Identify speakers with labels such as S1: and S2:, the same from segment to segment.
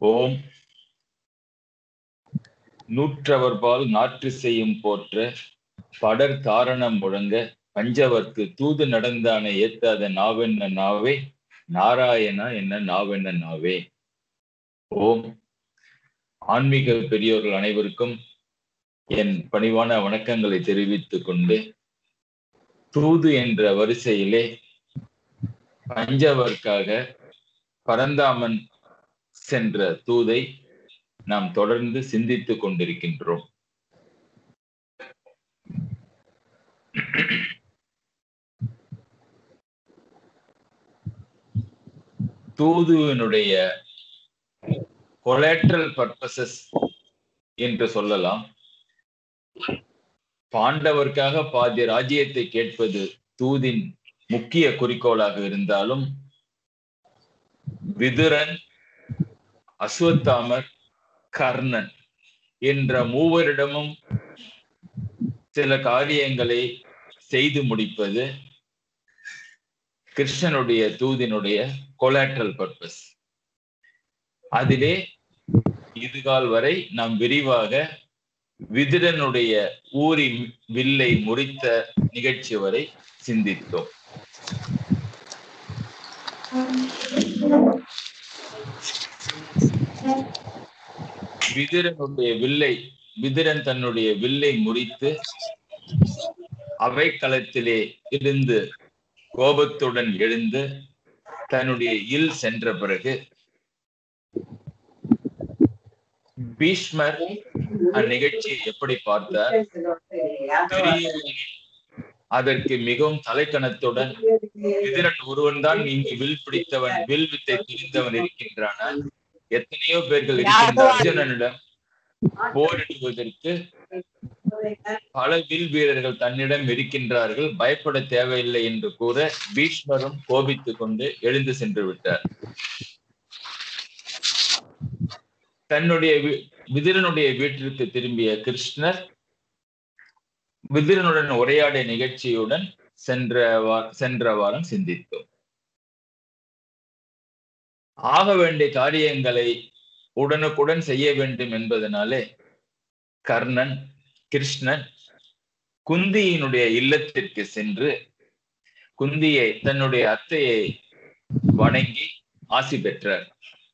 S1: ஓம் நூற்றவர்பால் நாற்று செய்யும் போற்ற படர் தாரணம் முழங்க பஞ்சவர்க்கு தூது நடந்தான ஏத்தாத நாவென்ன நாவே நாராயணா என்ன நாவென்ன நாவே ஓம் ஆன்மீக பெரியோர்கள் அனைவருக்கும் என் பணிவான வணக்கங்களை தெரிவித்துக் கொண்டு தூது என்ற வரிசையிலே பஞ்சவர்க்காக பரந்தாமன் சென்ற தூதை நாம் தொடர்ந்து சிந்தித்துக் கொண்டிருக்கின்றோம் தூதுவினுடைய கொலேட்ரல் பர்பசஸ் என்று சொல்லலாம் பாண்டவர்க்காக பாதி ராஜ்யத்தை கேட்பது தூதின் முக்கிய குறிக்கோளாக இருந்தாலும் விதுரன் அஸ்வத்தாமர் கர்ணன் என்ற மூவரிடமும் சில காரியங்களை செய்து முடிப்பது கிருஷ்ணனுடைய தூதினுடைய கொலாட்ரல் பர்பஸ் அதிலே இதுகால் வரை நாம் விரிவாக விதிரனுடைய ஊரி வில்லை முறித்த நிகழ்ச்சி வரை சிந்தித்தோம் விதிரனுடைய வில்லை விதிரன் தன்னுடைய வில்லை முறித்து அவை களத்திலே இருந்து கோபத்துடன் எழுந்து தன்னுடைய இல் சென்ற பிறகு பீஷ்மர் அந்நிகழ்ச்சியை எப்படி பார்த்தார் அதற்கு மிகவும் தலைக்கணத்துடன் விதிரன் ஒருவன் தான் இங்கு வில் பிடித்தவன் வில் வித்தை தெரிந்தவன் இருக்கின்றான எத்தனையோ பேர்கள் இருக்கின்றனர் போரிடுவதற்கு பல வில் வீரர்கள் தன்னிடம் இருக்கின்றார்கள் பயப்பட தேவையில்லை என்று கூற பீஷ்மரும் கோபித்துக் கொண்டு எழுந்து சென்று விட்டார் தன்னுடைய விதிரனுடைய வீட்டிற்கு திரும்பிய கிருஷ்ணர் விதிரனுடன் உரையாடிய நிகழ்ச்சியுடன் சென்ற சென்ற வாரம் சிந்தித்தோம் ஆக வேண்டிய காரியங்களை உடனுக்குடன் செய்ய வேண்டும் என்பதனாலே கர்ணன் கிருஷ்ணன் குந்தியினுடைய இல்லத்திற்கு சென்று குந்தியை தன்னுடைய அத்தையை வணங்கி ஆசி பெற்றார்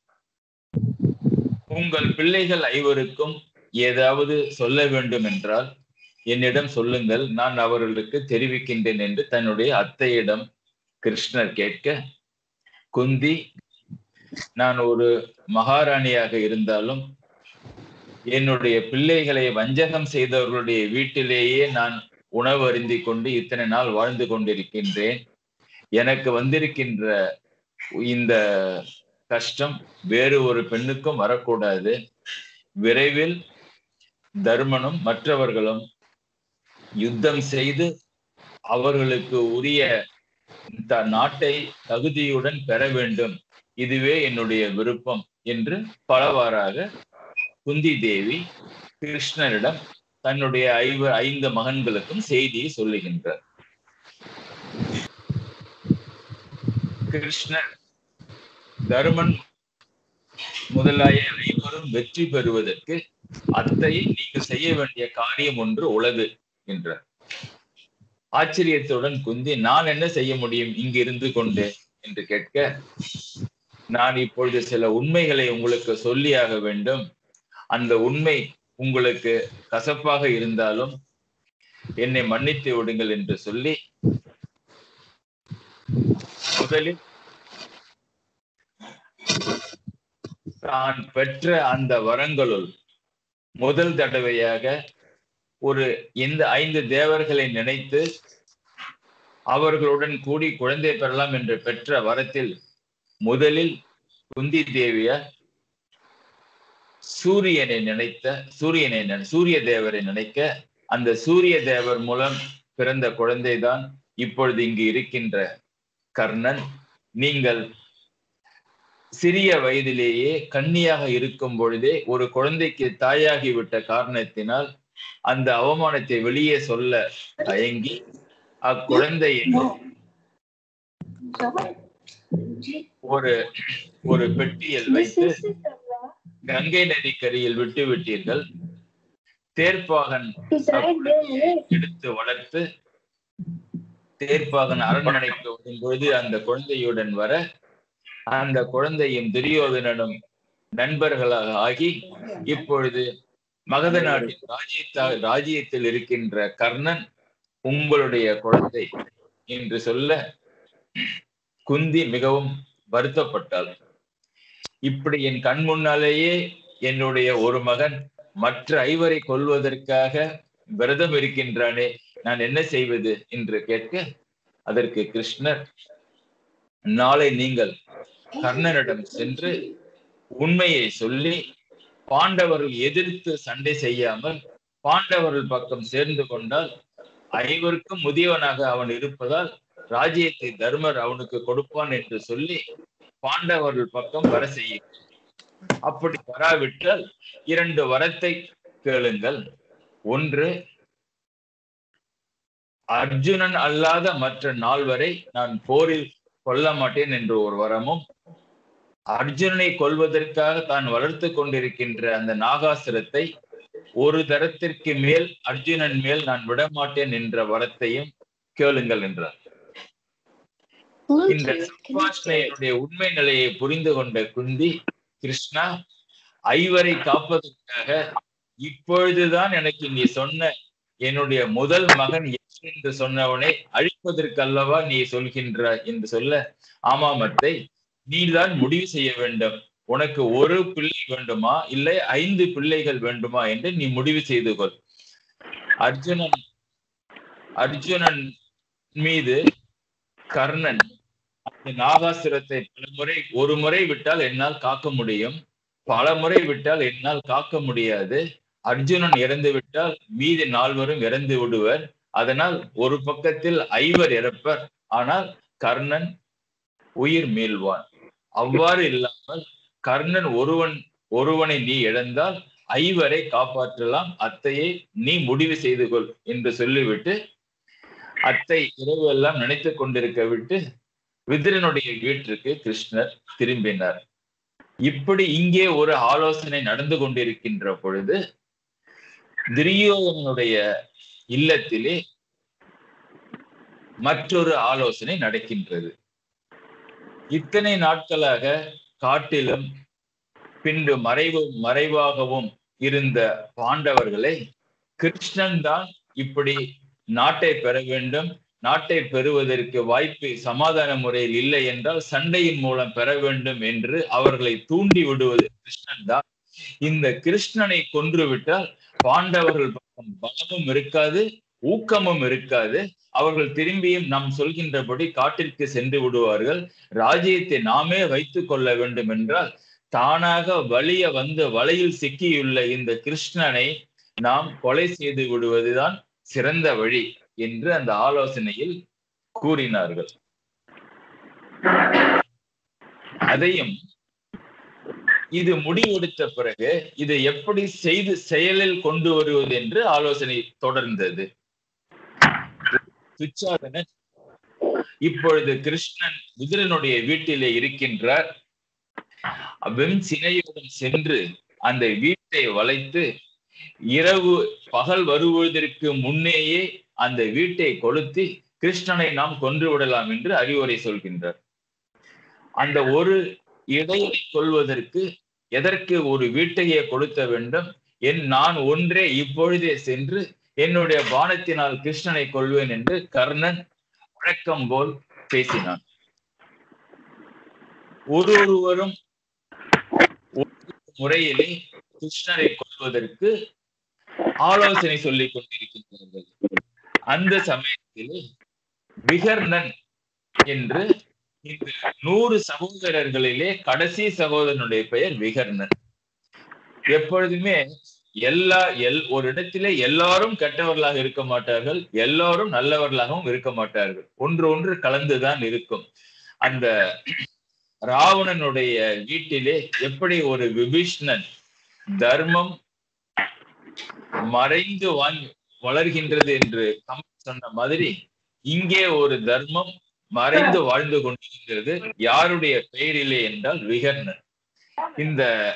S1: உங்கள் பிள்ளைகள் ஐவருக்கும் ஏதாவது சொல்ல வேண்டும் என்றால் என்னிடம் சொல்லுங்கள் நான் அவர்களுக்கு தெரிவிக்கின்றேன் என்று தன்னுடைய அத்தையிடம் கிருஷ்ணர் கேட்க குந்தி நான் ஒரு மகாராணியாக இருந்தாலும் என்னுடைய பிள்ளைகளை வஞ்சகம் செய்தவர்களுடைய வீட்டிலேயே நான் உணவு அருந்தி கொண்டு இத்தனை நாள் வாழ்ந்து கொண்டிருக்கின்றேன் எனக்கு வந்திருக்கின்ற இந்த கஷ்டம் வேறு ஒரு பெண்ணுக்கும் வரக்கூடாது விரைவில் தர்மனும் மற்றவர்களும் யுத்தம் செய்து அவர்களுக்கு உரிய நாட்டை தகுதியுடன் பெற வேண்டும் இதுவே என்னுடைய விருப்பம் என்று பலவாறாக குந்தி தேவி கிருஷ்ணரிடம் தன்னுடைய ஐவ ஐந்து மகன்களுக்கும் செய்தியை சொல்லுகின்றார் கிருஷ்ணர் தருமன் முதலாய அனைவரும் வெற்றி பெறுவதற்கு அத்தை நீங்கள் செய்ய வேண்டிய காரியம் ஒன்று உலகு என்றார் ஆச்சரியத்துடன் குந்தி நான் என்ன செய்ய முடியும் இங்கு இருந்து கொண்டு என்று கேட்க நான் இப்பொழுது சில உண்மைகளை உங்களுக்கு சொல்லியாக வேண்டும் அந்த உண்மை உங்களுக்கு கசப்பாக இருந்தாலும் என்னை மன்னித்து விடுங்கள் என்று சொல்லி முதலில் தான் பெற்ற அந்த வரங்களுள் முதல் தடவையாக ஒரு இந்த ஐந்து தேவர்களை நினைத்து அவர்களுடன் கூடி குழந்தை பெறலாம் என்று பெற்ற வரத்தில் முதலில் குந்தி தேவியார் சூரியனை நினைத்த சூரியனை சூரிய தேவரை நினைக்க அந்த சூரிய தேவர் மூலம் பிறந்த குழந்தைதான் இப்பொழுது இங்கு இருக்கின்ற கர்ணன் நீங்கள் சிறிய வயதிலேயே கன்னியாக இருக்கும் பொழுதே ஒரு குழந்தைக்கு தாயாகிவிட்ட காரணத்தினால் அந்த அவமானத்தை வெளியே சொல்ல தயங்கி அக்குழந்தையை ஒரு ஒரு பெட்டியில் வைத்து கங்கை நதிக்கரையில் விட்டு விட்டீர்கள் தேர்ப்பாகன் எடுத்து வளர்த்து தேர்ப்பாகன் அரண்மனைக்கு வரும்பொழுது அந்த குழந்தையுடன் வர அந்த குழந்தையும் துரியோதனனும் நண்பர்களாக ஆகி இப்பொழுது மகத நாட்டின் ராஜ்யத்தா ராஜ்யத்தில் இருக்கின்ற கர்ணன் உங்களுடைய குழந்தை என்று சொல்ல குந்தி மிகவும் வருத்தப்பட்டாள் இப்படி என் கண் முன்னாலேயே என்னுடைய ஒரு மகன் மற்ற ஐவரை கொல்வதற்காக விரதம் இருக்கின்றானே நான் என்ன செய்வது என்று கேட்க அதற்கு கிருஷ்ணர் நாளை நீங்கள் கர்ணனிடம் சென்று உண்மையை சொல்லி பாண்டவர்கள் எதிர்த்து சண்டை செய்யாமல் பாண்டவர்கள் பக்கம் சேர்ந்து கொண்டால் ஐவருக்கும் முதியவனாக அவன் இருப்பதால் ராஜ்யத்தை தர்மர் அவனுக்கு கொடுப்பான் என்று சொல்லி பாண்டவர்கள் பக்கம் வர செய்ய அப்படி வராவிட்டால் இரண்டு வரத்தை கேளுங்கள் ஒன்று அர்ஜுனன் அல்லாத மற்ற நால்வரை நான் போரில் கொல்ல மாட்டேன் என்று ஒரு வரமும் அர்ஜுனனை கொல்வதற்காக தான் வளர்த்து கொண்டிருக்கின்ற அந்த நாகாசுரத்தை ஒரு தரத்திற்கு மேல் அர்ஜுனன் மேல் நான் விடமாட்டேன் என்ற வரத்தையும் கேளுங்கள் என்றார் இந்த சம்பாஷணையினுடைய உண்மை நிலையை புரிந்து கொண்ட குந்தி கிருஷ்ணா ஐவரை காப்பதற்காக இப்பொழுதுதான் எனக்கு நீ சொன்ன என்னுடைய முதல் மகன் என்று சொன்னவனை அழிப்பதற்கல்லவா நீ சொல்கின்றாய் என்று சொல்ல ஆமாமத்தை நீதான் முடிவு செய்ய வேண்டும் உனக்கு ஒரு பிள்ளை வேண்டுமா இல்லை ஐந்து பிள்ளைகள் வேண்டுமா என்று நீ முடிவு செய்து கொள் அர்ஜுனன் அர்ஜுனன் மீது கர்ணன் அந்த நாகாசுரத்தை பலமுறை ஒரு முறை விட்டால் என்னால் காக்க முடியும் பல முறை விட்டால் என்னால் காக்க முடியாது அர்ஜுனன் இறந்து விட்டால் மீதி நால்வரும் இறந்து விடுவர் அதனால் ஒரு பக்கத்தில் ஐவர் இறப்பர் ஆனால் கர்ணன் உயிர் மீள்வான் அவ்வாறு இல்லாமல் கர்ணன் ஒருவன் ஒருவனை நீ இழந்தால் ஐவரை காப்பாற்றலாம் அத்தையை நீ முடிவு செய்து கொள் என்று சொல்லிவிட்டு அத்தை இரவு எல்லாம் நினைத்துக் கொண்டிருக்க விட்டு விதிரனுடைய வீட்டிற்கு கிருஷ்ணர் திரும்பினார் இப்படி இங்கே ஒரு ஆலோசனை நடந்து கொண்டிருக்கின்ற பொழுது துரியோதனுடைய இல்லத்திலே மற்றொரு ஆலோசனை நடக்கின்றது இத்தனை நாட்களாக காட்டிலும் பின்பு மறைவு மறைவாகவும் இருந்த பாண்டவர்களை கிருஷ்ணன் தான் இப்படி நாட்டை பெற வேண்டும் நாட்டை பெறுவதற்கு வாய்ப்பு சமாதான முறையில் இல்லை என்றால் சண்டையின் மூலம் பெற வேண்டும் என்று அவர்களை தூண்டி விடுவது கிருஷ்ணன் தான் இந்த கிருஷ்ணனை கொன்று விட்டால் பாண்டவர்கள் பக்கம் பலமும் இருக்காது ஊக்கமும் இருக்காது அவர்கள் திரும்பியும் நாம் சொல்கின்றபடி காட்டிற்கு சென்று விடுவார்கள் ராஜ்யத்தை நாமே வைத்துக் கொள்ள வேண்டும் என்றால் தானாக வலிய வந்து வலையில் சிக்கியுள்ள இந்த கிருஷ்ணனை நாம் கொலை செய்து விடுவதுதான் சிறந்த வழி என்று அந்த ஆலோசனையில் கூறினார்கள் அதையும் இது முடிவெடுத்த பிறகு இதை எப்படி செய்து செயலில் கொண்டு வருவது என்று ஆலோசனை தொடர்ந்தது துச்சாதனன் இப்பொழுது கிருஷ்ணன் குதிரனுடைய வீட்டிலே இருக்கின்றார் வெண் சினையுடன் சென்று அந்த வீட்டை வளைத்து இரவு பகல் வருவதற்கு முன்னேயே அந்த வீட்டை கொளுத்தி கிருஷ்ணனை நாம் கொன்று விடலாம் என்று அறிவுரை சொல்கின்றார் அந்த ஒரு இடையை கொள்வதற்கு எதற்கு ஒரு வீட்டையே கொளுத்த வேண்டும் என் நான் ஒன்றே இப்பொழுதே சென்று என்னுடைய பானத்தினால் கிருஷ்ணனை கொள்வேன் என்று கர்ணன் வழக்கம் போல் பேசினான் ஒரு ஒருவரும் முறையிலே கிருஷ்ணரை கொள்வதற்கு ஆலோசனை சொல்லிக் கொண்டிருக்கின்றார்கள் அந்த சமயத்தில் விகர்ணன் என்று இந்த நூறு சகோதரர்களிலே கடைசி சகோதரனுடைய பெயர் விகர்ணன் எப்பொழுதுமே எல்லா எல் ஒரு இடத்திலே எல்லாரும் கெட்டவர்களாக இருக்க மாட்டார்கள் எல்லாரும் நல்லவர்களாகவும் இருக்க மாட்டார்கள் ஒன்று ஒன்று கலந்துதான் இருக்கும் அந்த ராவணனுடைய வீட்டிலே எப்படி ஒரு விபீஷ்ணன் தர்மம் மறைந்து வாங்கி வளர்கின்றது என்று சொன்ன மாதிரி இங்கே ஒரு தர்மம் மறைந்து வாழ்ந்து கொண்டிருக்கிறது யாருடைய பெயரிலே என்றால் விகர்ணன் இந்த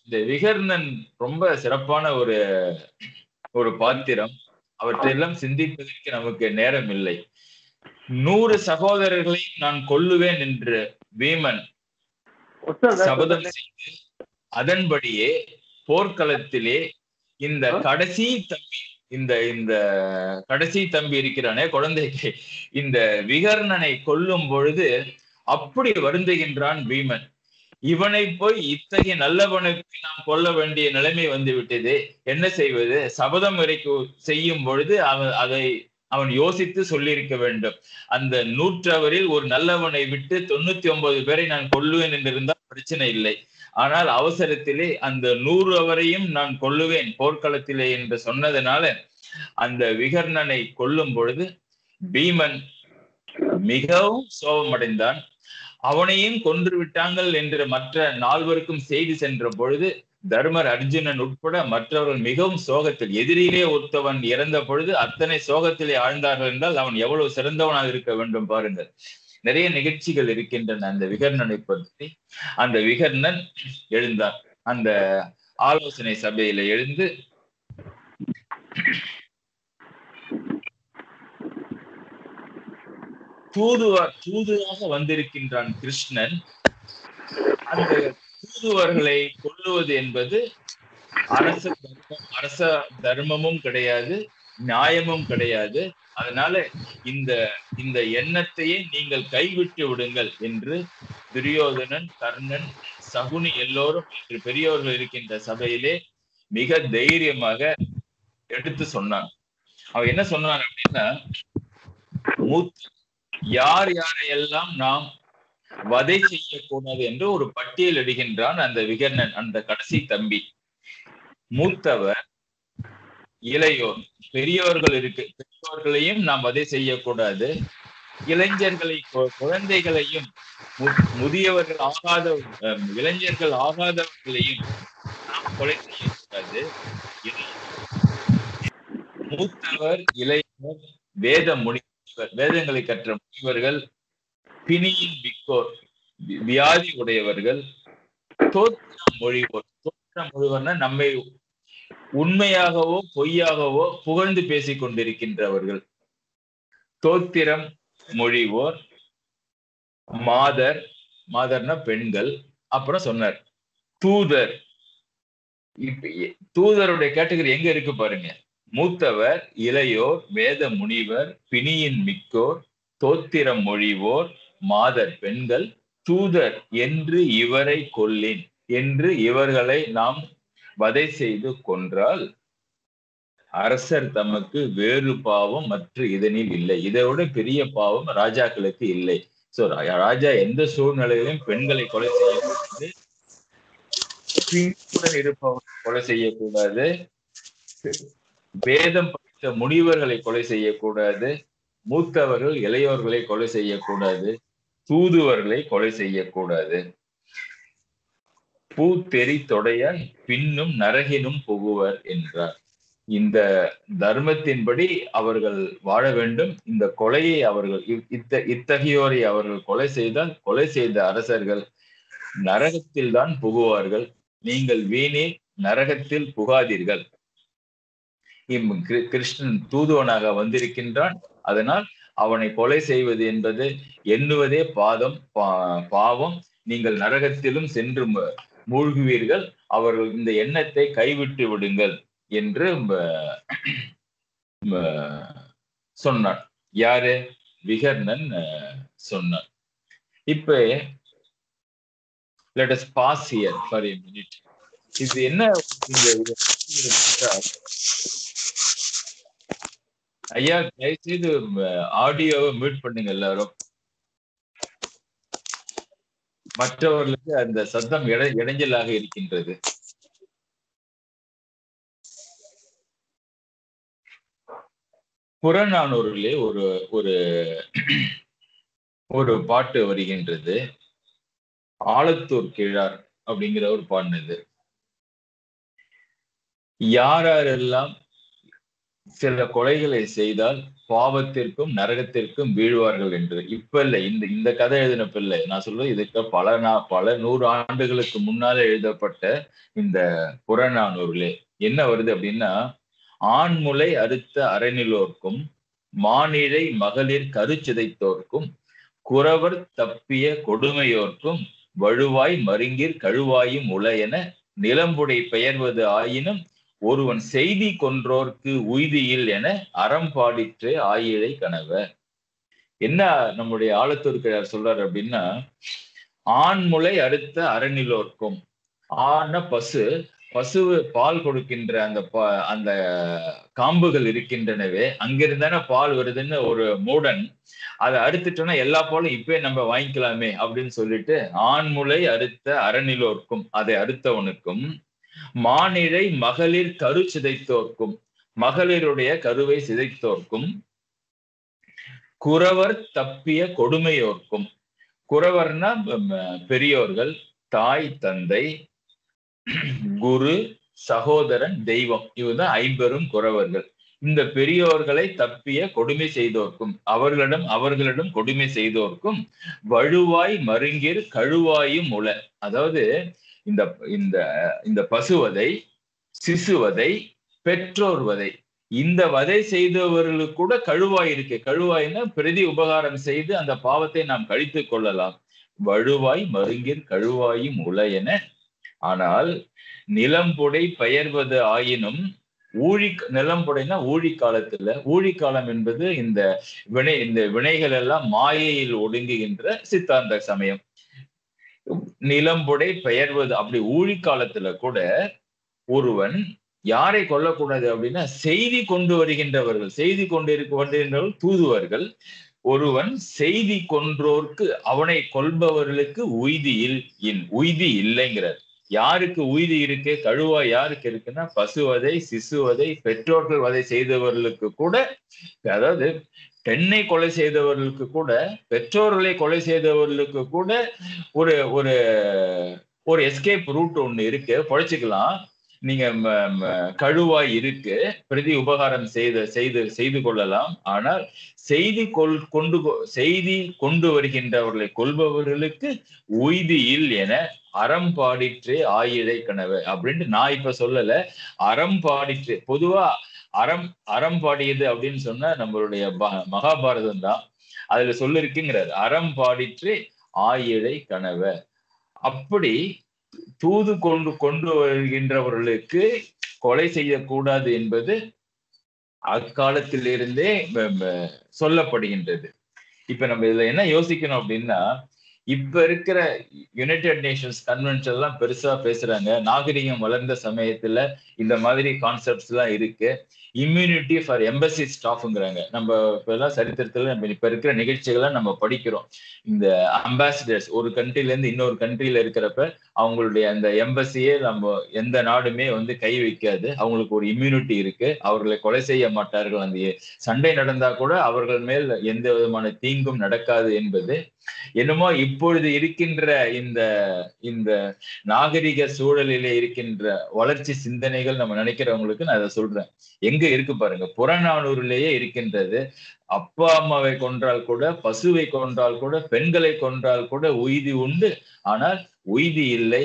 S1: இந்த விகர்ணன் ரொம்ப சிறப்பான ஒரு ஒரு பாத்திரம் அவற்றையெல்லாம் சிந்திப்பதற்கு நமக்கு நேரம் இல்லை நூறு சகோதரர்களையும் நான் கொல்லுவேன் என்று பீமன் சபதம் செய்து அதன்படியே போர்க்களத்திலே இந்த கடைசி தம்பி இந்த இந்த கடைசி தம்பி இருக்கிறானே குழந்தைக்கு இந்த விகர்ணனை கொல்லும் பொழுது அப்படி வருந்துகின்றான் பீமன் இவனை போய் இத்தகைய நல்லவனுக்கு நாம் கொல்ல வேண்டிய நிலைமை வந்து விட்டது என்ன செய்வது சபதம் வரைக்கும் செய்யும் பொழுது அவன் அதை அவன் யோசித்து சொல்லியிருக்க வேண்டும் அந்த நூற்றவரில் ஒரு நல்லவனை விட்டு தொண்ணூத்தி ஒன்பது பேரை நான் கொல்லுவேன் என்றிருந்தால் பிரச்சனை இல்லை ஆனால் அவசரத்திலே அந்த நூறு அவரையும் நான் கொல்லுவேன் போர்க்களத்திலே என்று சொன்னதுனால அந்த விகர்ணனை கொல்லும் பொழுது பீமன் மிகவும் சோபமடைந்தான் அவனையும் கொன்று விட்டாங்கள் என்று மற்ற நால்வருக்கும் செய்தி சென்ற பொழுது தர்மர் அர்ஜுனன் உட்பட மற்றவர்கள் மிகவும் சோகத்தில் எதிரிலே ஒருத்தவன் இறந்த பொழுது அத்தனை சோகத்திலே ஆழ்ந்தார்கள் என்றால் அவன் எவ்வளவு சிறந்தவனாக இருக்க வேண்டும் பாருங்கள் நிறைய நிகழ்ச்சிகள் இருக்கின்றன அந்த விகர்ணனை பற்றி அந்த விகர்ணன் எழுந்தான் அந்த ஆலோசனை சபையில எழுந்து தூதுவா தூதுவாக வந்திருக்கின்றான் கிருஷ்ணன் அந்த தூதுவர்களை கொல்லுவது என்பது அரச தர்மம் அரச தர்மமும் கிடையாது நியாயமும் கிடையாது அதனால இந்த இந்த எண்ணத்தையே நீங்கள் கைவிட்டு விடுங்கள் என்று துரியோதனன் கர்ணன் சகுனி எல்லோரும் என்று பெரியவர்கள் இருக்கின்ற சபையிலே மிக தைரியமாக எடுத்து சொன்னான் அவன் என்ன சொன்னான் அப்படின்னா மூத்த யார் யாரையெல்லாம் நாம் வதை செய்யக்கூடாது என்று ஒரு பட்டியல் இடுகின்றான் அந்த விகர்ணன் அந்த கடைசி தம்பி மூத்தவர் இளையோர் பெரியவர்கள் இருக்கு பெரியவர்களையும் நாம் வதை செய்யக்கூடாது இளைஞர்களை குழந்தைகளையும் முதியவர்கள் ஆகாத இளைஞர்கள் ஆகாதவர்களையும் நாம் கொலை செய்யக்கூடாது மூத்தவர் இளைஞர் வேத முனிவர் வேதங்களை கற்ற முனிவர்கள் பிணியின் மிக்கோர் வியாதி உடையவர்கள் தோற்றம் மொழிவோர் தோற்றம் மொழிவர்னா நம்மை உண்மையாகவோ பொய்யாகவோ புகழ்ந்து பேசிக் கொண்டிருக்கின்றவர்கள் தோத்திரம் மொழிவோர் மாதர் மாதர்னா பெண்கள் அப்புறம் சொன்னார் தூதர் தூதருடைய கேட்டகரி எங்க இருக்கு பாருங்க மூத்தவர் இளையோர் வேத முனிவர் பிணியின் மிக்கோர் தோத்திரம் மொழிவோர் மாதர் பெண்கள் தூதர் என்று இவரை கொல்லின் என்று இவர்களை நாம் வதை செய்து கொன்றால் அரசர் தமக்கு வேறு பாவம் மற்ற இதனில் இல்லை இதை விட பெரிய பாவம் ராஜாக்களுக்கு இல்லை சோ ராஜா எந்த சூழ்நிலையிலும் பெண்களை கொலை செய்யக்கூடாது இருப்பவர்கள் கொலை செய்யக்கூடாது வேதம் படித்த முனிவர்களை கொலை செய்யக்கூடாது மூத்தவர்கள் இளையோர்களை கொலை செய்யக்கூடாது தூதுவர்களை கொலை செய்யக்கூடாது பூத்தெறி தொடையாய் பின்னும் நரகினும் புகுவர் என்றார் இந்த தர்மத்தின்படி அவர்கள் வாழ வேண்டும் இந்த கொலையை அவர்கள் இத்த இத்தகையோரை அவர்கள் கொலை செய்தால் கொலை செய்த அரசர்கள் நரகத்தில் தான் புகுவார்கள் நீங்கள் வீணே நரகத்தில் புகாதீர்கள் இம் கிருஷ்ணன் தூதுவனாக வந்திருக்கின்றான் அதனால் அவனை கொலை செய்வது என்பது எண்ணுவதே பாதம் பாவம் நீங்கள் நரகத்திலும் சென்று மூழ்குவீர்கள் அவர்கள் இந்த எண்ணத்தை கைவிட்டு விடுங்கள் என்று சொன்னான் யாரு விகர்ணன் சொன்னான் இப்ப let us pause here for a minute இது என்ன ஐயா தயவுசெய்து ஆடியோவை மியூட் பண்ணுங்க எல்லாரும் மற்றவர்களுக்கு அந்த சத்தம் இடை இடைஞ்சலாக இருக்கின்றது புறநானூரிலே ஒரு ஒரு ஒரு பாட்டு வருகின்றது ஆலத்தூர் கிழார் அப்படிங்கிற ஒரு பாடினது யாரெல்லாம் சில கொலைகளை செய்தால் பாவத்திற்கும் நரகத்திற்கும் வீழ்வார்கள் என்று இப்ப இல்லை இந்த இந்த கதை எழுதின பிள்ளை நான் சொல்றது இதுக்கு பல நா பல நூறு ஆண்டுகளுக்கு முன்னால எழுதப்பட்ட இந்த புறநானூறுலே என்ன வருது அப்படின்னா ஆண்முலை அறுத்த அறநிலோர்க்கும் மானிழை மகளிர் கருச்சிதைத்தோர்க்கும் குறவர் தப்பிய கொடுமையோர்க்கும் வழுவாய் மருங்கிற் கழுவாயும் உல என நிலம்புடை பெயர்வது ஆயினும் ஒருவன் செய்தி கொன்றோர்க்கு உய்தியில் என அறம் பாடிற்று ஆயிழை கனவ என்ன நம்முடைய ஆழத்தூர்கிழார் சொல்றாரு அப்படின்னா ஆண்முலை அறுத்த அறநிலோர்க்கும் ஆன பசு பசு பால் கொடுக்கின்ற அந்த அந்த காம்புகள் இருக்கின்றனவே அங்கிருந்தானே பால் வருதுன்னு ஒரு மூடன் அதை அறுத்துட்டோம்னா எல்லா பாலும் இப்பயே நம்ம வாங்கிக்கலாமே அப்படின்னு சொல்லிட்டு ஆண்முலை அறுத்த அறநிலோர்க்கும் அதை அறுத்தவனுக்கும் மானிழை மகளிர் கரு சிதைத்தோர்க்கும் மகளிருடைய கருவை சிதைத்தோர்க்கும் குறவர் தப்பிய கொடுமையோர்க்கும் குறவர்னா பெரியோர்கள் தாய் தந்தை குரு சகோதரன் தெய்வம் இவதான் ஐம்பெரும் குறவர்கள் இந்த பெரியோர்களை தப்பிய கொடுமை செய்தோர்க்கும் அவர்களிடம் அவர்களிடம் கொடுமை செய்தோர்க்கும் வழுவாய் மருங்கிற் கழுவாயும் உல அதாவது இந்த இந்த இந்த பசுவதை சிசுவதை பெற்றோர் வதை இந்த வதை செய்தவர்களுக்கு கூட கழுவாய் இருக்கு கழுவாய்னா பிரதி உபகாரம் செய்து அந்த பாவத்தை நாம் கழித்து கொள்ளலாம் வழுவாய் மருங்கிற் கழுவாயும் உல என ஆனால் நிலம்புடை பெயர்வது ஆயினும் ஊழி நிலம்புடைனா ஊழி காலத்துல ஊழி காலம் என்பது இந்த வினை இந்த வினைகள் எல்லாம் மாயையில் ஒடுங்குகின்ற சித்தாந்த சமயம் நிலம்புடை பெயர்வது அப்படி ஊழி காலத்துல கூட ஒருவன் யாரை கொல்லக்கூடாது அப்படின்னா செய்தி கொண்டு வருகின்றவர்கள் செய்தி கொண்டு வருகின்றவர்கள் தூதுவர்கள் ஒருவன் செய்தி கொன்றோர்க்கு அவனை கொல்பவர்களுக்கு உய்தியில் இன் உய்தி இல்லைங்கிறார் யாருக்கு உய்தி இருக்கு கழுவா யாருக்கு இருக்குன்னா பசுவதை சிசுவதை பெற்றோர்கள் வதை செய்தவர்களுக்கு கூட அதாவது பெண்ணை கொலை செய்தவர்களுக்கு கூட பெற்றோர்களை கொலை செய்தவர்களுக்கு கூட ஒரு ஒரு ஒரு எஸ்கேப் ரூட் ஒண்ணு இருக்கு பொழைச்சிக்கலாம் நீங்க கழுவாய் இருக்கு பிரதி உபகாரம் செய்த செய்து செய்து கொள்ளலாம் ஆனால் செய்தி கொள் கொண்டு செய்தி கொண்டு வருகின்றவர்களை கொள்பவர்களுக்கு உய்தியில் என அறம் பாடிற்று ஆயிழை கனவு அப்படின்ட்டு நான் இப்ப சொல்லல அறம் பாடிற்று பொதுவா அறம் அறம் பாடியது அப்படின்னு சொன்னா நம்மளுடைய மகாபாரதம் தான் அதுல சொல்லிருக்குங்கிறார் அறம் பாடிற்று ஆயிழை கனவ அப்படி தூது கொண்டு கொண்டு வருகின்றவர்களுக்கு கொலை செய்யக்கூடாது என்பது அக்காலத்திலிருந்தே சொல்லப்படுகின்றது இப்ப நம்ம இதுல என்ன யோசிக்கணும் அப்படின்னா இப்ப இருக்கிற யுனைடெட் நேஷன்ஸ் கன்வென்ஷன் எல்லாம் பெருசா பேசுறாங்க நாகரிகம் வளர்ந்த சமயத்துல இந்த மாதிரி கான்செப்ட்ஸ் எல்லாம் இருக்கு இம்யூனிட்டி ஃபார் எம்பசி ஸ்டாஃப்ங்கிறாங்க நம்ம இப்ப எல்லாம் சரித்திரத்துல நம்ம இப்ப இருக்கிற நிகழ்ச்சிகளை நம்ம படிக்கிறோம் இந்த அம்பாசிடர்ஸ் ஒரு கண்ட்ரில இருந்து இன்னொரு கண்ட்ரில இருக்கிறப்ப அவங்களுடைய அந்த எம்பசியே நம்ம எந்த நாடுமே வந்து கை வைக்காது அவங்களுக்கு ஒரு இம்யூனிட்டி இருக்கு அவர்களை கொலை செய்ய மாட்டார்கள் அந்த சண்டை நடந்தா கூட அவர்கள் மேல் எந்த விதமான தீங்கும் நடக்காது என்பது என்னமோ இப்பொழுது இருக்கின்ற இந்த இந்த நாகரிக சூழலிலே இருக்கின்ற வளர்ச்சி சிந்தனைகள் நம்ம நினைக்கிறவங்களுக்கு நான் அதை சொல்றேன் எங்க இருக்கு பாருங்க புறநானூறுலேயே இருக்கின்றது அப்பா அம்மாவை கொன்றால் கூட பசுவை கொன்றால் கூட பெண்களை கொன்றால் கூட உய்தி உண்டு ஆனால் உய்தி இல்லை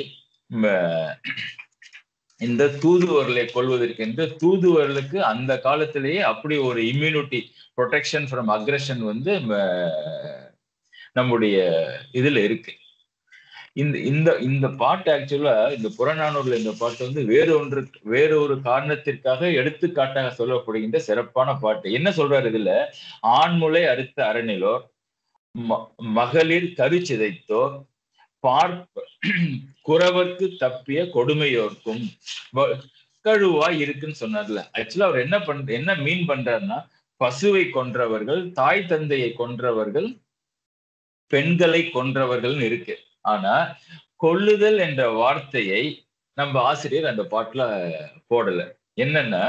S1: இந்த தூதுவர்களை கொள்வதற்கென்று தூதுவர்களுக்கு அந்த காலத்திலேயே அப்படி ஒரு இம்யூனிட்டி ப்ரொடெக்ஷன் ஃப்ரம் அக்ரஷன் வந்து நம்முடைய இதுல இருக்கு இந்த இந்த இந்த பாட்டு ஆக்சுவலா இந்த புறநானூர்ல இந்த பாட்டு வந்து வேறு ஒன்று வேறு ஒரு காரணத்திற்காக எடுத்துக்காட்டாக சொல்லப்படுகின்ற சிறப்பான பாட்டு என்ன சொல்றாரு இதுல ஆண்முலை அறுத்த அறநிலோர் மகளிர் கரு சிதைத்தோர் பார்ப்ப குறவர்க்கு தப்பிய கொடுமையோர்க்கும் கழுவா இருக்குன்னு சொன்னார்ல ஆக்சுவலா அவர் என்ன பண்ற என்ன மீன் பண்றாருன்னா பசுவை கொன்றவர்கள் தாய் தந்தையை கொன்றவர்கள் பெண்களை கொன்றவர்கள் இருக்கு ஆனா கொள்ளுதல் என்ற வார்த்தையை நம்ம ஆசிரியர் அந்த பாட்டுல போடல என்னன்னா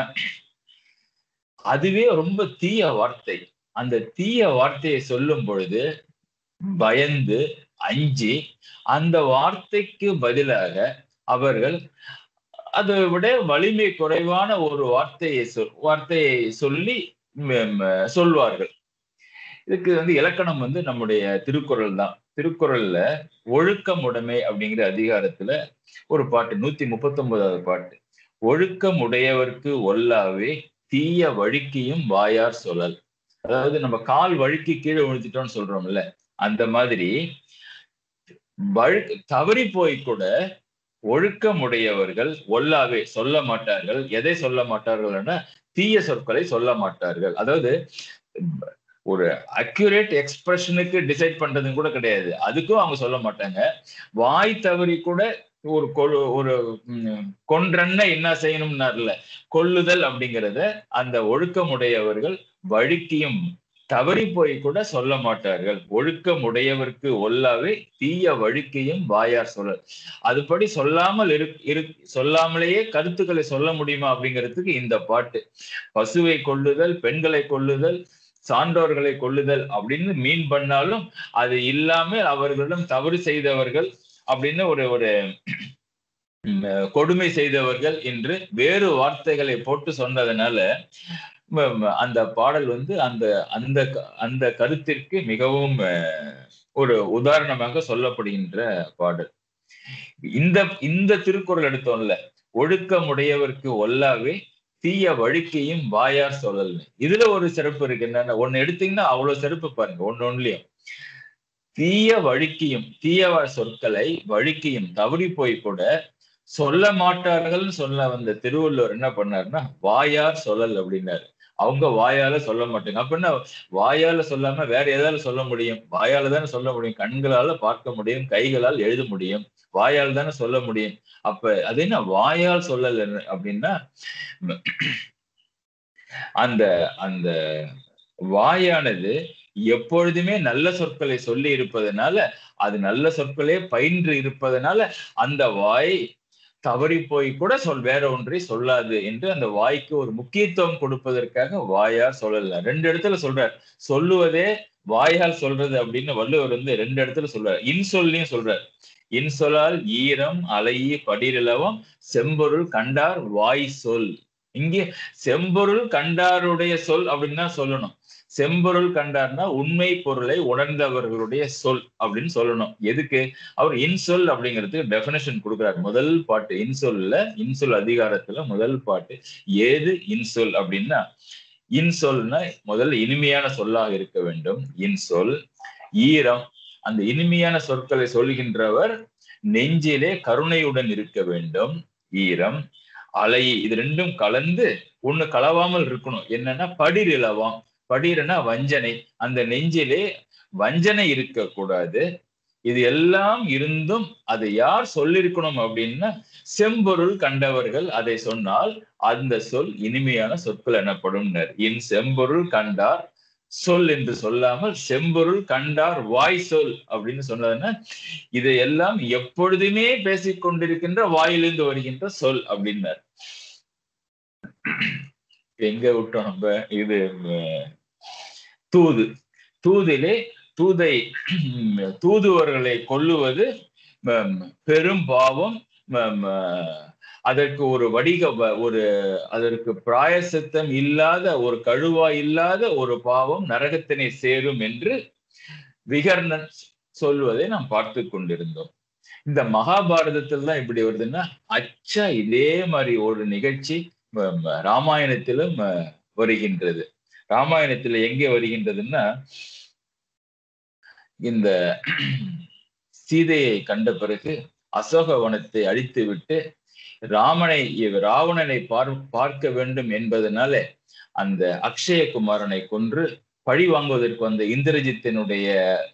S1: அதுவே ரொம்ப தீய வார்த்தை அந்த தீய வார்த்தையை சொல்லும் பொழுது பயந்து அஞ்சி அந்த வார்த்தைக்கு பதிலாக அவர்கள் அதை விட வலிமை குறைவான ஒரு வார்த்தையை சொல் வார்த்தையை சொல்லி ம், ம், சொல்வார்கள் இதுக்கு வந்து இலக்கணம் வந்து நம்முடைய திருக்குறள் தான் திருக்குறள்ல ஒழுக்கமுடைமை அப்படிங்கிற அதிகாரத்துல ஒரு பாட்டு நூத்தி முப்பத்தி ஒன்பதாவது பாட்டு ஒழுக்கம் உடையவர்க்கு ஒல்லாவே தீய வழுக்கியும் வாயார் சொல்லல் அதாவது நம்ம கால் வழுக்கி கீழே விழுந்துட்டோம்னு சொல்றோம்ல அந்த மாதிரி வழுக்கு தவறி போய் கூட ஒழுக்கமுடையவர்கள் ஒல்லாவே சொல்ல மாட்டார்கள் எதை சொல்ல மாட்டார்கள்னா தீய சொற்களை சொல்ல மாட்டார்கள் அதாவது ஒரு அக்யூரேட் எக்ஸ்பிரஷனுக்கு டிசைட் பண்றதுன்னு கூட கிடையாது அதுக்கும் அவங்க சொல்ல மாட்டாங்க வாய் தவறி கூட ஒரு கொல் ஒரு ம், கொன்றன்ன என்ன செய்யணும்னார்ல கொல்லுதல் அப்படிங்கிறத அந்த ஒழுக்கமுடையவர்கள் வழுக்கியும் தவறி போய் கூட சொல்ல மாட்டார்கள் ஒழுக்கமுடையவர்க்கு ஒல்லாவே தீய வழுக்கையும் வாயார் சொல்லல் அதுபடி சொல்லாமல் இரு இரு சொல்லாமலேயே கருத்துக்களை சொல்ல முடியுமா அப்படிங்கிறதுக்கு இந்த பாட்டு பசுவை கொள்ளுதல் பெண்களை கொள்ளுதல் சான்றோர்களை கொள்ளுதல் அப்படின்னு மீன் பண்ணாலும் அது இல்லாமல் அவர்களிடம் தவறு செய்தவர்கள் அப்படின்னு ஒரு ஒரு ம், கொடுமை செய்தவர்கள் என்று வேறு வார்த்தைகளை போட்டு சொன்னதுனால ம- ம- அந்த பாடல் வந்து அந்த அந்த க- அந்த கருத்திற்கு மிகவும் அஹ், ஒரு உதாரணமாக சொல்லப்படுகின்ற பாடல் இந்த இந்த திருக்குறள் எடுத்தோம்ல ஒழுக்கமுடையவர்க்கு ஒல்லாவே தீய வழுக்கையும் வாயார் சொல்லல்னு இதுல ஒரு சிறப்பு இருக்கு என்னன்னா ஒண்ணு எடுத்தீங்கன்னா அவ்வளவு சிறப்பு பாருங்க ஒண்ணு ஒன்றுலயும் தீய வழுக்கியும் தீய சொற்களை வழுக்கியும் தவறி போய் கூட சொல்ல மாட்டார்கள்னு சொல்ல வந்த திருவள்ளுவர் என்ன பண்ணாருன்னா வாயார் சொல்லல் அப்படின்னாரு அவங்க வாயால சொல்ல மாட்டாங்க அப்படின்னா வாயால சொல்லாம வேற எதால சொல்ல முடியும் வாயால தானே சொல்ல முடியும் கண்களால பார்க்க முடியும் கைகளால் எழுத முடியும் வாயால் தானே சொல்ல முடியும் அப்ப அது என்ன வாயால் சொல்லல் என்ன அப்படின்னா அந்த அந்த வாயானது எப்பொழுதுமே நல்ல சொற்களை சொல்லி இருப்பதனால அது நல்ல சொற்களே பயின்று இருப்பதனால அந்த வாய் தவறி போய் கூட சொல் வேற ஒன்றை சொல்லாது என்று அந்த வாய்க்கு ஒரு முக்கியத்துவம் கொடுப்பதற்காக வாயார் சொல்லல ரெண்டு இடத்துல சொல்றார் சொல்லுவதே வாயால் சொல்றது அப்படின்னு வள்ளுவர் வந்து ரெண்டு இடத்துல சொல்றார் இன்சொல்லையும் சொல்றார் இன்சொலால் ஈரம் அலையி படிரிலவம் செம்பொருள் கண்டார் வாய் சொல் இங்கே செம்பொருள் கண்டாருடைய சொல் அப்படின்னு தான் சொல்லணும் செம்பொருள் கண்டார்னா உண்மை பொருளை உணர்ந்தவர்களுடைய சொல் அப்படின்னு சொல்லணும் எதுக்கு அவர் இன்சொல் அப்படிங்கிறதுக்கு டெபினேஷன் கொடுக்குறாரு முதல் பாட்டு இன்சொல்ல இன்சொல் அதிகாரத்துல முதல் பாட்டு ஏது இன்சொல் அப்படின்னா இன்சொல்னா முதல்ல இனிமையான சொல்லாக இருக்க வேண்டும் இன்சொல் ஈரம் அந்த இனிமையான சொற்களை சொல்கின்றவர் நெஞ்சிலே கருணையுடன் இருக்க வேண்டும் ஈரம் அலை இது ரெண்டும் கலந்து ஒண்ணு கலவாமல் இருக்கணும் என்னன்னா படிரிலவாம் படிரனா வஞ்சனை அந்த நெஞ்சிலே வஞ்சனை இருக்கக்கூடாது இது எல்லாம் இருந்தும் அதை யார் சொல்லிருக்கணும் அப்படின்னா செம்பொருள் கண்டவர்கள் அதை சொன்னால் அந்த சொல் இனிமையான சொற்கள் எனப்படும் இன் செம்பொருள் கண்டார் சொல் என்று சொல்லாமல் செம்பொருள் கண்டார் வாய் சொல் அப்படின்னு சொன்னதுன்னா இதையெல்லாம் எப்பொழுதுமே பேசிக் கொண்டிருக்கின்ற வாயிலிருந்து வருகின்ற சொல் அப்படின்னார் எங்க விட்டோம் நம்ம இது தூது தூதிலே தூதை தூதுவர்களை கொல்லுவது பெரும் பாவம் அதற்கு ஒரு வடிக ஒரு அதற்கு பிராயசித்தம் இல்லாத ஒரு கழுவா இல்லாத ஒரு பாவம் நரகத்தினை சேரும் என்று விகர்ணன் சொல்வதை நாம் பார்த்து கொண்டிருந்தோம் இந்த மகாபாரதத்தில் தான் இப்படி வருதுன்னா அச்சா இதே மாதிரி ஒரு நிகழ்ச்சி ராமாயணத்திலும் வருகின்றது ராமாயணத்துல எங்கே வருகின்றதுன்னா இந்த சீதையை கண்ட பிறகு அசோகவனத்தை அழித்து விட்டு ராமனை ராவணனை பார் பார்க்க வேண்டும் என்பதனால அந்த அக்ஷயகுமாரனை கொன்று பழி வாங்குவதற்கு வந்த இந்திரஜித்தினுடைய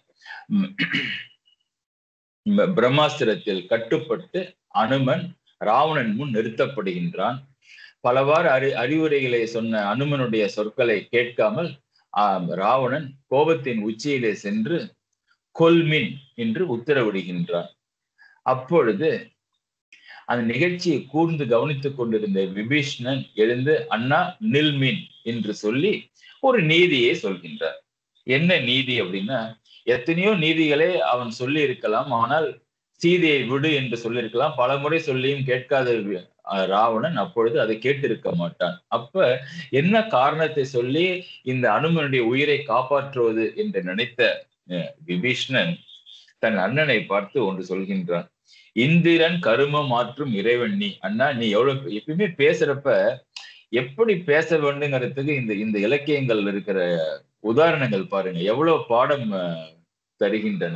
S1: பிரம்மாஸ்திரத்தில் கட்டுப்பட்டு அனுமன் ராவணன் முன் நிறுத்தப்படுகின்றான் பலவாறு அறி அறிவுரைகளை சொன்ன அனுமனுடைய சொற்களை கேட்காமல் ராவணன் கோபத்தின் உச்சியிலே சென்று கொல்மின் என்று உத்தரவிடுகின்றான் அப்பொழுது அந்த நிகழ்ச்சியை கூர்ந்து கவனித்துக் கொண்டிருந்த விபீஷ்ணன் எழுந்து அண்ணா நில்மின் என்று சொல்லி ஒரு நீதியை சொல்கின்றார் என்ன நீதி அப்படின்னா எத்தனையோ நீதிகளை அவன் சொல்லி இருக்கலாம் ஆனால் சீதையை விடு என்று சொல்லியிருக்கலாம் பல முறை சொல்லியும் கேட்காத அஹ், ராவணன் அப்பொழுது அதை கேட்டிருக்க மாட்டான் அப்ப என்ன காரணத்தை சொல்லி இந்த அனுமனுடைய உயிரை காப்பாற்றுவது என்று நினைத்த அஹ், விபீஷ்ணன் தன் அண்ணனை பார்த்து ஒன்று சொல்கின்றான் இந்திரன் கருமம் மாற்றும் இறைவன் நீ அண்ணா நீ எவ்வளவு எப்பயுமே பேசுறப்ப எப்படி பேச வேண்டுங்கிறதுக்கு இந்த இந்த இலக்கியங்கள் இருக்கிற உதாரணங்கள் பாருங்க எவ்வளவு பாடம் அஹ், தருகின்றன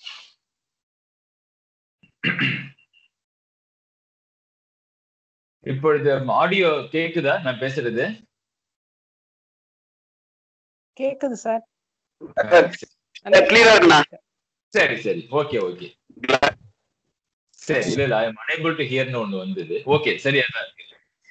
S1: இப்பொழுது ஆடியோ கேக்குதா நான் பேசுறது
S2: கேக்குது சார்
S3: கிளியரா இருக்குண்ணா
S1: சரி சரி ஓகே ஓகே சரி இல்ல இல்ல ஐ எம் அனேபிள் டு ஹியர்னு ஒண்ணு வந்தது ஓகே சரியா தான் இருக்கு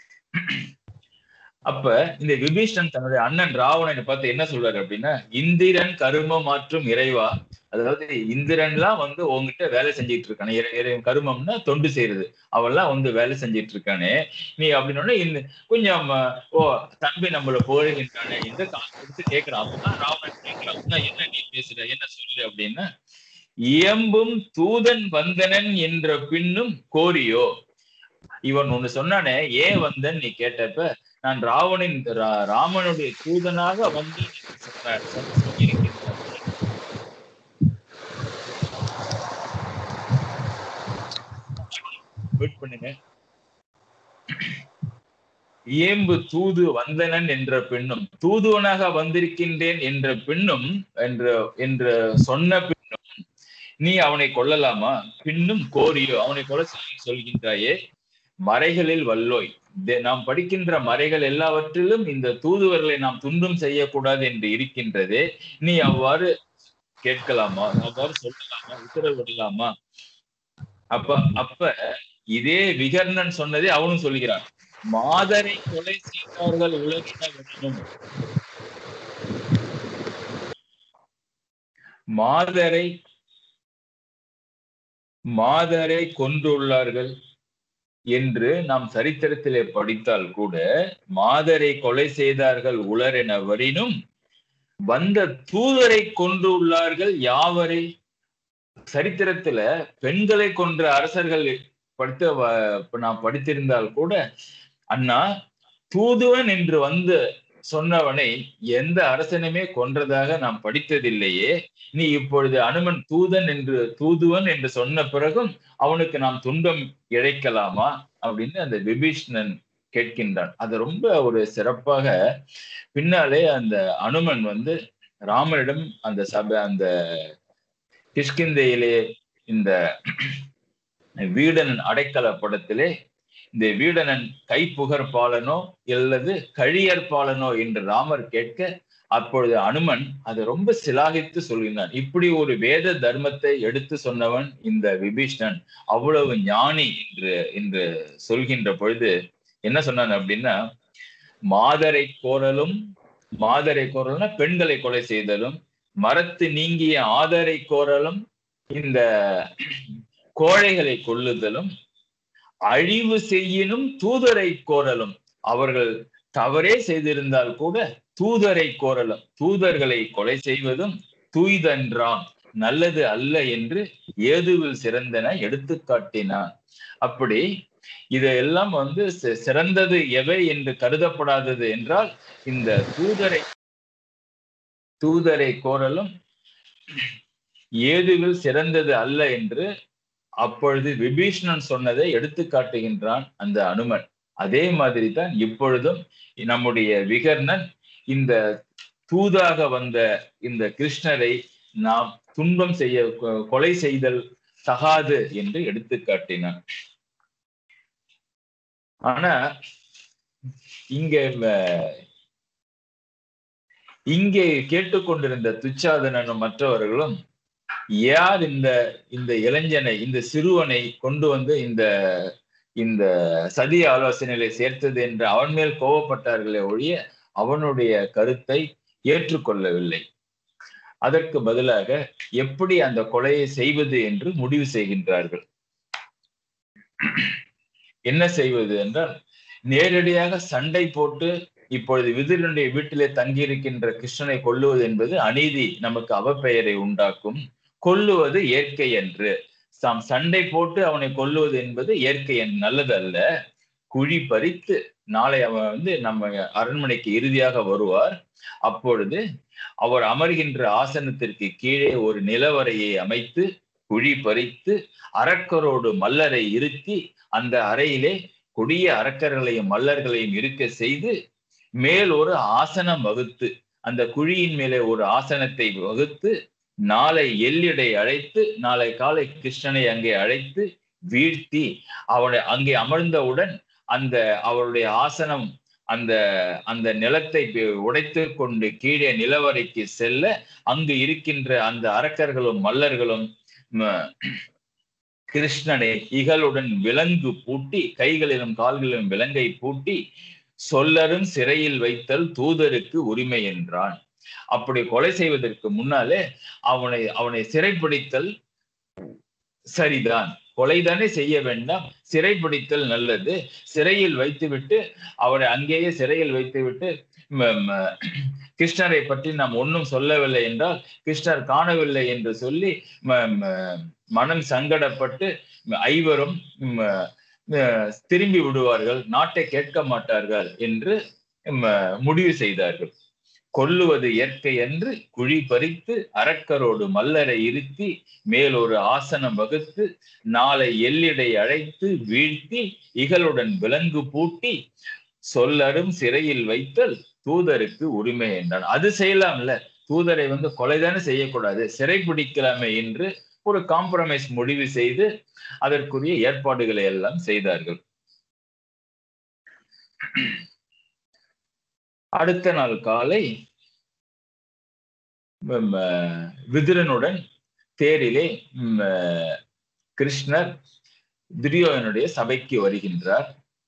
S1: அப்ப இந்த விபீஷணன் தன்னுடைய அண்ணன் ராவணனை பார்த்து என்ன சொல்றாரு அப்படின்னா இந்திரன் கருமம் மற்றும் இறைவா அதாவது இந்திரன்லாம் வந்து உங்ககிட்ட வேலை செஞ்சிட்டு இருக்கானே இறை- இறை- கருமம்னா தொண்டு செய்யறது அவெல்லாம் வந்து வேலை செஞ்சிட்டு இருக்கானே நீ அப்படின்னோடனே இந்த கொஞ்சம் அஹ், ஓ தம்பி நம்மள போடுகின்றானே இந்த காசு கொடுத்து கேட்கிறான் அப்பதான் ராவணன் கேட்கிறான் "அண்ணா, என்ன நீ பேசுற என்ன சொல்லு அப்படின்னா இயம்பும் தூதன் வந்தனன் என்ற பின்னும் கோரியோ இவன் ஒண்ணு சொன்னானே ஏன் வந்தன் நீ கேட்டப்ப நான் ராவணின் ரா- ராமனுடைய தூதனாக வந்தேன் என்று சொன்னார் சொன்ன- சொல்லியிருக்கின்றார். Wait பண்ணுங்க இயம்பு தூது வந்தனன் என்ற பெண்ணும் தூதுவனாக வந்திருக்கின்றேன் என்ற பெண்ணும் என்ற என்று சொன்ன பின்னும் நீ அவனை கொல்லலாமா பின்னும் கோரியோ அவனை கொலை செய்ய சொல்கின்றாயே மறைகளில் வல்லோய் தே- நாம் படிக்கின்ற மறைகள் எல்லாவற்றிலும் இந்த தூதுவர்களை நாம் துன்பம் செய்யக்கூடாது என்று இருக்கின்றதே நீ அவ்வாறு கேட்கலாமா அவ்வாறு சொல்லலாமா உத்தரவிடலாமா அப்ப அப்ப இதே விகர்ணன் சொன்னதே அவனும் சொல்கிறான் மாதரை கொலை செய்தவர்கள் உலகின வேண்டும் மாதரை மாதரை கொன்றுள்ளார்கள் என்று நாம் சரித்திரத்திலே படித்தால் கூட மாதரை கொலை செய்தார்கள் உலர் என வரினும் வந்த தூதரை கொன்று உள்ளார்கள் யாவரை சரித்திரத்துல பெண்களை கொன்ற அரசர்கள் படித்த வ- இப்ப நான் படித்திருந்தால் கூட அண்ணா தூதுவன் என்று வந்து சொன்னவனை எந்த அரசனுமே கொன்றதாக நாம் படித்ததில்லையே நீ இப்பொழுது அனுமன் தூதன் என்று தூதுவன் என்று சொன்ன பிறகும் அவனுக்கு நாம் துன்பம் இழைக்கலாமா அப்படின்னு அந்த விபீஷ்ணன் கேட்கின்றான் அது ரொம்ப ஒரு சிறப்பாக பின்னாலே அந்த அனுமன் வந்து ராமனிடம் அந்த சபை அந்த கிஷ்கிந்தையிலே இந்த வீடனன் அடைக்கல படத்திலே இந்த வீடனன் கைப்புகர் பாலனோ அல்லது கழியர் பாலனோ என்று ராமர் கேட்க அப்பொழுது அனுமன் அதை ரொம்ப சிலாகித்து சொல்கின்றான் இப்படி ஒரு வேத தர்மத்தை எடுத்து சொன்னவன் இந்த விபீஷ்ணன் அவ்வளவு ஞானி என்று என்று சொல்கின்ற பொழுது என்ன சொன்னான் அப்படின்னா மாதரை கோரலும் மாதரை கோரல்னா பெண்களை கொலை செய்தலும் மரத்து நீங்கிய ஆதரை கோரலும் இந்த கோழைகளை கொல்லுதலும் அழிவு செய்யினும் தூதரை கோரலும் அவர்கள் தவறே செய்திருந்தால் கூட தூதரை கோரலும் தூதர்களை கொலை செய்வதும் தூய்தன்றாம் நல்லது அல்ல என்று ஏதுவில் சிறந்தன எடுத்து காட்டினான் அப்படி இதையெல்லாம் வந்து சி- சிறந்தது எவை என்று கருதப்படாதது என்றால் இந்த தூதரை தூதரை கோரலும் ஏதுவில் சிறந்தது அல்ல என்று அப்பொழுது விபீஷ்ணன் சொன்னதை எடுத்து காட்டுகின்றான் அந்த அனுமன் அதே மாதிரி தான் இப்பொழுதும் நம்முடைய விகர்ணன் இந்த தூதாக வந்த இந்த கிருஷ்ணரை நாம் துன்பம் செய்ய கொ- கொலை செய்தல் தகாது என்று எடுத்து காட்டினான் ஆனா இங்க அஹ், இங்கே கேட்டுக்கொண்டிருந்த துச்சாதனனும் மற்றவர்களும் யார் இந்த இந்த இளைஞனை இந்த சிறுவனை கொண்டு வந்து இந்த இந்த சதி ஆலோசனைகளை சேர்த்தது என்று அவன் மேல் கோபப்பட்டார்களே ஒழிய அவனுடைய கருத்தை ஏற்றுக்கொள்ளவில்லை அதற்கு பதிலாக எப்படி அந்த கொலையை செய்வது என்று முடிவு செய்கின்றார்கள் என்ன செய்வது என்றால் நேரடியாக சண்டை போட்டு இப்பொழுது விதுரனுடைய வீட்டிலே தங்கியிருக்கின்ற கிருஷ்ணனை கொல்லுவது என்பது அநீதி நமக்கு அவப்பெயரை உண்டாக்கும் கொல்லுவது இயற்கை என்று தாம் சண்டை போட்டு அவனை கொல்லுவது என்பது இயற்கை நல்லது அல்ல குழி பறித்து நாளை அவன் வந்து நம்ம அரண்மனைக்கு இறுதியாக வருவார் அப்பொழுது அவர் அமர்கின்ற ஆசனத்திற்கு கீழே ஒரு நிலவரையை அமைத்து குழி பறித்து அரக்கரோடு மல்லரை இருத்தி அந்த அறையிலே கொடிய அரக்கர்களையும் மல்லர்களையும் இருக்க செய்து மேல் ஒரு ஆசனம் வகுத்து அந்த குழியின் மேலே ஒரு ஆசனத்தை வகுத்து நாளை எல்லிடை அழைத்து நாளை காலை கிருஷ்ணனை அங்கே அழைத்து வீழ்த்தி அவனை அங்கே அமர்ந்தவுடன் அந்த அவருடைய ஆசனம் அந்த அந்த நிலத்தை உடைத்து கொண்டு கீழே நிலவரைக்கு செல்ல அங்கு இருக்கின்ற அந்த அரக்கர்களும் மல்லர்களும் கிருஷ்ணனை இகளுடன் விலங்கு பூட்டி கைகளிலும் கால்களிலும் விலங்கை பூட்டி சொல்லரும் சிறையில் வைத்தல் தூதருக்கு உரிமை என்றான் அப்படி கொலை செய்வதற்கு முன்னாலே அவனை அவனை சிறைப்பிடித்தல் சரிதான் கொலைதானே செய்ய வேண்டாம் சிறைப்பிடித்தல் நல்லது சிறையில் வைத்துவிட்டு அவரை அங்கேயே சிறையில் வைத்துவிட்டு கிருஷ்ணரை பற்றி நாம் ஒன்றும் சொல்லவில்லை என்றால் கிருஷ்ணர் காணவில்லை என்று சொல்லி மனம் சங்கடப்பட்டு ஐவரும் திரும்பி விடுவார்கள் நாட்டை கேட்க மாட்டார்கள் என்று முடிவு செய்தார்கள் கொல்லுவது இயற்கை என்று குழி பறித்து அரக்கரோடு மல்லரை இருத்தி மேல் ஒரு ஆசனம் வகுத்து நாளை எல்லிடை அழைத்து வீழ்த்தி இகளுடன் விலங்கு பூட்டி சொல்லரும் சிறையில் வைத்தல் தூதருக்கு உரிமை என்றான் அது செய்யலாம்ல தூதரை வந்து கொலைதானே செய்யக்கூடாது சிறை பிடிக்கலாமே என்று ஒரு காம்ப்ரமைஸ் முடிவு செய்து அதற்குரிய ஏற்பாடுகளை எல்லாம் செய்தார்கள் அடுத்த நாள் காலை விதுரனுடன் தேரிலே கிருஷ்ணர் துரியோதனுடைய சபைக்கு வருகின்றார்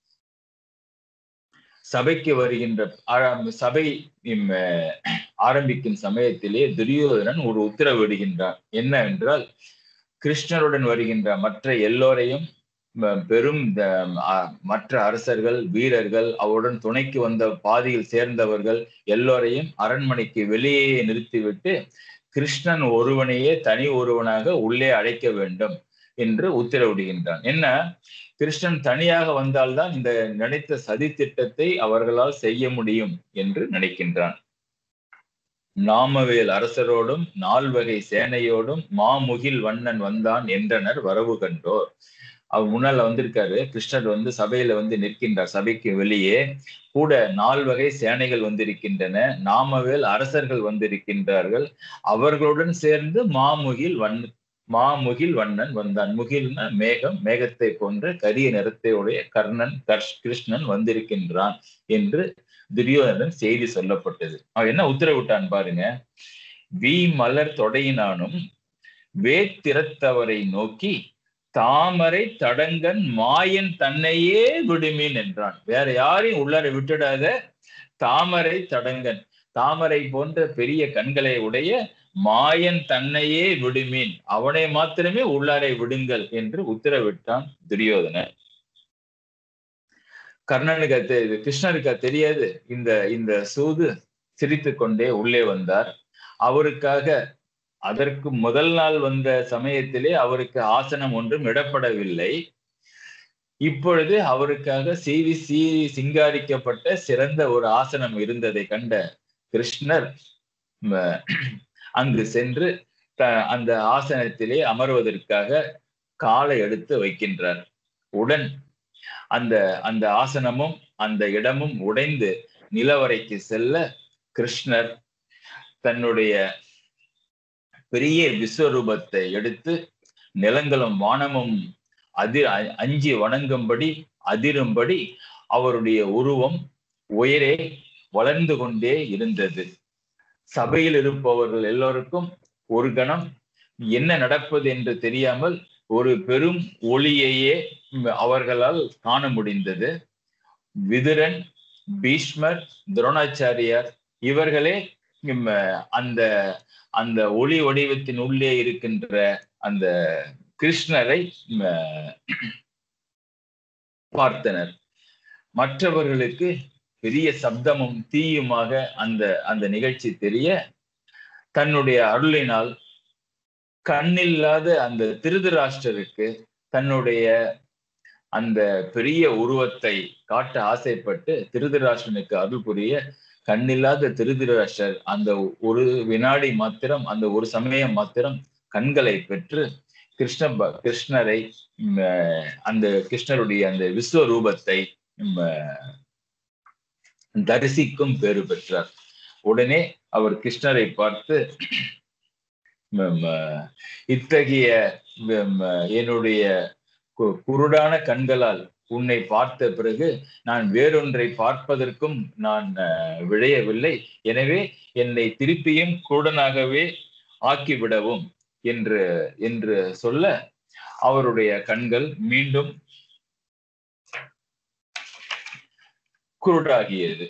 S1: சபைக்கு வருகின்ற சபை ஆரம்பிக்கும் சமயத்திலே துரியோதனன் ஒரு உத்தரவு விடுகின்றான் என்ன என்றால் கிருஷ்ணருடன் வருகின்ற மற்ற எல்லோரையும் பெரும் மற்ற அரசர்கள் வீரர்கள் அவருடன் துணைக்கு வந்த பாதியில் சேர்ந்தவர்கள் எல்லோரையும் அரண்மனைக்கு வெளியே நிறுத்திவிட்டு கிருஷ்ணன் ஒருவனையே தனி ஒருவனாக உள்ளே அழைக்க வேண்டும் என்று உத்தரவிடுகின்றான் என்ன கிருஷ்ணன் தனியாக வந்தால்தான் இந்த நினைத்த சதி திட்டத்தை அவர்களால் செய்ய முடியும் என்று நினைக்கின்றான் நாமவேல் அரசரோடும் நால்வகை சேனையோடும் மாமுகில் வண்ணன் வந்தான் என்றனர் வரவு கண்டோர் அவர் முன்னால வந்திருக்காரு கிருஷ்ணர் வந்து சபையில வந்து நிற்கின்றார் சபைக்கு வெளியே கூட நால்வகை சேனைகள் வந்திருக்கின்றன நாமவேல் அரசர்கள் வந்திருக்கின்றார்கள் அவர்களுடன் சேர்ந்து மாமுகில் வண்ண மாமுகில் வண்ணன் வந்தான் முகில்னா மேகம் மேகத்தை போன்ற கரிய நிறத்தையுடைய கர்ணன் கர்ஷ் கிருஷ்ணன் வந்திருக்கின்றான் என்று துரியோதனன் செய்தி சொல்லப்பட்டது அவன் என்ன உத்தரவிட்டான் பாருங்க வி மலர் தொடையினானும் வேத்திறத்தவரை நோக்கி தாமரை தடங்கன் மாயன் தன்னையே விடுமீன் என்றான் வேற யாரையும் உள்ளார விட்டுடாத தாமரை தடங்கன் தாமரை போன்ற பெரிய கண்களை உடைய மாயன் தன்னையே விடுமீன் அவனை மாத்திரமே உள்ளாரை விடுங்கள் என்று உத்தரவிட்டான் துரியோதனன் கர்ணனுக்கு இது கிருஷ்ணருக்கு தெரியாது இந்த இந்த சூது சிரித்து கொண்டே உள்ளே வந்தார் அவருக்காக அதற்கு முதல் நாள் வந்த சமயத்திலே அவருக்கு ஆசனம் ஒன்றும் இடப்படவில்லை இப்பொழுது அவருக்காக சீவி சீவி சிங்காரிக்கப்பட்ட சிறந்த ஒரு ஆசனம் இருந்ததை கண்ட கிருஷ்ணர் அங்கு சென்று அந்த ஆசனத்திலே அமர்வதற்காக காலை எடுத்து வைக்கின்றார் உடன் அந்த அந்த ஆசனமும் அந்த இடமும் உடைந்து நிலவரைக்கு செல்ல கிருஷ்ணர் தன்னுடைய பெரிய விஸ்வரூபத்தை எடுத்து நிலங்களும் வானமும் அதி அஞ்சி வணங்கும்படி அதிரும்படி அவருடைய உருவம் உயரே வளர்ந்து கொண்டே இருந்தது சபையில் இருப்பவர்கள் எல்லோருக்கும் ஒரு கணம் என்ன நடப்பது என்று தெரியாமல் ஒரு பெரும் ஒளியையே அவர்களால் காண முடிந்தது விதுரன் பீஷ்மர் துரோணாச்சாரியார் இவர்களே அந்த அந்த ஒளி வடிவத்தின் உள்ளே இருக்கின்ற அந்த கிருஷ்ணரை பார்த்தனர் மற்றவர்களுக்கு பெரிய சப்தமும் தீயுமாக அந்த அந்த நிகழ்ச்சி தெரிய தன்னுடைய அருளினால் கண்ணில்லாத அந்த திருதராஷ்டருக்கு தன்னுடைய அந்த பெரிய உருவத்தை காட்ட ஆசைப்பட்டு திருதராஷ்டனுக்கு அருள் புரிய கண்ணில்லாத திருதராஷ்டர் அந்த ஒரு வினாடி மாத்திரம் அந்த ஒரு சமயம் மாத்திரம் கண்களை பெற்று கிருஷ்ண ப- கிருஷ்ணரை ம், அஹ், அந்த கிருஷ்ணருடைய அந்த விஸ்வரூபத்தை ம், அஹ், தரிசிக்கும் பேறு பெற்றார் உடனே அவர் கிருஷ்ணரை பார்த்து ம், அஹ், இத்தகைய ம், அஹ், என்னுடைய கு- குருடான கண்களால் உன்னை பார்த்த பிறகு நான் வேறொன்றை பார்ப்பதற்கும் நான் அஹ், விழையவில்லை எனவே என்னை திருப்பியும் குருடனாகவே ஆக்கிவிடவும் என்று என்று சொல்ல அவருடைய கண்கள் மீண்டும் குருடாகியது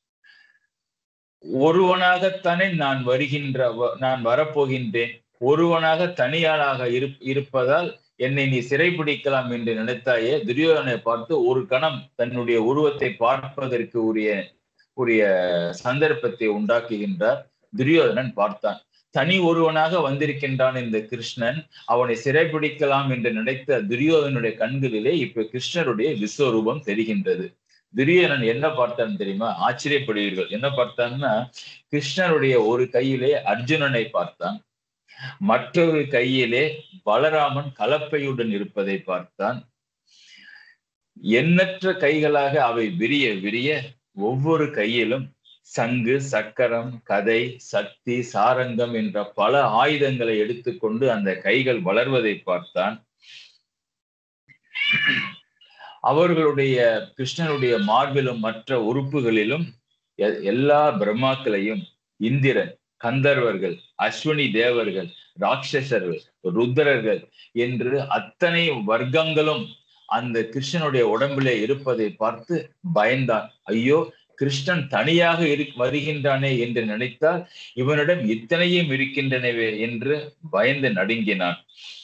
S1: ஒருவனாகத்தானே நான் வருகின்ற வ- நான் வரப்போகின்றேன் ஒருவனாக தனியாளாக இருப்- இருப்பதால் என்னை நீ சிறைபிடிக்கலாம் என்று நினைத்தாயே துரியோதனை பார்த்து ஒரு கணம் தன்னுடைய உருவத்தை பார்ப்பதற்கு உரிய உரிய சந்தர்ப்பத்தை உண்டாக்குகின்றார் துரியோதனன் பார்த்தான் தனி ஒருவனாக வந்திருக்கின்றான் இந்த கிருஷ்ணன் அவனை சிறைபிடிக்கலாம் என்று நினைத்த துரியோதனுடைய கண்களிலே இப்ப கிருஷ்ணருடைய விஸ்வரூபம் தெரிகின்றது துரியோதனன் என்ன பார்த்தான் தெரியுமா ஆச்சரியப்படுவீர்கள் என்ன பார்த்தான்னா கிருஷ்ணருடைய ஒரு கையிலே அர்ஜுனனை பார்த்தான் மற்றொரு கையிலே பலராமன் கலப்பையுடன் இருப்பதை பார்த்தான் எண்ணற்ற கைகளாக அவை விரிய விரிய ஒவ்வொரு கையிலும் சங்கு சக்கரம் கதை சக்தி சாரங்கம் என்ற பல ஆயுதங்களை எடுத்துக்கொண்டு அந்த கைகள் வளர்வதை பார்த்தான் அவர்களுடைய கிருஷ்ணனுடைய மார்பிலும் மற்ற உறுப்புகளிலும் எ- எல்லா பிரம்மாக்களையும் இந்திரன் கந்தர்வர்கள் அஸ்வினி தேவர்கள் ராட்சசர்கள் ருத்ரர்கள் என்று அத்தனை வர்க்கங்களும் அந்த கிருஷ்ணனுடைய உடம்பிலே இருப்பதை பார்த்து பயந்தான் ஐயோ கிருஷ்ணன் தனியாக இரு வருகின்றானே என்று நினைத்தால் இவனிடம் இத்தனையும் இருக்கின்றனவே என்று பயந்து நடுங்கினான்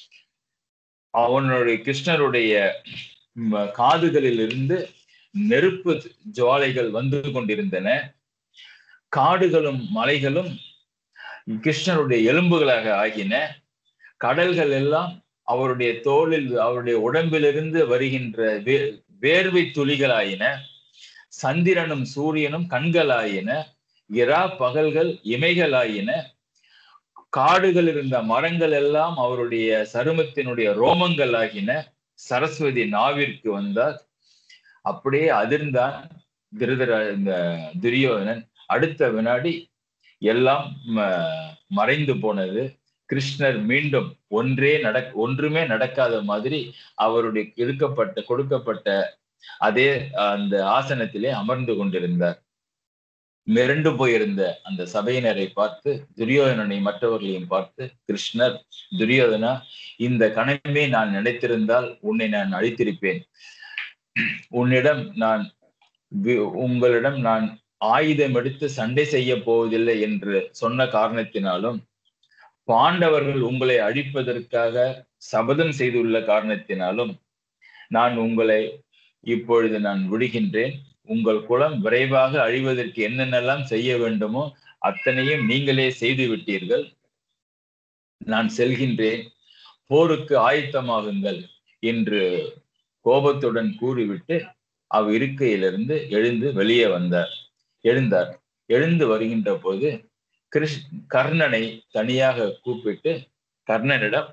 S1: அவனுடைய கிருஷ்ணருடைய ம், காதுகளில் இருந்து நெருப்பு ஜுவாலைகள் வந்து கொண்டிருந்தன காடுகளும் மலைகளும் கிருஷ்ணருடைய எலும்புகளாக ஆகின கடல்கள் எல்லாம் அவருடைய தோளில் அவருடைய உடம்பிலிருந்து வருகின்ற வே- வேர்வை துளிகளாயின சந்திரனும் சூரியனும் கண்களாயின இரா பகல்கள் இமைகளாயின காடுகள் இருந்த மரங்கள் எல்லாம் அவருடைய சருமத்தினுடைய ரோமங்கள் ஆகின சரஸ்வதி நாவிற்கு வந்தார் அப்படியே அதிர்ந்தான் திருதர இந்த துரியோதனன் அடுத்த வினாடி எல்லாம் ம- மறைந்து போனது கிருஷ்ணர் மீண்டும் ஒன்றே நடக் ஒன்றுமே நடக்காத மாதிரி அவருடைய இருக்கப்பட்ட கொடுக்கப்பட்ட அதே அந்த ஆசனத்திலே அமர்ந்து கொண்டிருந்தார் மிரண்டு போயிருந்த அந்த சபையினரை பார்த்து துரியோதனனை மற்றவர்களையும் பார்த்து கிருஷ்ணர் துரியோதனா இந்த கணமே நான் நினைத்திருந்தால் உன்னை நான் அழித்திருப்பேன் உன்னிடம் நான் வி- உங்களிடம் நான் ஆயுதம் எடுத்து சண்டை செய்ய போவதில்லை என்று சொன்ன காரணத்தினாலும் பாண்டவர்கள் உங்களை அழிப்பதற்காக சபதம் செய்துள்ள காரணத்தினாலும் நான் உங்களை இப்பொழுது நான் விடுகின்றேன் உங்கள் குலம் விரைவாக அழிவதற்கு என்னென்னலாம் செய்ய வேண்டுமோ அத்தனையும் நீங்களே செய்து விட்டீர்கள் நான் செல்கின்றேன் போருக்கு ஆயத்தமாகுங்கள் என்று கோபத்துடன் கூறிவிட்டு அவ் இருக்கையிலிருந்து எழுந்து வெளியே வந்தார் எழுந்தார் எழுந்து வருகின்ற போது கிருஷ் கர்ணனை தனியாக கூப்பிட்டு கர்ணனிடம்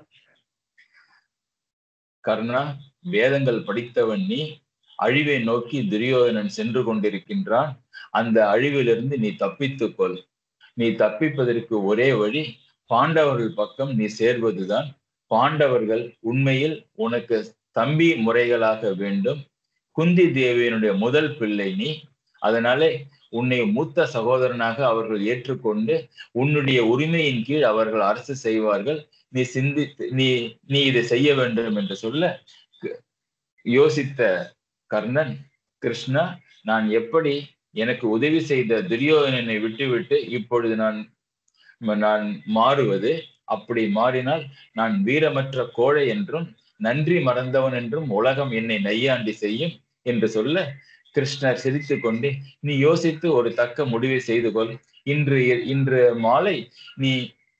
S1: கர்ணா வேதங்கள் படித்தவன் நீ அழிவை நோக்கி துரியோதனன் சென்று கொண்டிருக்கின்றான் அந்த அழிவிலிருந்து நீ தப்பித்துக் கொள் நீ தப்பிப்பதற்கு ஒரே வழி பாண்டவர்கள் பக்கம் நீ சேர்வதுதான் பாண்டவர்கள் உண்மையில் உனக்கு தம்பி முறைகளாக வேண்டும் குந்தி தேவியனுடைய முதல் பிள்ளை நீ அதனாலே உன்னை மூத்த சகோதரனாக அவர்கள் ஏற்றுக்கொண்டு உன்னுடைய உரிமையின் கீழ் அவர்கள் அரசு செய்வார்கள் நீ சிந்தித்து நீ நீ இதை செய்ய வேண்டும் என்று சொல்ல யோசித்த கர்ணன் கிருஷ்ணா நான் எப்படி எனக்கு உதவி செய்த துரியோதனனை விட்டுவிட்டு இப்பொழுது நான் நான் மாறுவது அப்படி மாறினால் நான் வீரமற்ற கோழை என்றும் நன்றி மறந்தவன் என்றும் உலகம் என்னை நையாண்டி செய்யும் என்று சொல்ல கிருஷ்ணர் சிரித்து கொண்டு நீ யோசித்து ஒரு தக்க முடிவை செய்து கொள் இன்று இன்று மாலை நீ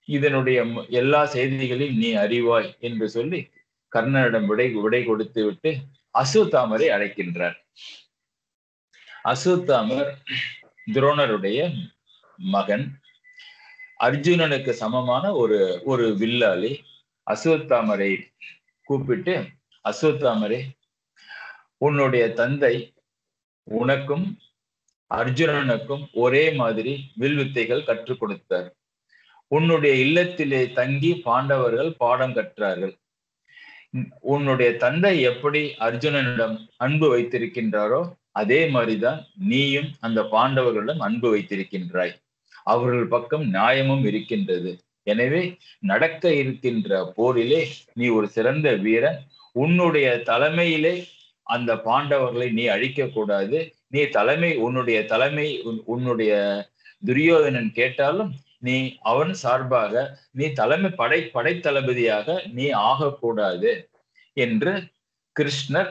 S1: இதனுடைய ம- எல்லா செய்திகளையும் நீ அறிவாய் என்று சொல்லி கர்ணனிடம் விடை விடை கொடுத்து விட்டு அசுத்தாமரை அழைக்கின்றார் அசுத்தாமர் துரோணருடைய மகன் அர்ஜுனனுக்கு சமமான ஒரு ஒரு வில்லாளி அசுத்தாமரை கூப்பிட்டு அசுத்தாமரை உன்னுடைய தந்தை உனக்கும் அர்ஜுனனுக்கும் ஒரே மாதிரி வில்வித்தைகள் கற்றுக் கொடுத்தார் உன்னுடைய இல்லத்திலே தங்கி பாண்டவர்கள் பாடம் கற்றார்கள் உன்னுடைய தந்தை எப்படி அர்ஜுனனிடம் அன்பு வைத்திருக்கின்றாரோ அதே மாதிரிதான் நீயும் அந்த பாண்டவர்களிடம் அன்பு வைத்திருக்கின்றாய் அவர்கள் பக்கம் நியாயமும் இருக்கின்றது எனவே நடக்க இருக்கின்ற போரிலே நீ ஒரு சிறந்த வீரன் உன்னுடைய தலைமையிலே அந்த பாண்டவர்களை நீ அழிக்க கூடாது நீ தலைமை உன்னுடைய தலைமை உன்- உன்னுடைய துரியோதனன் கேட்டாலும் நீ அவன் சார்பாக நீ தலைமை படை படைத்தளபதியாக நீ ஆகக்கூடாது என்று கிருஷ்ணர்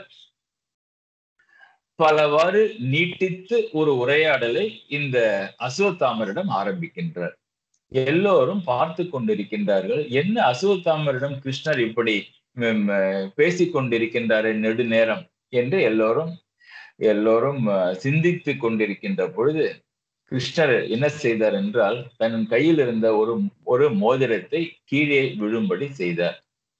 S1: பலவாறு நீட்டித்து ஒரு உரையாடலை இந்த அசுவத்தாமரிடம் ஆரம்பிக்கின்றார் எல்லோரும் பார்த்து கொண்டிருக்கின்றார்கள் என்ன அசுவத்தாமரிடம் கிருஷ்ணர் இப்படி ம், அஹ், பேசிக் கொண்டிருக்கின்றார் நெடுநேரம் என்று எல்லோரும் எல்லோரும் அஹ், சிந்தித்துக் கொண்டிருக்கின்ற பொழுது கிருஷ்ணர் என்ன செய்தார் என்றால் தன் கையில் இருந்த ஒரு ஒரு மோதிரத்தை கீழே விழும்படி செய்தார்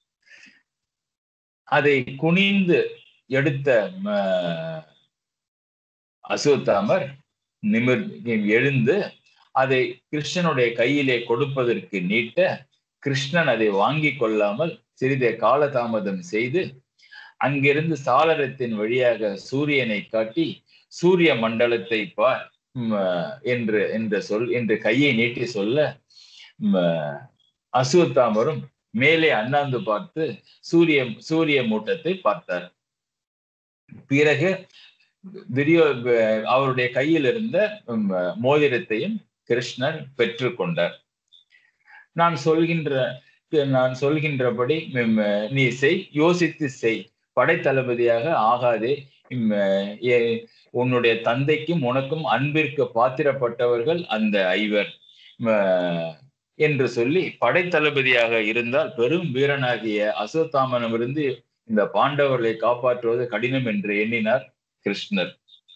S1: அதை குனிந்து எடுத்த ம- அசுவத்தாமர் நிமிர் எழுந்து அதை கிருஷ்ணனுடைய கையிலே கொடுப்பதற்கு நீட்ட கிருஷ்ணன் அதை வாங்கி கொள்ளாமல் சிறிது காலதாமதம் செய்து அங்கிருந்து சாளரத்தின் வழியாக சூரியனை காட்டி சூரிய மண்டலத்தை பார் ம், என்று என்று சொல் என்று கையை நீட்டி சொல்ல ம், அசுவத்தாமரும் மேலே அண்ணாந்து பார்த்து சூரிய சூரிய மூட்டத்தை பார்த்தார் பிறகு துரியோ அவருடைய கையில் இருந்த ம், மோதிரத்தையும் கிருஷ்ணர் பெற்றுக்கொண்டார் நான் சொல்கின்ற நான் சொல்கின்றபடி ம், நீ செய் யோசித்து செய் படைத்தளபதியாக ஆகாதே ம், ஏ- உன்னுடைய தந்தைக்கும் உனக்கும் அன்பிற்கு பாத்திரப்பட்டவர்கள் அந்த ஐவர் ம், என்று சொல்லி படைத்தளபதியாக இருந்தால் பெரும் வீரனாகிய அசோத்தாமனிடமிருந்து இந்த பாண்டவர்களை காப்பாற்றுவது கடினம் என்று எண்ணினார் கிருஷ்ணர்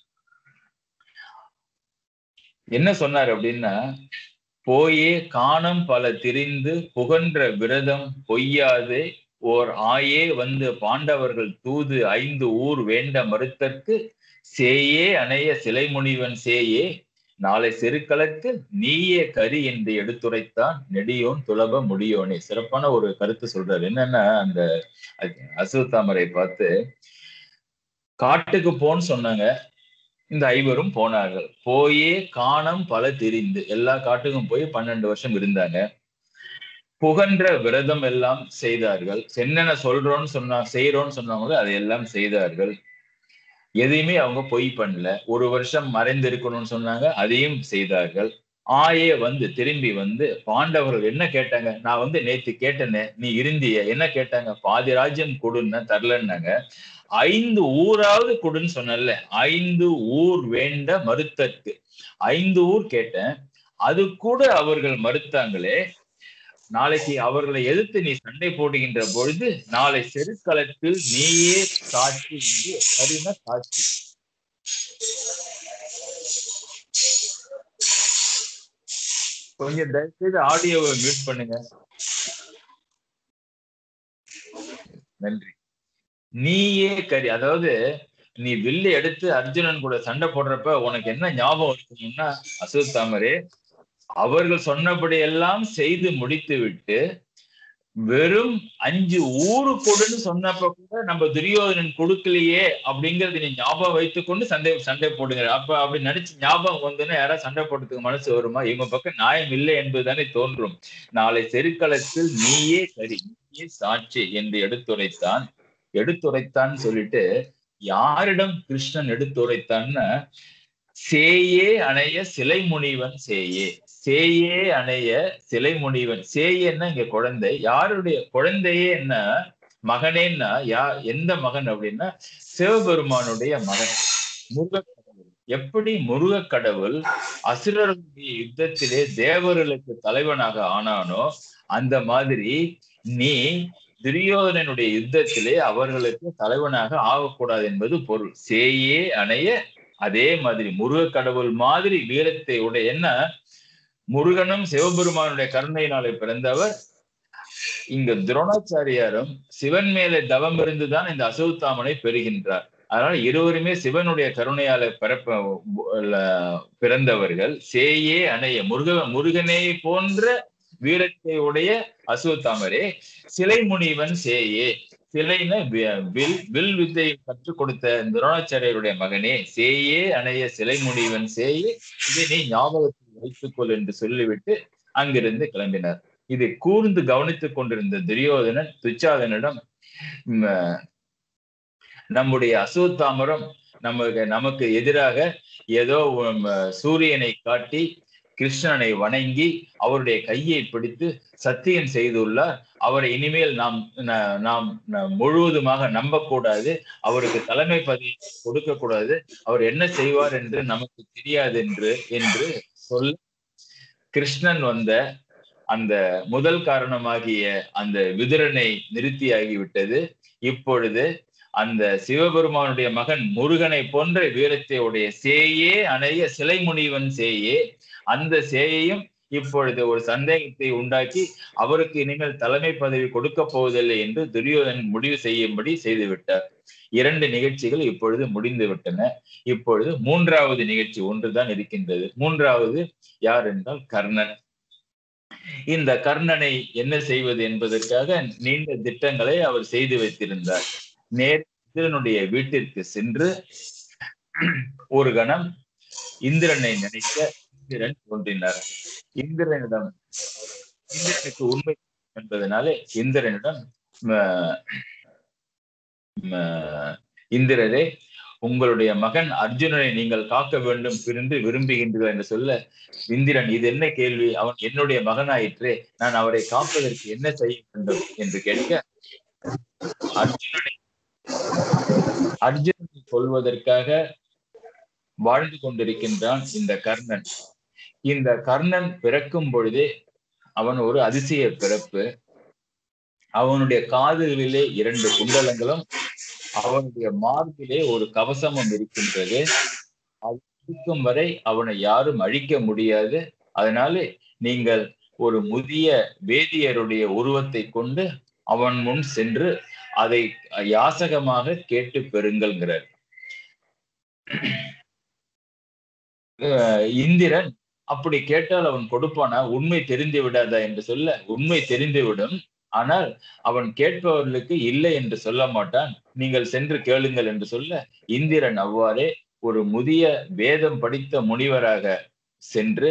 S1: என்ன சொன்னார் அப்படின்னா போயே காணம் பல திரிந்து புகன்ற விரதம் பொய்யாதே ஓர் ஆயே வந்து பாண்டவர்கள் தூது ஐந்து ஊர் வேண்ட மறுத்தற்கு சேயே அணைய சிலைமுனிவன் சேயே நாளை செருக்களத்து நீயே கரி என்று எடுத்துரைத்தான் நெடியோன் துலப முடியோனே சிறப்பான ஒரு கருத்து சொல்றாரு என்னன்னா அந்த அசுத்தாமரை பார்த்து காட்டுக்கு போன்னு சொன்னாங்க இந்த ஐவரும் போனார்கள் போயே காணம் பல தெரிந்து எல்லா காட்டுக்கும் போய் பன்னெண்டு வருஷம் இருந்தாங்க புகன்ற விரதம் எல்லாம் செய்தார்கள் என்னென்ன சொல்றோம்னு சொன்னா செய்யறோம்னு சொன்னாங்களோ அதையெல்லாம் செய்தார்கள் எதையுமே அவங்க பொய் பண்ணல ஒரு வருஷம் மறைந்து இருக்கணும்னு சொன்னாங்க அதையும் செய்தார்கள் ஆயே வந்து திரும்பி வந்து பாண்டவர்கள் என்ன கேட்டாங்க நான் வந்து நேத்து கேட்டேனே நீ இருந்திய என்ன கேட்டாங்க பாதி ராஜ்யம் கொடுன்னு தரலன்னாங்க ஐந்து ஊராவது கொடுன்னு சொன்னல ஐந்து ஊர் வேண்ட மறுத்தற்கு ஐந்து ஊர் கேட்டேன் அது கூட அவர்கள் மறுத்தாங்களே நாளைக்கு அவர்களை எதிர்த்து நீ சண்டை போடுகின்ற பொழுது நாளை செருக்களத்தில் நீயே சாட்சி என்று கருண சாட்சி கொஞ்சம் தயவுசெய்து ஆடியோவை மியூட் பண்ணுங்க நன்றி நீயே கரி அதாவது நீ வில்லு எடுத்து அர்ஜுனன் கூட சண்டை போடுறப்ப உனக்கு என்ன ஞாபகம் இருக்கணும்னா அசுத்தாமரே அவர்கள் சொன்னபடி எல்லாம் செய்து முடித்து விட்டு வெறும் அஞ்சு ஊரு கொடுன்னு சொன்னப்ப கூட நம்ம துரியோதனன் கொடுக்கலையே அப்படிங்கறது நீ ஞாபகம் வைத்துக்கொண்டு சண்டை சண்டை போடுங்க அப்ப அப்படி நினைச்சு ஞாபகம் வந்துன்னா யாராவது சண்டை போடுறதுக்கு மனசு வருமா இவங்க பக்கம் நியாயம் இல்லை என்பதுதானே தோன்றும் நாளை செருக்களத்தில் நீயே சரி நீயே சாட்சி என்று எடுத்துரைத்தான் எடுத்துரைத்தான் சொல்லிட்டு யாரிடம் கிருஷ்ணன் எடுத்துரைத்தான்னு சேயே அணைய சிலை முனிவன் சேயே சேயே அணைய சிலை முனிவன் சேயன்னா இங்க குழந்தை யாருடைய குழந்தையே என்ன மகனேன்னா யா எந்த மகன் அப்படின்னா சிவபெருமானுடைய மகன் முருகக் கடவுள் எப்படி முருகக் கடவுள் அசுரர்களுடைய யுத்தத்திலே தேவர்களுக்கு தலைவனாக ஆனானோ அந்த மாதிரி நீ துரியோதனனுடைய யுத்தத்திலே அவர்களுக்கு தலைவனாக ஆகக்கூடாது என்பது பொருள் சேயே அணைய அதே மாதிரி முருகக் கடவுள் மாதிரி வீரத்தை உடைய என்ன முருகனும் சிவபெருமானுடைய கருணையினாலே பிறந்தவர் இங்க துரோணாச்சாரியாரும் சிவன் மேலே தவம் இருந்துதான் இந்த அசௌத்தாமனை பெறுகின்றார் அதனால இருவருமே சிவனுடைய கருணையால பிறப்ப ல- பிறந்தவர்கள் சேயே அணைய முருக முருகனை போன்ற வீரத்தை உடைய அசுவத்தாமரே சிலை முனிவன் சேயே சிலைன வி- வில் வில் வித்தை கற்றுக் கொடுத்த துரோணாச்சாரியருடைய மகனே சேயே அணைய சிலை முனிவன் சேயே இதை நீ ஞாபகத்தில் வைத்துக்கொள் என்று சொல்லிவிட்டு அங்கிருந்து கிளம்பினார் இதை கூர்ந்து கவனித்துக் கொண்டிருந்த துரியோதனன் துச்சாதனிடம் "ம், நம்முடைய அசுவத்தாமரம் நமக்கு நமக்கு எதிராக ஏதோ உம், சூரியனை காட்டி கிருஷ்ணனை வணங்கி அவருடைய கையை பிடித்து சத்தியம் செய்துள்ளார் அவரை இனிமேல் நாம் ந- நாம் ந- முழுவதுமாக நம்பக்கூடாது அவருக்கு தலைமை பதவி கொடுக்க கூடாது அவர் என்ன செய்வார் என்று நமக்கு தெரியாது என்று என்று சொல்ல கிருஷ்ணன் வந்த அந்த முதல் காரணமாகிய அந்த விதுரனை நிறுத்தியாகிவிட்டது இப்பொழுது அந்த சிவபெருமானுடைய மகன் முருகனை போன்ற வீரத்தை உடைய சேயே அணைய சிலை முனிவன் சேயே அந்த சேயையும் இப்பொழுது ஒரு சந்தேகத்தை உண்டாக்கி அவருக்கு இனிமேல் தலைமை பதவி கொடுக்க போவதில்லை என்று துரியோதனன் முடிவு செய்யும்படி செய்துவிட்டார் இரண்டு நிகழ்ச்சிகள் இப்பொழுது முடிந்து விட்டன இப்பொழுது மூன்றாவது நிகழ்ச்சி ஒன்றுதான் இருக்கின்றது மூன்றாவது யார் என்றால் கர்ணன் இந்த கர்ணனை என்ன செய்வது என்பதற்காக நீண்ட திட்டங்களை அவர் செய்து வைத்திருந்தார் நேர் இந்திரனுடைய வீட்டிற்கு சென்று ஒரு கணம் இந்திரனை நினைக்க இந்திரன் தோன்றினார் இந்திரனிடம் இந்திரனுக்கு உண்மை என்பதனாலே இந்திரனிடம் ம- ம- இந்திரரே உங்களுடைய மகன் அர்ஜுனனை நீங்கள் காக்க வேண்டும் என்று விரும்புகின்றீர்கள் என்று சொல்ல இந்திரன் இது என்ன கேள்வி அவன் என்னுடைய மகனாயிற்றே நான் அவரை காப்பதற்கு என்ன செய்ய வேண்டும் என்று கேட்க அர்ஜுனனை அர்ஜுனனை கொள்வதற்காக வாழ்ந்து கொண்டிருக்கின்றான் இந்த கர்ணன் இந்த கர்ணன் பிறக்கும் பொழுதே அவன் ஒரு அதிசய பிறப்பு அவனுடைய காதுகளிலே இரண்டு குண்டலங்களும் அவனுடைய மார்பிலே ஒரு கவசமும் இருக்கின்றது அது இருக்கும் வரை அவனை யாரும் அழிக்க முடியாது அதனால நீங்கள் ஒரு முதிய வேதியருடைய உருவத்தை கொண்டு அவன் முன் சென்று அதை யாசகமாக கேட்டு பெறுங்கள்ங்கிறார் அஹ் இந்திரன் அப்படி கேட்டால் அவன் கொடுப்பானா உண்மை தெரிந்து விடாதா என்று சொல்ல உண்மை தெரிந்துவிடும் ஆனால் அவன் கேட்பவர்களுக்கு இல்லை என்று சொல்ல மாட்டான் நீங்கள் சென்று கேளுங்கள் என்று சொல்ல இந்திரன் அவ்வாறே ஒரு முதிய வேதம் படித்த முனிவராக சென்று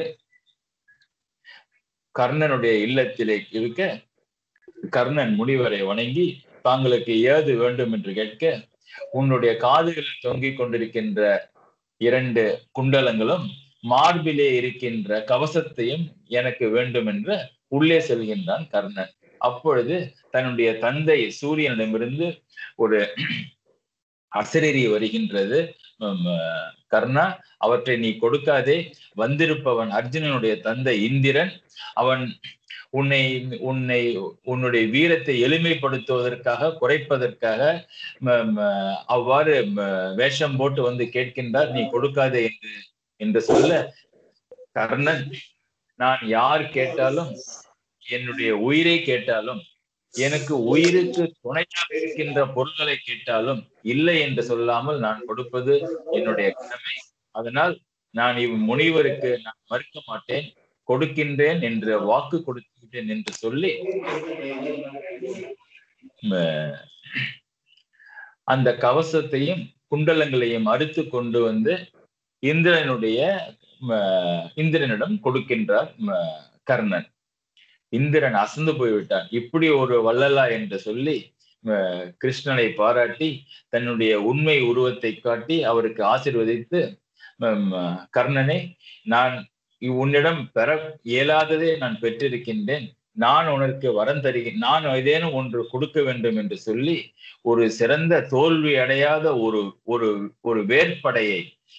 S1: கர்ணனுடைய இல்லத்திலே இருக்க கர்ணன் முனிவரை வணங்கி தாங்களுக்கு ஏது வேண்டும் என்று கேட்க உன்னுடைய காதுகளில் தொங்கிக் கொண்டிருக்கின்ற இரண்டு குண்டலங்களும் மார்பிலே இருக்கின்ற கவசத்தையும் எனக்கு வேண்டும் என்று உள்ளே செல்கின்றான் கர்ணன் அப்பொழுது தன்னுடைய தந்தை சூரியனிடமிருந்து ஒரு அசரீரி வருகின்றது உம், கர்ணா அவற்றை நீ கொடுக்காதே வந்திருப்பவன் அர்ஜுனனுடைய தந்தை இந்திரன் அவன் உன்னை உன்னை உன்னுடைய வீரத்தை எளிமைப்படுத்துவதற்காக குறைப்பதற்காக ம- ம- அவ்வாறு ம- வேஷம் போட்டு வந்து கேட்கின்றார் நீ கொடுக்காதே என்று என்று சொல்ல கர்ணன் நான் யார் கேட்டாலும் என்னுடைய உயிரை கேட்டாலும் எனக்கு உயிருக்கு துணையாக இருக்கின்ற பொருள்களை கேட்டாலும் இல்லை என்று சொல்லாமல் நான் கொடுப்பது என்னுடைய கடமை அதனால் நான் இவ் முனிவருக்கு நான் மறுக்க மாட்டேன் கொடுக்கின்றேன் என்று வாக்கு கொடுத்து விட்டேன் என்று சொல்லி ம, அந்த கவசத்தையும் குண்டலங்களையும் அறுத்து கொண்டு வந்து இந்திரனுடைய ம, இந்திரனிடம் கொடுக்கின்றார் ம, கர்ணன் இந்திரன் அசந்து போய்விட்டான் இப்படி ஒரு வள்ளலா என்று சொல்லி அஹ், கிருஷ்ணனை பாராட்டி தன்னுடைய உண்மை உருவத்தை காட்டி அவருக்கு ஆசீர்வதித்து ஹம், கர்ணனை நான் உன்னிடம் பெற இயலாததை நான் பெற்றிருக்கின்றேன் நான் உனக்கு வரம் தருகிறேன் நான் ஏதேனும் ஒன்று கொடுக்க வேண்டும் என்று சொல்லி ஒரு சிறந்த தோல்வி அடையாத ஒரு ஒரு ஒரு வேற்படையை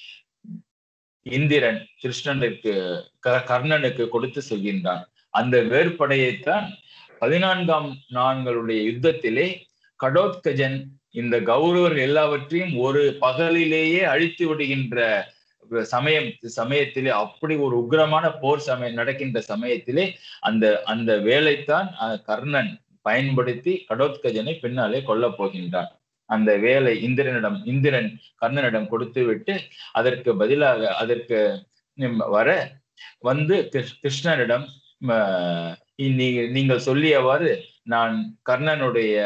S1: இந்திரன் கிருஷ்ணனுக்கு க- கர்ணனுக்கு கொடுத்து சொல்கின்றான் அந்த வேற்படையைத்தான் பதினான்காம் நான்களுடைய யுத்தத்திலே கடோத்கஜன் இந்த கௌரவர் எல்லாவற்றையும் ஒரு பகலிலேயே அழித்து விடுகின்ற சமயம் சமயத்திலே அப்படி ஒரு உக்கிரமான போர் சமயம் நடக்கின்ற சமயத்திலே அந்த அந்த வேலைத்தான் அஹ், கர்ணன் பயன்படுத்தி கடோத்கஜனை பின்னாலே கொல்லப் போகின்றான் அந்த வேலை இந்திரனிடம் இந்திரன் கர்ணனிடம் கொடுத்து விட்டு அதற்கு பதிலாக அதற்கு ம், வர வந்து கிருஷ்- கிருஷ்ணனிடம் ம, நீ- நீங்கள் சொல்லியவாறு நான் கர்ணனுடைய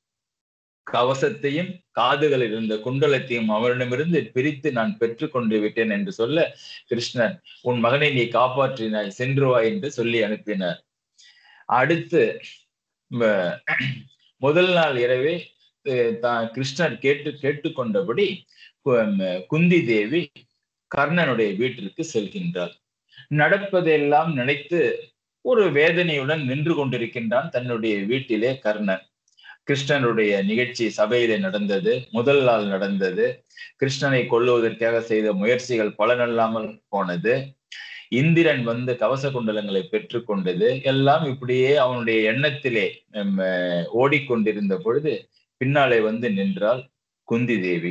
S1: கவசத்தையும் காதுகளில் இருந்த குண்டலத்தையும் அவரிடமிருந்து பிரித்து நான் பெற்று கொண்டு விட்டேன் என்று சொல்ல கிருஷ்ணன் உன் மகனை நீ காப்பாற்றினாய் சென்று வா என்று சொல்லி அனுப்பினார் அடுத்து ம, முதல் நாள் இரவே அஹ், தான் கிருஷ்ணர் கேட்டு கேட்டுக்கொண்டபடி கு- ம, குந்தி தேவி கர்ணனுடைய வீட்டிற்கு செல்கின்றார் நடப்பதெல்லாம் நினைத்து ஒரு வேதனையுடன் நின்று கொண்டிருக்கின்றான் தன்னுடைய வீட்டிலே கர்ணன் கிருஷ்ணனுடைய நிகழ்ச்சி சபையிலே நடந்தது முதல் நாள் நடந்தது கிருஷ்ணனை கொல்லுவதற்காக செய்த முயற்சிகள் பலனல்லாமல் போனது இந்திரன் வந்து கவச குண்டலங்களை பெற்றுக்கொண்டது எல்லாம் இப்படியே அவனுடைய எண்ணத்திலே ஹம், அஹ், ஓடிக்கொண்டிருந்த பொழுது பின்னாலே வந்து நின்றாள் குந்தி தேவி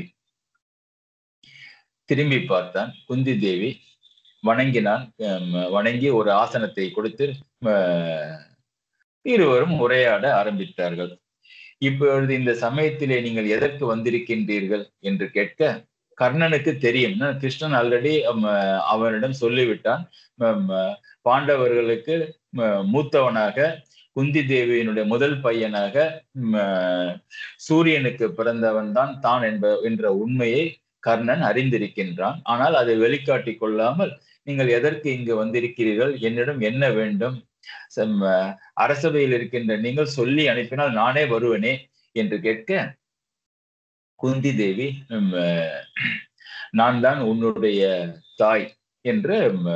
S1: திரும்பி பார்த்தான் குந்தி தேவி வணங்கினான் ஹம், வணங்கி ஒரு ஆசனத்தை கொடுத்து அஹ், இருவரும் உரையாட ஆரம்பித்தார்கள் இப்பொழுது இந்த சமயத்திலே நீங்கள் எதற்கு வந்திருக்கின்றீர்கள் என்று கேட்க கர்ணனுக்கு தெரியும் ஏன்னா கிருஷ்ணன் ஆல்ரெடி அவனிடம் சொல்லிவிட்டான் ஹம், பாண்டவர்களுக்கு ம, மூத்தவனாக குந்தி தேவியினுடைய முதல் பையனாக ஹம், சூரியனுக்கு பிறந்தவன் தான் தான் என்ப என்ற உண்மையை கர்ணன் அறிந்திருக்கின்றான் ஆனால் அதை வெளிக்காட்டிக் கொள்ளாமல் நீங்கள் எதற்கு இங்கு வந்திருக்கிறீர்கள் என்னிடம் என்ன வேண்டும் சம், அரசவையில் இருக்கின்ற நீங்கள் சொல்லி அனுப்பினால் நானே வருவேனே என்று கேட்க குந்தி தேவி ஹம், நான் தான் உன்னுடைய தாய் என்று ஹம்,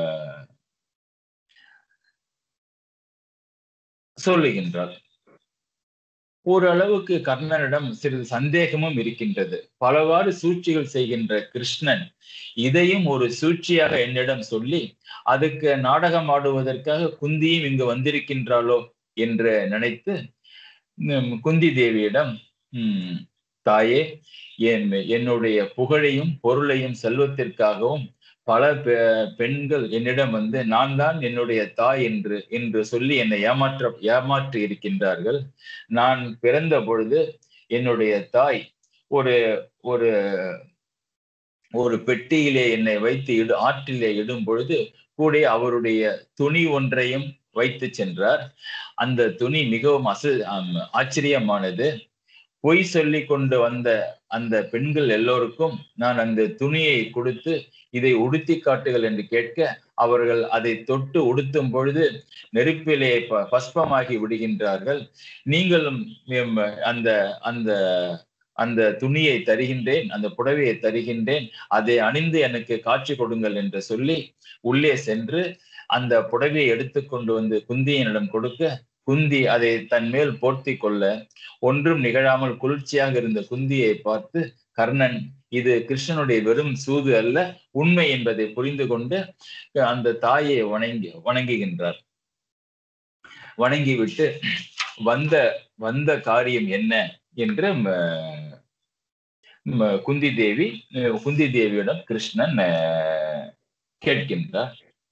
S1: சொல்லுகின்றார் ஓரளவுக்கு கர்ணனிடம் சிறிது சந்தேகமும் இருக்கின்றது பலவாறு சூழ்ச்சிகள் செய்கின்ற கிருஷ்ணன் இதையும் ஒரு சூழ்ச்சியாக என்னிடம் சொல்லி அதுக்கு நாடகம் ஆடுவதற்காக குந்தியும் இங்கு வந்திருக்கின்றாளோ என்று நினைத்து உம், குந்தி தேவியிடம் உம், தாயே என் என்னுடைய புகழையும் பொருளையும் செல்வத்திற்காகவும் பல பெ- பெண்கள் என்னிடம் வந்து நான் தான் என்னுடைய தாய் என்று என்று சொல்லி என்னை ஏமாற்ற ஏமாற்றி இருக்கின்றார்கள் நான் பிறந்த பொழுது என்னுடைய தாய் ஒரு ஒரு ஒரு பெட்டியிலே என்னை வைத்து இடு ஆற்றிலே இடும் பொழுது கூட அவருடைய துணி ஒன்றையும் வைத்து சென்றார் அந்த துணி மிகவும் அசு ஆம், ஆச்சரியமானது பொய் சொல்லி கொண்டு வந்த அந்த பெண்கள் எல்லோருக்கும் நான் அந்த துணியை கொடுத்து இதை உடுத்தி காட்டுகள் என்று கேட்க அவர்கள் அதை தொட்டு உடுத்தும் பொழுது நெருப்பிலே ப- பஸ்பமாகி விடுகின்றார்கள் நீங்களும் எம் அந்த அந்த அந்த துணியை தருகின்றேன் அந்த புடவையை தருகின்றேன் அதை அணிந்து எனக்கு காட்சி கொடுங்கள் என்று சொல்லி உள்ளே சென்று அந்த புடவையை எடுத்துக்கொண்டு வந்து குந்தியனிடம் கொடுக்க குந்தி அதை தன் மேல் போர்த்தி கொள்ள ஒன்றும் நிகழாமல் குளிர்ச்சியாக இருந்த குந்தியை பார்த்து கர்ணன் இது கிருஷ்ணனுடைய வெறும் சூது அல்ல உண்மை என்பதை புரிந்து கொண்டு அந்த தாயை வணங்கி வணங்குகின்றார் வணங்கிவிட்டு வந்த வந்த காரியம் என்ன என்று ம- ம- குந்தி தேவி அஹ் குந்தி தேவியிடம் கிருஷ்ணன் அஹ், கேட்கின்றார்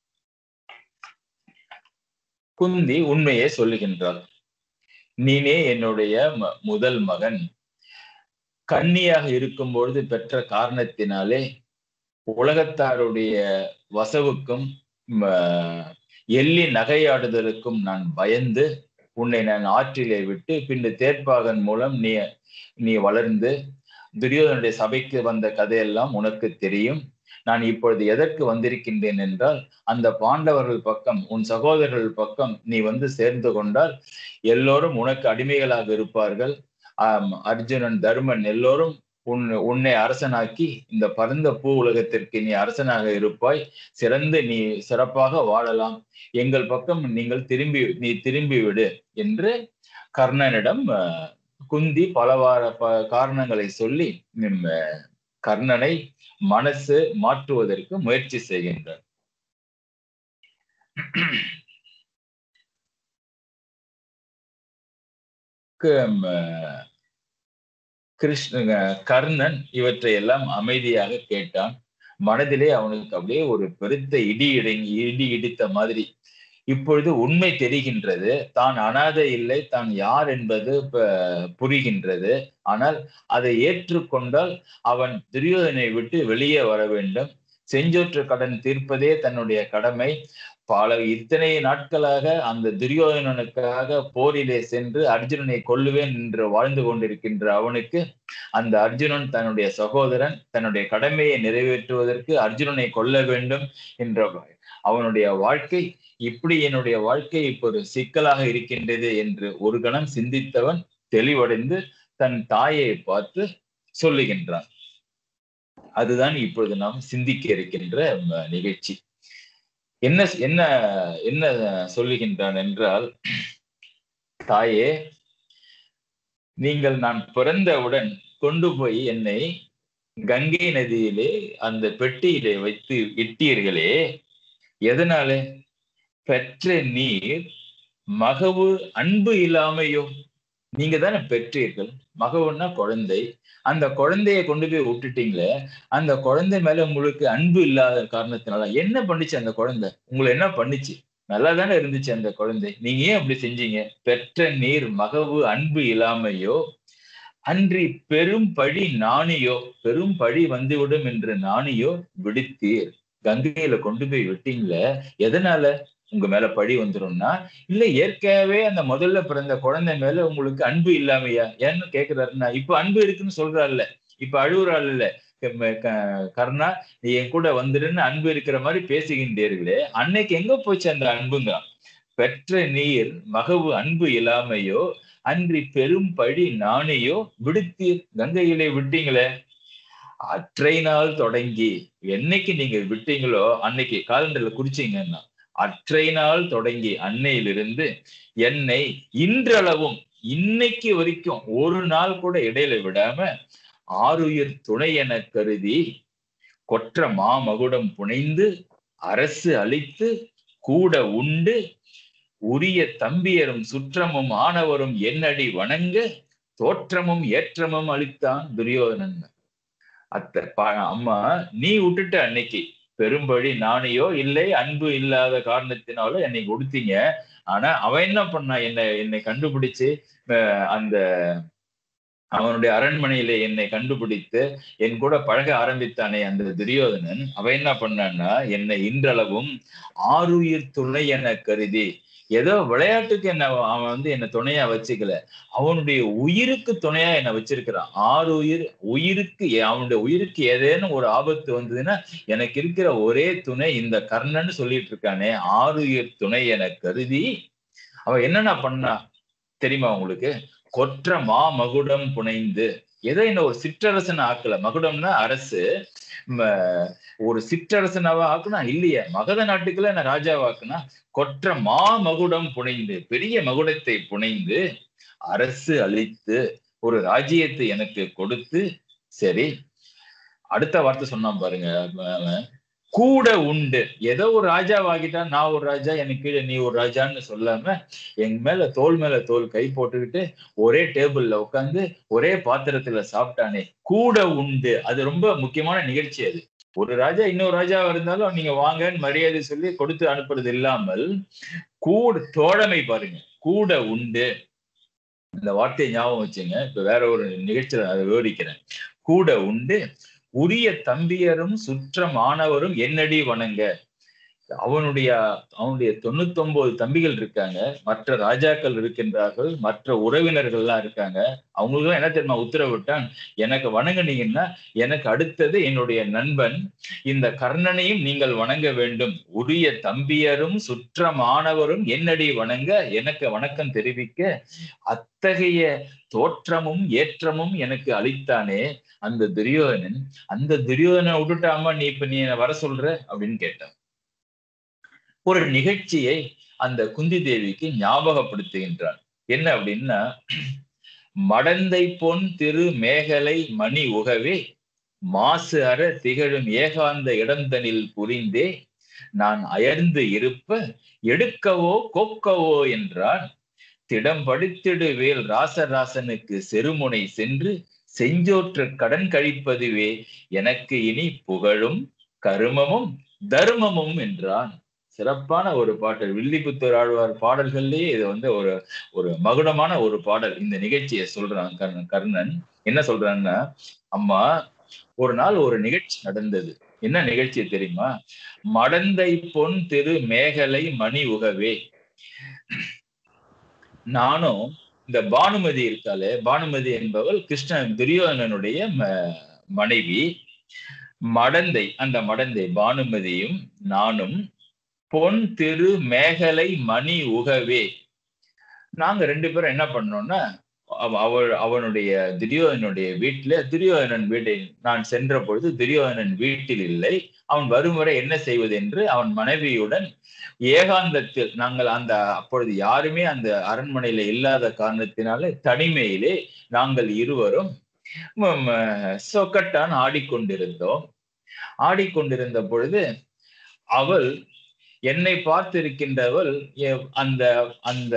S1: குந்தி உண்மையை சொல்லுகின்றார் நீனே என்னுடைய ம- முதல் மகன் கன்னியாக இருக்கும் பொழுது பெற்ற காரணத்தினாலே உலகத்தாருடைய வசவுக்கும் ம, எள்ளி நகையாடுதலுக்கும் நான் பயந்து உன்னை நான் ஆற்றிலே விட்டு பின்பு தேர்ப்பாகன் மூலம் நீ நீ வளர்ந்து துரியோதனுடைய சபைக்கு வந்த கதையெல்லாம் உனக்கு தெரியும் நான் இப்பொழுது எதற்கு வந்திருக்கின்றேன் என்றால் அந்த பாண்டவர்கள் பக்கம் உன் சகோதரர்கள் பக்கம் நீ வந்து சேர்ந்து கொண்டால் எல்லோரும் உனக்கு அடிமைகளாக இருப்பார்கள் ஆம், அர்ஜுனன் தர்மன் எல்லோரும் உன் உன்னை அரசனாக்கி இந்த பரந்த பூ உலகத்திற்கு நீ அரசனாக இருப்பாய் சிறந்து நீ சிறப்பாக வாழலாம் எங்கள் பக்கம் நீங்கள் திரும்பி நீ திரும்பி விடு என்று கர்ணனிடம் அஹ், குந்தி பலவார ப காரணங்களை சொல்லி உம், அஹ், கர்ணனை மனசு மாற்றுவதற்கு முயற்சி செய்கின்றார் க- ம- கிருஷ்ண கர்ணன் இவற்றை எல்லாம் அமைதியாக கேட்டான் மனதிலே அவனுக்கு அப்படியே ஒரு பெருத்த இடி இறங்கி இடி இடித்த மாதிரி இப்பொழுது உண்மை தெரிகின்றது தான் அனாதை இல்லை தான் யார் என்பது ப- புரிகின்றது ஆனால் அதை ஏற்றுக்கொண்டால் அவன் துரியோதனை விட்டு வெளியே வர வேண்டும் செஞ்சோற்று கடன் தீர்ப்பதே தன்னுடைய கடமை பல இத்தனை நாட்களாக அந்த துரியோதனனுக்காக போரிலே சென்று அர்ஜுனனை கொல்லுவேன் என்று வாழ்ந்து கொண்டிருக்கின்ற அவனுக்கு அந்த அர்ஜுனன் தன்னுடைய சகோதரன் தன்னுடைய கடமையை நிறைவேற்றுவதற்கு அர்ஜுனனை கொல்ல வேண்டும் என்ற அவனுடைய வாழ்க்கை இப்படி என்னுடைய வாழ்க்கை இப்போ ஒரு சிக்கலாக இருக்கின்றது என்று ஒரு கணம் சிந்தித்தவன் தெளிவடைந்து தன் தாயை பார்த்து சொல்லுகின்றான் அதுதான் இப்பொழுது நாம் சிந்திக்க இருக்கின்ற ம, நிகழ்ச்சி என்ன என்ன என்ன சொல்லுகின்றான் என்றால் தாயே நீங்கள் நான் பிறந்தவுடன் கொண்டு போய் என்னை கங்கை நதியிலே அந்த பெட்டியிலே வைத்து இட்டீர்களே எதனால பெற்ற நீர் மகவு அன்பு இல்லாமையோ நீங்க தானே பெற்றீர்கள் மகவுன்னா குழந்தை அந்த குழந்தைய கொண்டு போய் விட்டுட்டீங்களே அந்த குழந்தை மேல உங்களுக்கு அன்பு இல்லாத காரணத்தினால என்ன பண்ணுச்சு அந்த குழந்தை உங்களை என்ன பண்ணுச்சு நல்லா தானே இருந்துச்சு அந்த குழந்தை நீங்க ஏன் அப்படி செஞ்சீங்க பெற்ற நீர் மகவு அன்பு இல்லாமையோ அன்றி பெரும் பழி நாணியோ பெரும் பழி வந்துவிடும் என்று நாணியோ விடுத்தீர் கங்கையில கொண்டு போய் விட்டீங்களே எதனால உங்க மேல பழி வந்துரும்னா இல்ல இயற்கையாவே அந்த முதல்ல பிறந்த குழந்தை மேல உங்களுக்கு அன்பு இல்லாமையா ஏன்னு கேக்குறாருன்னா இப்ப அன்பு இருக்குன்னு சொல்றாருல்ல இப்ப அழுகுறாள் இல்ல க- க- கர்ணா நீ என் கூட வந்துடுன்னு அன்பு இருக்கிற மாதிரி பேசுகின்றீர்களே அன்னைக்கு எங்க போச்சு அந்த அன்புங்க பெற்ற நீர் மகவு அன்பு இல்லாமையோ அன்றி பெரும் பழி நாணையோ விடுத்தீர் கங்கையிலே விட்டீங்களே அற்றை நாள் தொடங்கி என்னைக்கு நீங்க விட்டீங்களோ அன்னைக்கு காலண்டர்ல குறிச்சீங்கன்னா அற்றை நாள் தொடங்கி அன்னையிலிருந்து என்னை இன்றளவும் இன்னைக்கு வரைக்கும் ஒரு நாள் கூட இடையில விடாம ஆறுயிர் துணை என கருதி கொற்ற மாமகுடம் புனைந்து அரசு அளித்து கூட உண்டு உரிய தம்பியரும் சுற்றமும் ஆனவரும் என்னடி வணங்க தோற்றமும் ஏற்றமும் அளித்தான் துரியோதனன் அத்த பா- அம்மா நீ விட்டுட்ட அன்னைக்கு பெரும்பழி நாணையோ இல்லை அன்பு இல்லாத காரணத்தினாலோ என்னை கொடுத்தீங்க ஆனா அவன் என்ன பண்ணான் என்னை என்னை கண்டுபிடிச்சு அஹ் அந்த அவனுடைய அரண்மனையில என்னை கண்டுபிடித்து என் கூட பழக ஆரம்பித்தானே அந்த துரியோதனன் அவன் என்ன பண்ணான்னா என்னை இன்றளவும் ஆறுயிர் துணை என கருதி ஏதோ விளையாட்டுக்கு என்ன அவன் வந்து என்ன துணையா வச்சுக்கல அவனுடைய உயிருக்கு துணையா என்ன வச்சிருக்கிறான் ஆறு உயிர் உயிருக்கு ஏ- அவனுடைய உயிருக்கு ஏதேனும் ஒரு ஆபத்து வந்ததுன்னா எனக்கு இருக்கிற ஒரே துணை இந்த கர்ணன்னு சொல்லிட்டு இருக்கானே ஆறுயிர் துணை என கருதி அவன் என்னென்ன பண்ணா தெரியுமா உங்களுக்கு கொற்ற மா மகுடம் புனைந்து ஏதோ என்ன ஒரு சிற்றரசன் ஆக்கல மகுடம்னா அரசு ம, ஒரு சிற்றரசனாவா ஆக்குனா இல்லையே மகத நாட்டுக்குள்ள என்ன ராஜாவாக்குனா கொற்ற மா மகுடம் புனைந்து பெரிய மகுடத்தை புனைந்து அரசு அளித்து ஒரு ராஜ்யத்தை எனக்கு கொடுத்து சரி அடுத்த வார்த்தை சொன்னான் பாருங்க அவன், கூட உண்டு ஏதோ ஒரு ராஜாவாகிட்டா நான் ஒரு ராஜா எனக்கு கீழே நீ ஒரு ராஜான்னு சொல்லாம எங்க மேல தோல் மேல தோல் கை போட்டுக்கிட்டு ஒரே டேபிள்ல உட்காந்து ஒரே பாத்திரத்துல சாப்பிட்டானே கூட உண்டு அது ரொம்ப முக்கியமான நிகழ்ச்சி அது ஒரு ராஜா இன்னொரு ராஜாவா இருந்தாலும் நீங்க வாங்கன்னு மரியாதை சொல்லி கொடுத்து அனுப்புறது இல்லாமல் கூட தோழமை பாருங்க கூட உண்டு இந்த வார்த்தையை ஞாபகம் வச்சுங்க இப்ப வேற ஒரு நிகழ்ச்சியில அதை விவரிக்கிறேன் கூட உண்டு உரிய தம்பியரும் சுற்றம் ஆனவரும் என்னடி வணங்க அவனுடைய அவனுடைய தொண்ணூத்தி ஒன்பது தம்பிகள் இருக்காங்க மற்ற ராஜாக்கள் இருக்கின்றார்கள் மற்ற உறவினர்கள் எல்லாம் இருக்காங்க அவங்களுக்கு என்ன தெரியுமா உத்தரவிட்டான் எனக்கு வணங்குனீங்கன்னா எனக்கு அடுத்தது என்னுடைய நண்பன் இந்த கர்ணனையும் நீங்கள் வணங்க வேண்டும் உரிய தம்பியரும் சுற்றமானவரும் என்னடி வணங்க எனக்கு வணக்கம் தெரிவிக்க அத்தகைய தோற்றமும் ஏற்றமும் எனக்கு அளித்தானே அந்த துரியோதனன் அந்த துரியோதனை விட்டுட்டாமா நீ இப்ப நீ வர சொல்ற அப்படின்னு கேட்டான் ஒரு நிகழ்ச்சியை அந்த குந்தி தேவிக்கு ஞாபகப்படுத்துகின்றான் என்ன அப்படின்னா மடந்தை பொன் திரு மேகலை மணி உகவே மாசு அற திகழும் ஏகாந்த இடந்தனில் புரிந்தே நான் அயர்ந்து இருப்ப எடுக்கவோ கொக்கவோ என்றான் திடம் படித்திடு வேல் ராசராசனுக்கு செருமுனை சென்று செஞ்சோற்று கடன் கழிப்பதுவே எனக்கு இனி புகழும் கருமமும் தர்மமும் என்றான் சிறப்பான ஒரு பாடல் வில்லிபுத்தூர் ஆழ்வார் பாடல்கள்லயே இது வந்து ஒரு ஒரு மகுடமான ஒரு பாடல் இந்த நிகழ்ச்சியை சொல்றான் கர்ணன் கர்ணன் என்ன சொல்றான்னா அம்மா ஒரு நாள் ஒரு நிகழ்ச்சி நடந்தது என்ன நிகழ்ச்சி தெரியுமா மடந்தை பொன் திரு மேகலை மணி உகவே நானும் இந்த பானுமதி இருக்காளே பானுமதி என்பவள் கிருஷ்ண துரியோதனனுடைய மனைவி மடந்தை அந்த மடந்தை பானுமதியும் நானும் பொன் திரு மேகலை மணி உகவே நாங்க ரெண்டு பேரும் என்ன பண்ணோம்னா அவள் அவனுடைய துரியோதனுடைய வீட்டுல துரியோதனன் வீட்டை நான் சென்ற பொழுது துரியோதனன் வீட்டில் இல்லை அவன் வரும் வரை என்ன செய்வது என்று அவன் மனைவியுடன் ஏகாந்தத்தில் நாங்கள் அந்த அப்பொழுது யாருமே அந்த அரண்மனையில இல்லாத காரணத்தினால தனிமையிலே நாங்கள் இருவரும் சொக்கட்டான் ஆடிக்கொண்டிருந்தோம் ஆடிக்கொண்டிருந்த பொழுது அவள் என்னை பார்த்திருக்கின்றவள் அந்த அந்த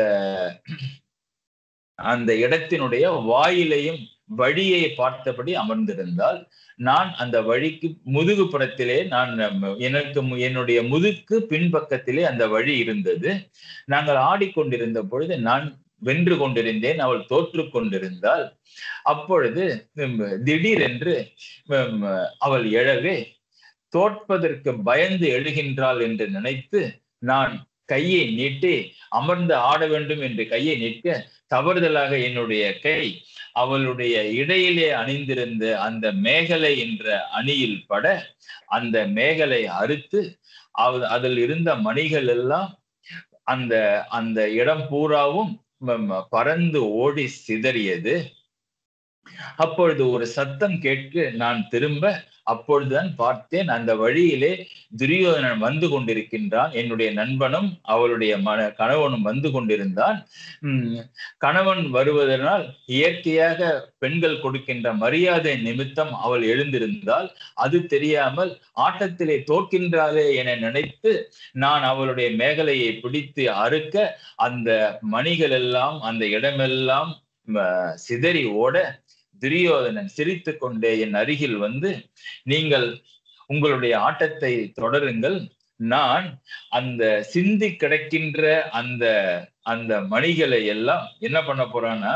S1: அந்த இடத்தினுடைய வாயிலையும் வழியை பார்த்தபடி அமர்ந்திருந்தால் நான் அந்த வழிக்கு முதுகு புறத்திலே நான் எனக்கு என்னுடைய முதுக்கு பின்பக்கத்திலே அந்த வழி இருந்தது நாங்கள் ஆடிக்கொண்டிருந்த பொழுது நான் வென்று கொண்டிருந்தேன் அவள் தோற்று கொண்டிருந்தால் அப்பொழுது திடீரென்று அவள் எழவே தோற்பதற்கு பயந்து எழுகின்றாள் என்று நினைத்து நான் கையை நீட்டி அமர்ந்து ஆட வேண்டும் என்று கையை நிற்க தவறுதலாக என்னுடைய கை அவளுடைய இடையிலே அணிந்திருந்த அந்த மேகலை என்ற அணியில் பட அந்த மேகலை அறுத்து அவ அதில் இருந்த மணிகள் எல்லாம் அந்த அந்த இடம் பூராவும் பறந்து ஓடி சிதறியது அப்பொழுது ஒரு சத்தம் கேட்கு நான் திரும்ப அப்பொழுதுதான் பார்த்தேன் அந்த வழியிலே துரியோதனன் வந்து கொண்டிருக்கின்றான் என்னுடைய நண்பனும் அவளுடைய மன கணவனும் வந்து கொண்டிருந்தான் உம் கணவன் வருவதனால் இயற்கையாக பெண்கள் கொடுக்கின்ற மரியாதை நிமித்தம் அவள் எழுந்திருந்தால் அது தெரியாமல் ஆட்டத்திலே தோற்கின்றாளே என நினைத்து நான் அவளுடைய மேகலையை பிடித்து அறுக்க அந்த மணிகள் எல்லாம் அந்த இடமெல்லாம் சிதறி ஓட துரியோதனன் சிரித்து கொண்டே என் அருகில் வந்து நீங்கள் உங்களுடைய ஆட்டத்தை தொடருங்கள் நான் அந்த சிந்தி கிடக்கின்ற அந்த அந்த மணிகளை எல்லாம் என்ன பண்ண போறான்னா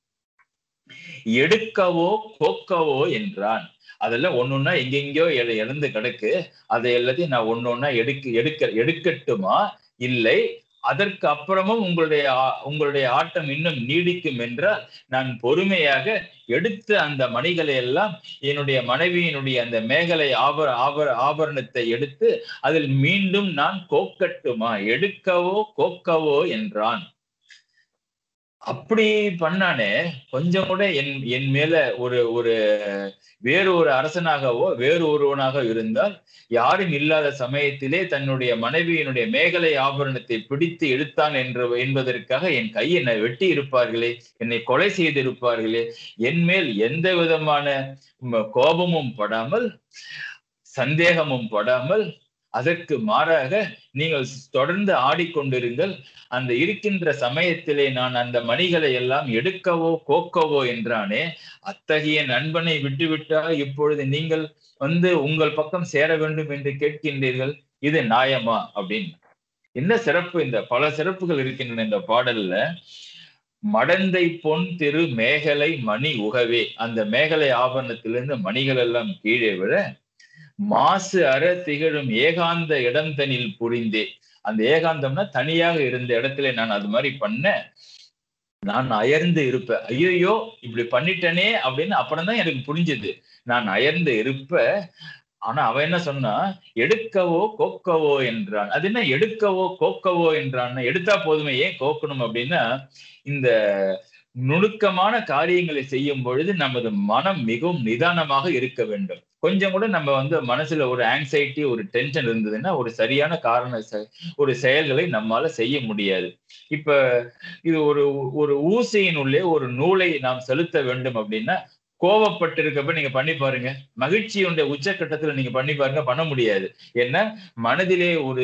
S1: எடுக்கவோ கோக்கவோ என்றான் அதெல்லாம் ஒன்னொன்னா எங்கெங்கயோ இழந்து கிடக்கு அதை எல்லாத்தையும் நான் ஒன்னொன்னா எடுக்க எடுக்க எடுக்கட்டுமா இல்லை அதற்கு அப்புறமும் உங்களுடைய உங்களுடைய ஆட்டம் இன்னும் நீடிக்கும் என்றால் நான் பொறுமையாக எடுத்து அந்த மணிகளை எல்லாம் என்னுடைய மனைவியினுடைய அந்த மேகலை ஆபர ஆபர ஆபரணத்தை எடுத்து அதில் மீண்டும் நான் கோக்கட்டுமா எடுக்கவோ கோக்கவோ என்றான் அப்படி பண்ணானே கொஞ்சம் கூட என் என் மேல ஒரு ஒரு வேறு ஒரு அரசனாகவோ வேறு ஒருவனாக இருந்தால் யாரும் இல்லாத சமயத்திலே தன்னுடைய மனைவியினுடைய மேகலை ஆபரணத்தை பிடித்து எடுத்தான் என்ற என்பதற்காக என் கையை என்னை வெட்டி இருப்பார்களே என்னை கொலை செய்திருப்பார்களே என் மேல் எந்த விதமான கோபமும் படாமல் சந்தேகமும் படாமல் அதற்கு மாறாக நீங்கள் தொடர்ந்து ஆடிக்கொண்டிருங்கள் அந்த இருக்கின்ற சமயத்திலே நான் அந்த மணிகளை எல்லாம் எடுக்கவோ கோக்கவோ என்றானே அத்தகைய நண்பனை விட்டுவிட்டால் இப்பொழுது நீங்கள் வந்து உங்கள் பக்கம் சேர வேண்டும் என்று கேட்கின்றீர்கள் இது நியாயமா அப்படின்னு என்ன சிறப்பு இந்த பல சிறப்புகள் இருக்கின்றன இந்த பாடல்ல மடந்தை பொன் திரு மேகலை மணி உகவே அந்த மேகலை ஆபரணத்திலிருந்து மணிகள் எல்லாம் கீழே விழ மாசு அற திகழும் ஏகாந்த இடம் தனில் புரிந்தே அந்த ஏகாந்தம்னா தனியாக இருந்த இடத்துல நான் அது மாதிரி பண்ண நான் அயர்ந்து இருப்பேன் ஐயோ இப்படி பண்ணிட்டேனே அப்படின்னு அப்புறம் தான் எனக்கு புரிஞ்சது நான் அயர்ந்து இருப்ப ஆனா அவன் என்ன சொன்னா எடுக்கவோ கோக்கவோ என்றான் அது என்ன எடுக்கவோ கோக்கவோ என்றான் எடுத்தா போதுமே ஏன் கோக்கணும் அப்படின்னா இந்த நுணுக்கமான காரியங்களை செய்யும் பொழுது நமது மனம் மிகவும் நிதானமாக இருக்க வேண்டும் கொஞ்சம் கூட நம்ம வந்து மனசுல ஒரு ஆங்ஸைட்டி ஒரு டென்ஷன் இருந்ததுன்னா ஒரு சரியான காரண ஒரு செயல்களை நம்மால செய்ய முடியாது இப்ப இது ஒரு ஒரு ஊசியினுள்ளே ஒரு நூலை நாம் செலுத்த வேண்டும் அப்படின்னா கோவப்பட்டு இருக்கப்ப நீங்க பண்ணி பாருங்க மகிழ்ச்சியுடைய உச்சக்கட்டத்துல நீங்க பண்ணி பாருங்க பண்ண முடியாது ஏன்னா மனதிலே ஒரு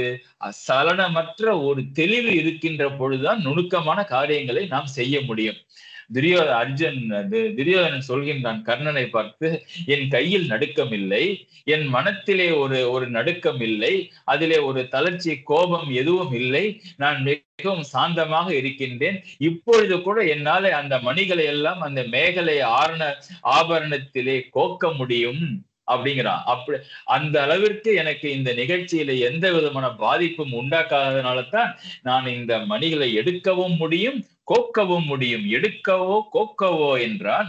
S1: சலனமற்ற ஒரு தெளிவு இருக்கின்ற பொழுதுதான் நுணுக்கமான காரியங்களை நாம் செய்ய முடியும் துரியோ அர்ஜுன் துரியோதனன் சொல்கின்றான் கர்ணனை பார்த்து என் கையில் நடுக்கம் இல்லை என் மனத்திலே ஒரு ஒரு நடுக்கம் இல்லை அதிலே ஒரு தளர்ச்சி கோபம் எதுவும் இல்லை நான் மிகவும் சாந்தமாக இருக்கின்றேன் இப்பொழுது கூட என்னால அந்த மணிகளை எல்லாம் அந்த மேகலை ஆரண ஆபரணத்திலே கோக்க முடியும் அப்படிங்கிறான் அப்படி அந்த அளவிற்கு எனக்கு இந்த நிகழ்ச்சியில எந்த விதமான பாதிப்பும் உண்டாக்காததுனால தான் நான் இந்த மணிகளை எடுக்கவும் முடியும் கோக்கவும் முடியும் எடுக்கவோ கோக்கவோ என்றான்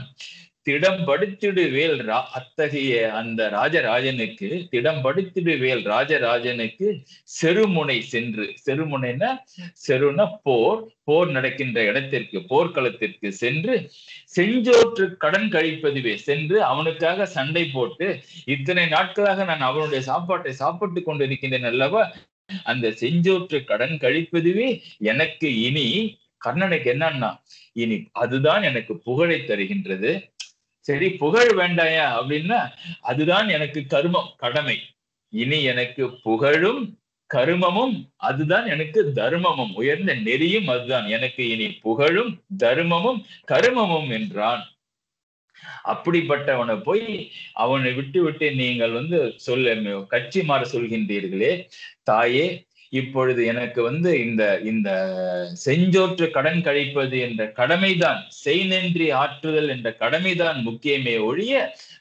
S1: திடம்படுத்திடுவேல் ரா அத்தகைய அந்த ராஜராஜனுக்கு திடம்படுத்திடுவேல் ராஜராஜனுக்கு செருமுனை சென்று செருமுனைனா செருனா போர் போர் நடக்கின்ற இடத்திற்கு போர்க்களத்திற்கு சென்று செஞ்சோற்று கடன் கழிப்பதுவே சென்று அவனுக்காக சண்டை போட்டு இத்தனை நாட்களாக நான் அவனுடைய சாப்பாட்டை சாப்பிட்டு கொண்டிருக்கின்றேன் அல்லவா அந்த செஞ்சோற்று கடன் கழிப்பதுவே எனக்கு இனி கர்ணனுக்கு என்னன்னா இனி அதுதான் எனக்கு புகழை தருகின்றது சரி புகழ் வேண்டாயா அப்படின்னா அதுதான் எனக்கு கருமம் கடமை இனி எனக்கு புகழும் கருமமும் அதுதான் எனக்கு தர்மமும் உயர்ந்த நெறியும் அதுதான் எனக்கு இனி புகழும் தர்மமும் கருமமும் என்றான் அப்படிப்பட்டவனை போய் அவனை விட்டு விட்டு நீங்கள் வந்து சொல்ல கட்சி மாற சொல்கின்றீர்களே தாயே இப்பொழுது எனக்கு வந்து இந்த இந்த செஞ்சோற்று கடன் கழிப்பது என்ற கடமைதான் செய் நன்றி ஆற்றுதல் என்ற கடமைதான் முக்கியமே ஒழிய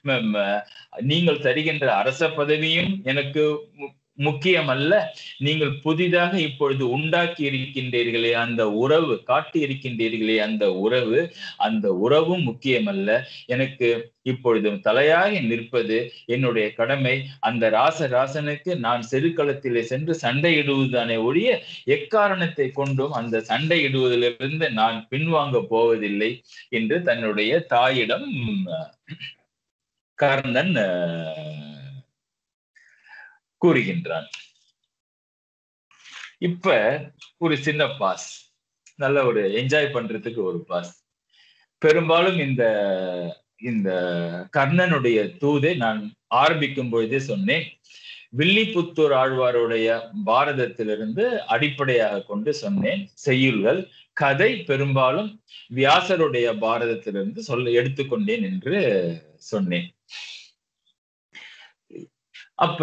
S1: நீங்கள் தருகின்ற அரச பதவியும் எனக்கு முக்கியம் அல்ல நீங்கள் புதிதாக இப்பொழுது உண்டாக்கி இருக்கின்றீர்களே அந்த உறவு காட்டி இருக்கின்றீர்களே அந்த உறவு அந்த உறவும் முக்கியமல்ல எனக்கு இப்பொழுது தலையாகி நிற்பது என்னுடைய கடமை அந்த ராச ராசனுக்கு நான் செருக்களத்திலே சென்று சண்டையிடுவதுதானே ஒழிய எக்காரணத்தை கொண்டும் அந்த சண்டையிடுவதிலிருந்து நான் பின்வாங்க போவதில்லை என்று தன்னுடைய தாயிடம் கர்ணன் கூறுகின்றான் இப்ப ஒரு சின்ன பாஸ் நல்ல ஒரு என்ஜாய் பண்றதுக்கு ஒரு பாஸ் பெரும்பாலும் இந்த இந்த கர்ணனுடைய தூதை நான் ஆரம்பிக்கும் பொழுதே சொன்னேன் வில்லிபுத்தூர் ஆழ்வாருடைய பாரதத்திலிருந்து அடிப்படையாக கொண்டு சொன்னேன் செய்யுள்கள் கதை பெரும்பாலும் வியாசருடைய பாரதத்திலிருந்து சொல்ல எடுத்துக்கொண்டேன் என்று சொன்னேன் அப்ப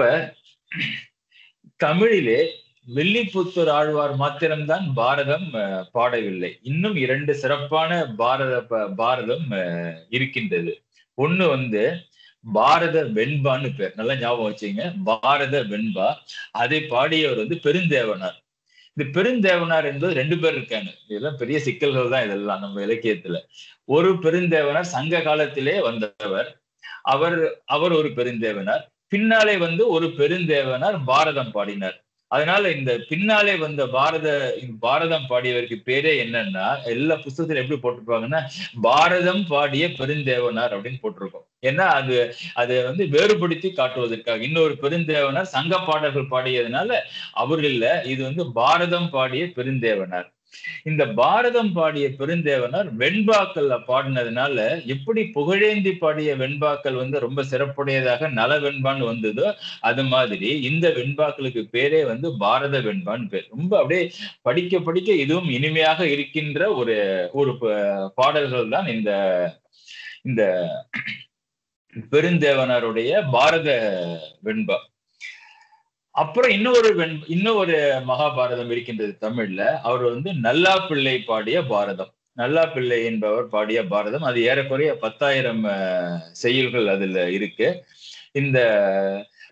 S1: தமிழிலே வெள்ளிப்புத்தூர் ஆழ்வார் மாத்திரம்தான் பாரதம் பாடவில்லை இன்னும் இரண்டு சிறப்பான பாரத பாரதம் இருக்கின்றது ஒண்ணு வந்து பாரத வெண்பான்னு பேர் நல்லா ஞாபகம் வச்சுங்க பாரத வெண்பா அதை பாடியவர் வந்து பெருந்தேவனார் இந்த பெருந்தேவனார் என்பது ரெண்டு பேர் இருக்காங்க இதெல்லாம் பெரிய சிக்கல்கள் தான் இதெல்லாம் நம்ம இலக்கியத்துல ஒரு பெருந்தேவனார் சங்க காலத்திலே வந்தவர் அவர் அவர் ஒரு பெருந்தேவனார் பின்னாலே வந்து ஒரு பெருந்தேவனார் பாரதம் பாடினார் அதனால இந்த பின்னாலே வந்த பாரத பாரதம் பாடியவருக்கு பேரே என்னன்னா எல்லா புஸ்தகத்துல எப்படி போட்டிருப்பாங்கன்னா பாரதம் பாடிய பெருந்தேவனார் அப்படின்னு போட்டிருக்கோம் ஏன்னா அது அதை வந்து வேறுபடுத்தி காட்டுவதற்காக இன்னொரு பெருந்தேவனார் சங்க பாடல்கள் பாடியதுனால அவர்கள இது வந்து பாரதம் பாடிய பெருந்தேவனார் இந்த பாரதம் பாடிய பெருந்தேவனார் வெண்பாக்கள்ல பாடினதுனால எப்படி புகழேந்தி பாடிய வெண்பாக்கள் வந்து ரொம்ப சிறப்புடையதாக நல வெண்பான்னு வந்ததோ அது மாதிரி இந்த வெண்பாக்களுக்கு பேரே வந்து பாரத வெண்பான்னு பேர் ரொம்ப அப்படியே படிக்க படிக்க இதுவும் இனிமையாக இருக்கின்ற ஒரு ஒரு பாடல்கள் தான் இந்த இந்த பெருந்தேவனாருடைய பாரத வெண்பா அப்புறம் இன்னொரு வெண் இன்னொரு மகாபாரதம் இருக்கின்றது தமிழ்ல அவர் வந்து நல்லா பிள்ளை பாடிய பாரதம் நல்லா பிள்ளை என்பவர் பாடிய பாரதம் அது ஏறக்குறைய பத்தாயிரம் செயல்கள் அதுல இருக்கு இந்த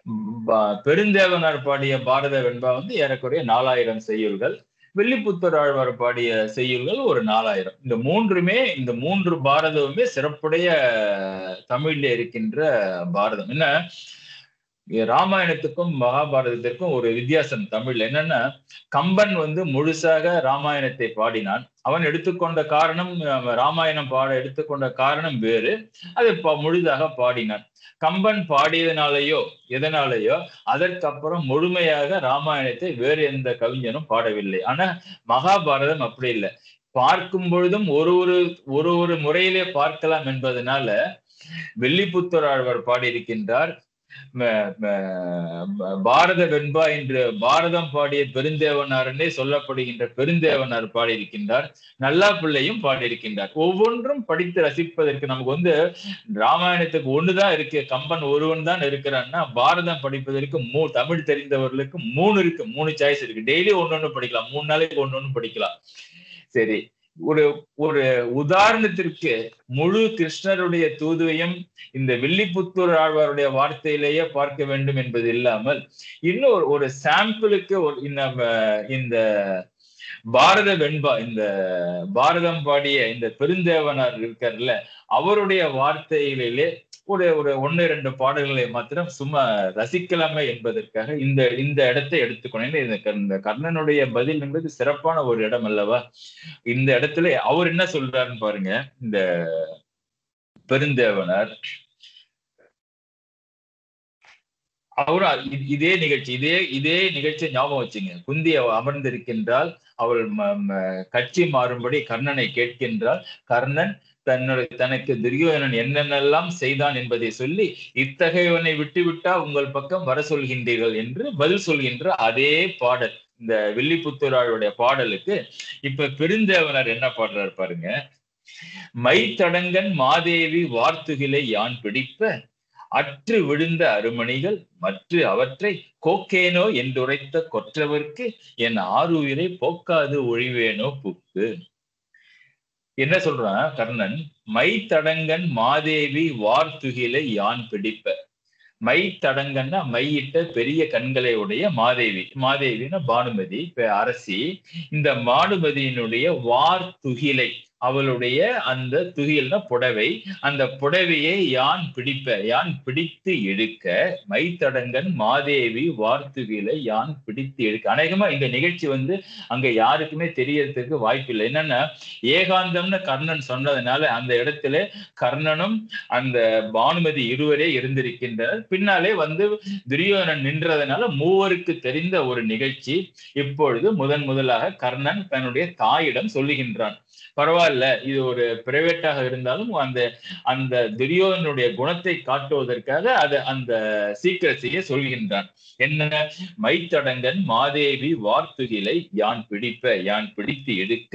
S1: ப- பெருந்தேவனார் பாடிய பாரத வெண்பா வந்து ஏறக்குறைய நாலாயிரம் செய்யுள்கள் வில்லிபுத்தூர் ஆழ்வார் பாடிய செய்யுள்கள் ஒரு நாலாயிரம் இந்த மூன்றுமே இந்த மூன்று பாரதமுமே சிறப்புடைய தமிழ்ல இருக்கின்ற பாரதம் என்ன ராமாயணத்துக்கும் மகாபாரதத்திற்கும் ஒரு வித்தியாசம் தமிழ்ல என்னன்னா கம்பன் வந்து முழுசாக ராமாயணத்தை பாடினான் அவன் எடுத்துக்கொண்ட காரணம் அவன் ராமாயணம் பாட எடுத்துக்கொண்ட காரணம் வேறு அதை ப- முழுதாக பாடினான் கம்பன் பாடியதனாலேயோ எதனாலேயோ அதற்கப்புறம் முழுமையாக ராமாயணத்தை வேறு எந்த கவிஞனும் பாடவில்லை ஆனா மகாபாரதம் அப்படி இல்லை பார்க்கும் பொழுதும் ஒரு ஒரு ஒரு ஒரு முறையிலே பார்க்கலாம் என்பதனால வெள்ளிப்புத்தூர் ஆழ்வார் பாடியிருக்கின்றார் ம- ம- பாரத வெண்பா என்று பாரதம் பாடிய பெருந்தேவனார்னே சொல்லப்படுகின்ற பெருந்தேவனார் பாடியிருக்கின்றார் நல்லா பிள்ளையும் பாடியிருக்கின்றார் ஒவ்வொன்றும் படித்து ரசிப்பதற்கு நமக்கு வந்து ராமாயணத்துக்கு ஒண்ணுதான் இருக்கு கம்பன் ஒருவன் தான் இருக்கிறான்னா பாரதம் படிப்பதற்கு மூ தமிழ் தெரிந்தவர்களுக்கு மூணு இருக்கு மூணு சாய்ஸ் இருக்கு டெய்லி ஒன்னொன்னு படிக்கலாம் மூணு நாளைக்கு ஒன்னொன்னு படிக்கலாம் சரி ஒரு ஒரு உதாரணத்திற்கு முழு கிருஷ்ணருடைய தூதுவையும் இந்த வில்லிபுத்தூர் ஆழ்வாருடைய வார்த்தையிலேயே பார்க்க வேண்டும் என்பது இல்லாமல் இன்னொரு ஒரு சாம்பிளுக்கு ஒரு இந்த இந்த பாரத வெண்பா இந்த பாரதம் பாடிய இந்த பெருந்தேவனார் இருக்கார்ல அவருடைய வார்த்தைகளிலே ஒரு ஒரு ஒன்னு ரெண்டு பாடல்களை மாத்திரம் சும்மா ரசிக்கலாமே என்பதற்காக இந்த இந்த இடத்தை எடுத்துக்கணும் இந்த க- இந்த கர்ணனுடைய பதில் என்பது சிறப்பான ஒரு இடம் அல்லவா இந்த இடத்துல அவர் என்ன சொல்றாருன்னு பாருங்க இந்த பெருந்தேவனார் அவரும் இ- இதே நிகழ்ச்சி இதே இதே நிகழ்ச்சியை ஞாபகம் வச்சுங்க குந்தி அவ அமர்ந்திருக்கின்றால் அவள் ம- ம- கட்சி மாறும்படி கர்ணனை கேட்கின்றாள் கர்ணன் தன்னுடைய தனக்கு துரியோதனன் என்னென்னலாம் செய்தான் என்பதை சொல்லி இத்தகையவனை விட்டுவிட்டா உங்கள் பக்கம் வர சொல்கின்றீர்கள் என்று பதில் சொல்கின்ற அதே பாடல் இந்த வில்லிபுத்தூராளுடைய பாடலுக்கு இப்ப பெருந்தேவனர் என்ன பாடுறாரு பாருங்க மைத்தடங்கன் மாதேவி வார்த்துகிலை யான் பிடிப்ப அற்று விழுந்த அருமணிகள் மற்ற அவற்றை கோக்கேனோ என்றுரைத்த கொற்றவர்க்கு என் ஆறுயிரை போக்காது ஒழிவேனோ புக்கு என்ன சொல்றான் கர்ணன் மைத்தடங்கன் மாதேவி வார்த்துகிலை யான் பிடிப்ப மை தடங்கன்னா மையிட்ட பெரிய கண்களை உடைய மாதேவி மாதேவின்னா பானுமதி இப்ப அரசி இந்த பானுமதியினுடைய வார் துகிலை அவளுடைய அந்த துகில்னா புடவை அந்த புடவையை யான் பிடிப்ப யான் பிடித்து இழுக்க மைத்தடங்கன் மாதேவி வார்த்துகிலை யான் பிடித்து இழுக்க அநேகமா இந்த நிகழ்ச்சி வந்து அங்க யாருக்குமே தெரியறதுக்கு வாய்ப்பில்லை என்னன்னா ஏகாந்தம்னு கர்ணன் சொன்னதுனால அந்த இடத்துல கர்ணனும் அந்த பானுமதி இருவரே இருந்திருக்கின்றனர் பின்னாலே வந்து துரியோதனன் நின்றதுனால மூவருக்கு தெரிந்த ஒரு நிகழ்ச்சி இப்பொழுது முதன் முதலாக கர்ணன் தன்னுடைய தாயிடம் சொல்லுகின்றான் பரவாயில்ல இது ஒரு பிரைவேட்டாக இருந்தாலும் அந்த அந்த துரியோதனுடைய குணத்தை காட்டுவதற்காக அது அந்த சீக்கிரத்தையே சொல்கின்றான் என்ன மைத்தடங்கன் மாதேவி வார்த்துகிலை யான் பிடிப்ப யான் பிடித்து எடுக்க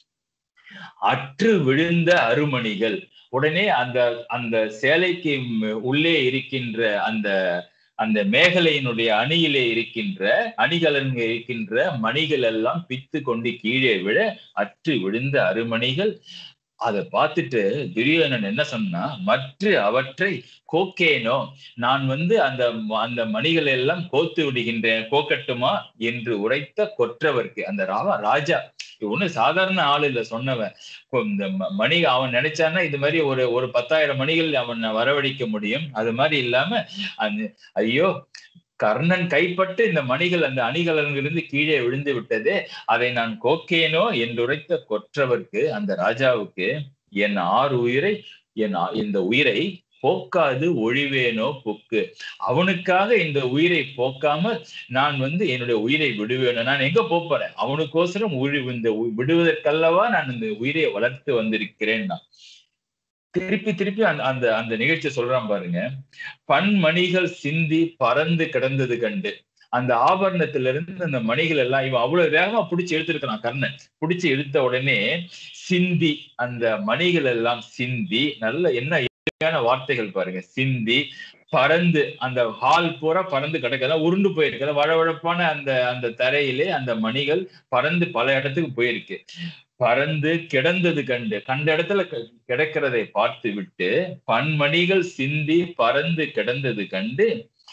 S1: அற்று விழுந்த அருமணிகள் உடனே அந்த அந்த சேலைக்கு ம் உள்ளே இருக்கின்ற அந்த அந்த மேகலையினுடைய அணியிலே இருக்கின்ற அணிகலன் இருக்கின்ற மணிகள் எல்லாம் பித்து கொண்டு கீழே விழ அற்று விழுந்த அருமணிகள் அதை பார்த்துட்டு துரியோதனன் என்ன சொன்னா மற்ற அவற்றை கோக்கேனோ நான் வந்து அந்த அந்த மணிகளை எல்லாம் கோத்து விடுகின்றேன் கோக்கட்டுமா என்று உரைத்த கொற்றவர்க்கு அந்த ராவா ராஜா ஒண்ணு சாதாரண ஆள் இல்ல சொன்னவன் கொ- இந்த ம- மணி அவன் நினைச்சான்னா இது மாதிரி ஒரு ஒரு பத்தாயிரம் மணிகள் அவன் வரவழைக்க முடியும் அது மாதிரி இல்லாம அந்த ஐயோ கர்ணன் கைப்பட்டு இந்த மணிகள் அந்த அணிகலன்களிலிருந்து கீழே விழுந்து விட்டதே அதை நான் கோக்கேனோ என்றுரைத்த கொற்றவர்க்கு அந்த ராஜாவுக்கு என் ஆறு உயிரை என் ஆ- இந்த உயிரை போக்காது ஒழிவேனோ புக்கு அவனுக்காக இந்த உயிரை போக்காமல் நான் வந்து என்னுடைய உயிரை விடுவேனோ நான் எங்க போப் போறேன் அவனுக்கோசரம் உயிர் இந்த உ- விடுவதற்கல்லவா நான் இந்த உயிரை வளர்த்து வந்திருக்கிறேன் நான் திருப்பி திருப்பி அந்த அந்த அந்த நிகழ்ச்சி சொல்றான் பாருங்க பன்மணிகள் சிந்தி பறந்து கிடந்தது கண்டு அந்த ஆபரணத்திலிருந்து அந்த மணிகள் எல்லாம் இவன் அவ்வளவு வேகமா பிடிச்சு எடுத்திருக்கிறான் கர்ணன் பிடிச்சு இழுத்த உடனே சிந்தி அந்த மணிகள் எல்லாம் சிந்தி நல்ல என்ன இயற்கையான வார்த்தைகள் பாருங்க சிந்தி பறந்து அந்த ஹால் பூரா பறந்து கிடக்கல உருண்டு போயிருக்கல வழவழப்பான அந்த அந்த தரையிலே அந்த மணிகள் பறந்து பல இடத்துக்கு போயிருக்கு பறந்து கிடந்தது கண்டு கண்ட இடத்துல கி- கிடக்கிறதை பார்த்து விட்டு பன்மணிகள் சிந்தி பறந்து கிடந்தது கண்டு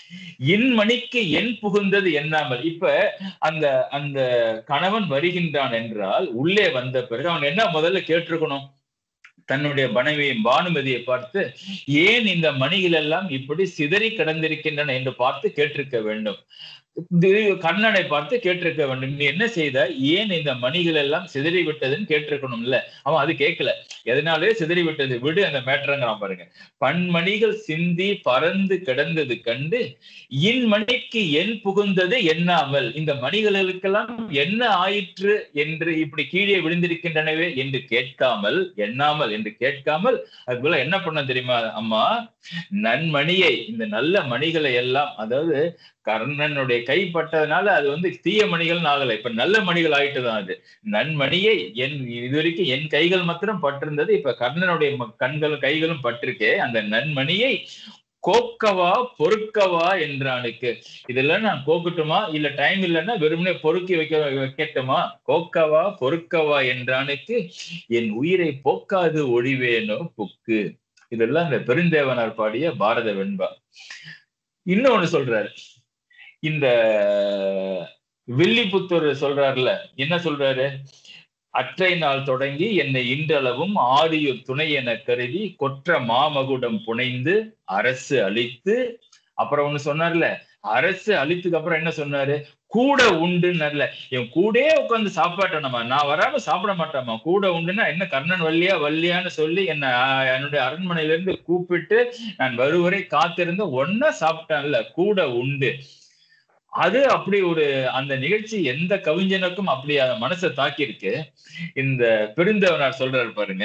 S1: என் மணிக்கு என் புகுந்தது எண்ணாமல் இப்ப அந்த அந்த கணவன் வருகின்றான் என்றால் உள்ளே வந்த பிறகு அவன் என்ன முதல்ல கேட்டிருக்கணும் தன்னுடைய மனைவியை பானுமதியை பார்த்து ஏன் இந்த மணிகள் எல்லாம் இப்படி சிதறி கிடந்திருக்கின்றன என்று பார்த்து கேட்டிருக்க வேண்டும் கண்ணனை பார்த்து கேட்டிருக்க வேண்டும் நீ என்ன செய்த ஏன் இந்த மணிகள் எல்லாம் சிதறி விட்டதுன்னு கேட்டிருக்கணும்ல அவன் அது கேட்கல எதனாலே சிதறி விட்டது விடு அந்த மேட்டருங்கிறான் பாருங்க பன்மணிகள் சிந்தி பறந்து கிடந்தது கண்டு இன் மணிக்கு என் புகுந்தது எண்ணாமல் இந்த மணிகளுக்கெல்லாம் என்ன ஆயிற்று என்று இப்படி கீழே விழுந்திருக்கின்றனவே என்று கேட்காமல் எண்ணாமல் என்று கேட்காமல் அதுக்குள்ள என்ன பண்ண தெரியுமா அம்மா நன்மணியை இந்த நல்ல மணிகளை எல்லாம் அதாவது கர்ணனுடைய கைப்பட்டதுனால அது வந்து தீய மணிகள் ஆகல இப்ப நல்ல மணிகள் ஆயிட்டுதான் அது நன்மணியை என் இது வரைக்கும் என் கைகள் மாத்திரம் பட்டிருந்தது இப்ப கர்ணனுடைய கண்கள் கைகளும் பட்டிருக்கே அந்த நன்மணியை கோக்கவா பொறுக்கவா என்றானுக்கு இதெல்லாம் நான் கோக்கட்டுமா இல்ல டைம் இல்லைன்னா வெறுமனே பொறுக்கி வைக்க வைக்கட்டுமா கோக்கவா பொறுக்கவா என்றானுக்கு என் உயிரை போக்காது ஒழிவேனோ புக்கு இதெல்லாம் இந்த பெருந்தேவனார் பாடிய பாரத வெண்பா இன்னொன்னு சொல்றாரு இந்த வில்லிபுத்தூர் சொல்றாருல என்ன சொல்றாரு அற்றை நாள் தொடங்கி என்னை இன்றளவும் ஆடிய துணை என கருதி கொற்ற மாமகுடம் புனைந்து அரசு அழித்து அப்புறம் ஒண்ணு சொன்னார்ல அரசு அழித்துக்கு அப்புறம் என்ன சொன்னாரு கூட உண்டுன்னு என் கூடே உட்காந்து சாப்பாட்ட நம்ம நான் வராம சாப்பிட மாட்டோமா கூட உண்டுன்னா என்ன கர்ணன் வள்ளியா வள்ளியான்னு சொல்லி என்ன என்னுடைய அரண்மனையில இருந்து கூப்பிட்டு நான் வருவரை காத்திருந்து ஒன்னா சாப்பிட்டான்ல கூட உண்டு அது அப்படி ஒரு அந்த நிகழ்ச்சி எந்த கவிஞனுக்கும் அப்படி அந்த மனசை தாக்கியிருக்கு இந்த பெருந்தவனார் சொல்றாரு பாருங்க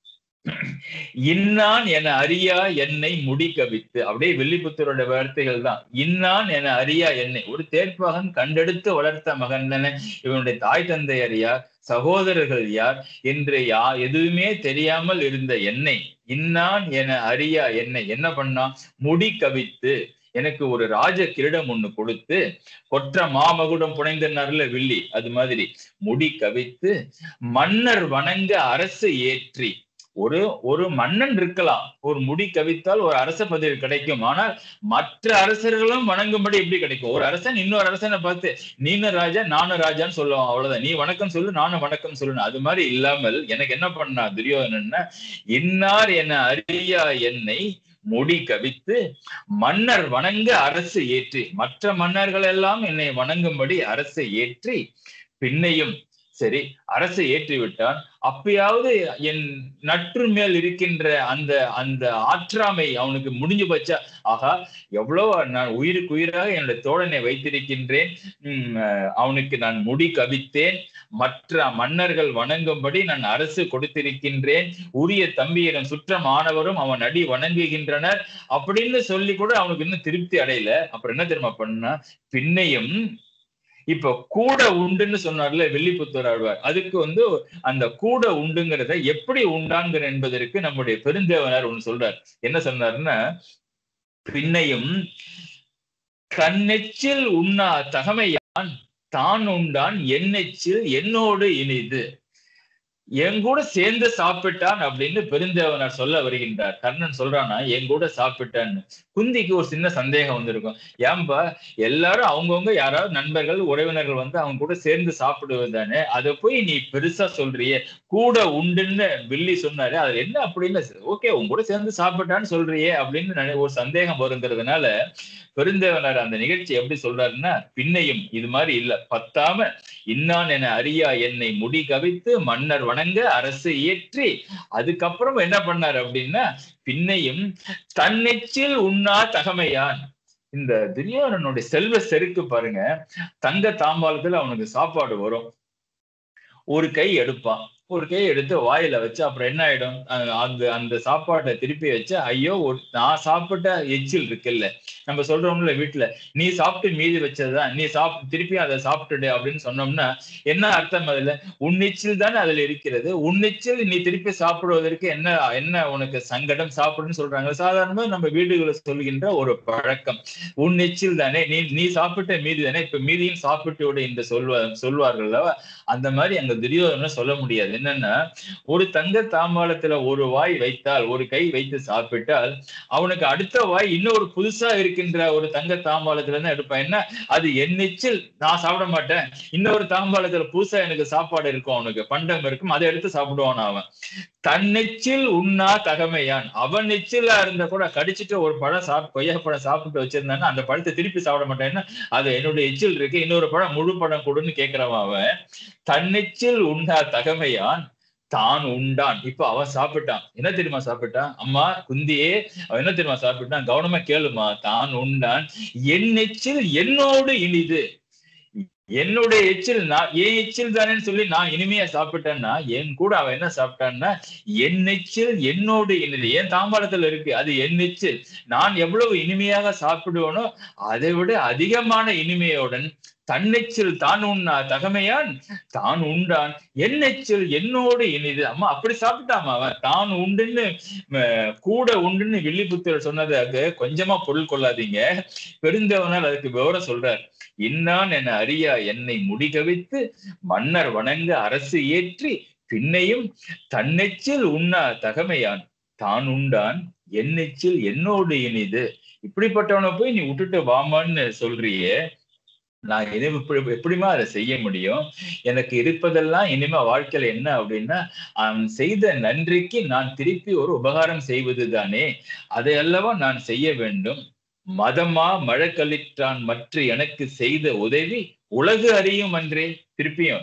S1: இன்னான் என அறியா என்னை முடி கவித்து அப்படியே வெள்ளிபுத்தரோட வார்த்தைகள் தான் இன்னான் என அறியா என்னை ஒரு தேர்ப்பகன் கண்டெடுத்து வளர்த்த மகன் தானே இவனுடைய தாய் தந்தையர் யார் சகோதரர்கள் யார் என்று யா எதுவுமே தெரியாமல் இருந்த என்னை இன்னான் என அறியா என்னை என்ன பண்ணா முடி கவித்து எனக்கு ஒரு ராஜ கிரீடம் ஒண்ணு கொடுத்து கொற்ற மாமகுடம் புனைந்தனர்ல வில்லி அது மாதிரி முடி கவித்து மன்னர் வணங்க அரசு ஏற்றி ஒரு ஒரு மன்னன் இருக்கலாம் ஒரு முடி கவித்தால் ஒரு அரச பதவி கிடைக்கும் ஆனால் மற்ற அரசர்களும் வணங்கும்படி எப்படி கிடைக்கும் ஒரு அரசன் இன்னொரு அரசனை பார்த்து நீனும் ராஜா நானும் ராஜான்னு சொல்லுவான் அவ்வளவுதான் நீ வணக்கம் சொல்லு நானும் வணக்கம் சொல்லணும் அது மாதிரி இல்லாமல் எனக்கு என்ன பண்ணா துரியோதனன்னா இன்னார் என அறியா என்னை முடி கவித்து மன்னர் வணங்க அரசு ஏற்றி மற்ற மன்னர்கள் எல்லாம் என்னை வணங்கும்படி அரசை ஏற்றி பின்னையும் சரி அரசை ஏற்றி விட்டான் அப்பயாவது என் நற்று மேல் இருக்கின்ற அந்த அந்த ஆற்றாமை அவனுக்கு முடிஞ்சு போச்சா ஆகா எவ்வளவு நான் உயிருக்கு உயிராக என்னுடைய தோழனை வைத்திருக்கின்றேன் உம் அவனுக்கு நான் முடி கவித்தேன் மற்ற மன்னர்கள் வணங்கும்படி நான் அரசு கொடுத்திருக்கின்றேன் உரிய தம்பியிடம் சுற்றம் ஆனவரும் அவன் அடி வணங்குகின்றனர் அப்படின்னு சொல்லி கூட அவனுக்கு இன்னும் திருப்தி அடையல அப்புறம் என்ன தெரியுமா பண்ணா பின்னையும் இப்ப கூட உண்டுன்னு சொன்னார்ல வெள்ளிப்புத்தூர் ஆழ்வார் அதுக்கு வந்து அந்த கூட உண்டுங்கிறத எப்படி உண்டாங்கிற என்பதற்கு நம்முடைய பெருந்தேவனார் ஒண்ணு சொல்றார் என்ன சொன்னாருன்னா பின்னையும் கண்ணெச்சில் உண்ணா தகமையான் தான் உண்டான் எண்ணெச்சில் என்னோடு இனிது என் கூட சேர்ந்து சாப்பிட்டான் அப்படின்னு பெருந்தேவனார் சொல்ல வருகின்றார் கர்ணன் சொல்றானா என் கூட சாப்பிட்டான்னு குந்திக்கு ஒரு சின்ன சந்தேகம் வந்திருக்கும் ஏன்பா எல்லாரும் அவங்கவுங்க யாராவது நண்பர்கள் உறவினர்கள் வந்து அவங்க கூட சேர்ந்து சாப்பிடுவது தானே அதை போய் நீ பெருசா சொல்றியே கூட உண்டுன்னு பில்லி சொன்னாரு அது என்ன அப்படின்னு ஓகே உங்க கூட சேர்ந்து சாப்பிட்டான்னு சொல்றியே அப்படின்னு ஒரு சந்தேகம் வருங்கிறதுனால பெருந்தேவனார் அந்த நிகழ்ச்சி எப்படி சொல்றாருன்னா பின்னையும் இது மாதிரி இல்ல பத்தாம இன்னான் என அறியா என்னை முடி கவித்து மன்னர் வணங்க அரசு ஏற்றி அதுக்கப்புறம் என்ன பண்ணார் அப்படின்னா பின்னையும் தன்னெச்சில் உண்ணா தகமையான் இந்த துரியோதனனுடைய செல்வ செருக்கு பாருங்க தங்க தாம்பாளத்துல அவனுக்கு சாப்பாடு வரும் ஒரு கை எடுப்பான் ஒரு கை எடுத்து வாயில வச்சு அப்புறம் என்ன ஆயிடும் அந்த அந்த சாப்பாட்டை திருப்பி வச்சு ஐயோ ஒரு நான் சாப்பிட்ட எச்சில் இருக்குல்ல நம்ம சொல்றோம்ல வீட்டுல நீ சாப்பிட்டு மீதி வச்சதுதான் நீ சாப் திருப்பி அதை சாப்பிட்டுடு அப்படின்னு சொன்னோம்னா என்ன அர்த்தம் அதுல உன்னிச்சில் தானே அதுல இருக்கிறது உன்னிச்சில் நீ திருப்பி சாப்பிடுவதற்கு என்ன என்ன உனக்கு சங்கடம் சாப்பிடுன்னு சொல்றாங்க சாதாரணமா நம்ம வீடுகளை சொல்கின்ற ஒரு பழக்கம் உன்னிச்சில் தானே நீ நீ சாப்பிட்ட மீதி தானே இப்ப மீதியும் சாப்பிட்டு விட என்று சொல்வ சொல்வார்கள் அந்த மாதிரி அங்க துரியோதனை சொல்ல முடியாது என்னன்னா ஒரு தங்க தாம்பாளத்துல ஒரு வாய் வைத்தால் ஒரு கை வைத்து சாப்பிட்டால் அவனுக்கு அடுத்த வாய் இன்னொரு புதுசா இருக்கின்ற ஒரு தங்க தாம்பாளத்துல தான் எடுப்பான் என்ன அது என் எச்சில் நான் சாப்பிட மாட்டேன் இன்னொரு தாம்பாளத்துல புதுசா எனக்கு சாப்பாடு இருக்கும் அவனுக்கு பண்டம் இருக்கும் அதை எடுத்து சாப்பிடுவான் அவன் தன்னெச்சில் உண்ணா தகமையான் அவன் எச்சிலா இருந்த கூட கடிச்சிட்டு ஒரு பழம் சாப்பிட்டு கொய்யா பழம் சாப்பிட்டு வச்சிருந்தான்னா அந்த பழத்தை திருப்பி சாப்பிட மாட்டேன்னா அது என்னுடைய எச்சில் இருக்கு இன்னொரு பழம் முழு பழம் கொடுன்னு கேட்கிறவன் அவன் தன்னெச்சில் உண்ணா தகமையான் தான் உண்டான் இப்ப அவன் சாப்பிட்டான் என்ன தெரியுமா சாப்பிட்டான் அம்மா குந்தியே அவன் என்ன தெரியுமா சாப்பிட்டான் கவனமா கேளுமா தான் உண்டான் என் எச்சில் என்னோடு இனிது என்னுடைய எச்சில் நான் என் எச்சில் தானேன்னு சொல்லி நான் இனிமையா சாப்பிட்டேன்னா என் கூட அவன் என்ன சாப்பிட்டான்னா என் எச்சில் என்னோடு இனிது என் தாம்பாளத்துல இருக்கு அது என் எச்சில் நான் எவ்வளவு இனிமையாக சாப்பிடுவேனோ அதை விட அதிகமான இனிமையுடன் தன்னெச்சில் தான் உண்ணா தகமையான் தான் உண்டான் என்னெச்சில் என்னோடு இனிது அம்மா அப்படி சாப்பிட்டாமா அவன் தான் உண்டுன்னு கூட உண்டுன்னு வில்லிபுத்தர் சொன்னதாக கொஞ்சமா பொருள் கொள்ளாதீங்க பெருந்தவனால் அதுக்கு விவரம் சொல்றார் இன்னான் என அறியா என்னை முடிகவித்து மன்னர் வணங்க அரசு ஏற்றி பின்னையும் தன்னெச்சில் உண்ணா தகமையான் தான் உண்டான் என்னெச்சில் என்னோடு இனிது இப்படிப்பட்டவனை போய் நீ விட்டுட்டு வாமான்னு சொல்றியே நான் இனி இப்படி எப்படிமா அதை செய்ய முடியும் எனக்கு இருப்பதெல்லாம் இனிமே வாழ்க்கையில என்ன அப்படின்னா அவன் செய்த நன்றிக்கு நான் திருப்பி ஒரு உபகாரம் செய்வது தானே அதை அல்லவா நான் செய்ய வேண்டும் மதமா மழக்கலிற்றான் மற்ற எனக்கு செய்த உதவி உலகு அறியும் அன்றே திருப்பியும்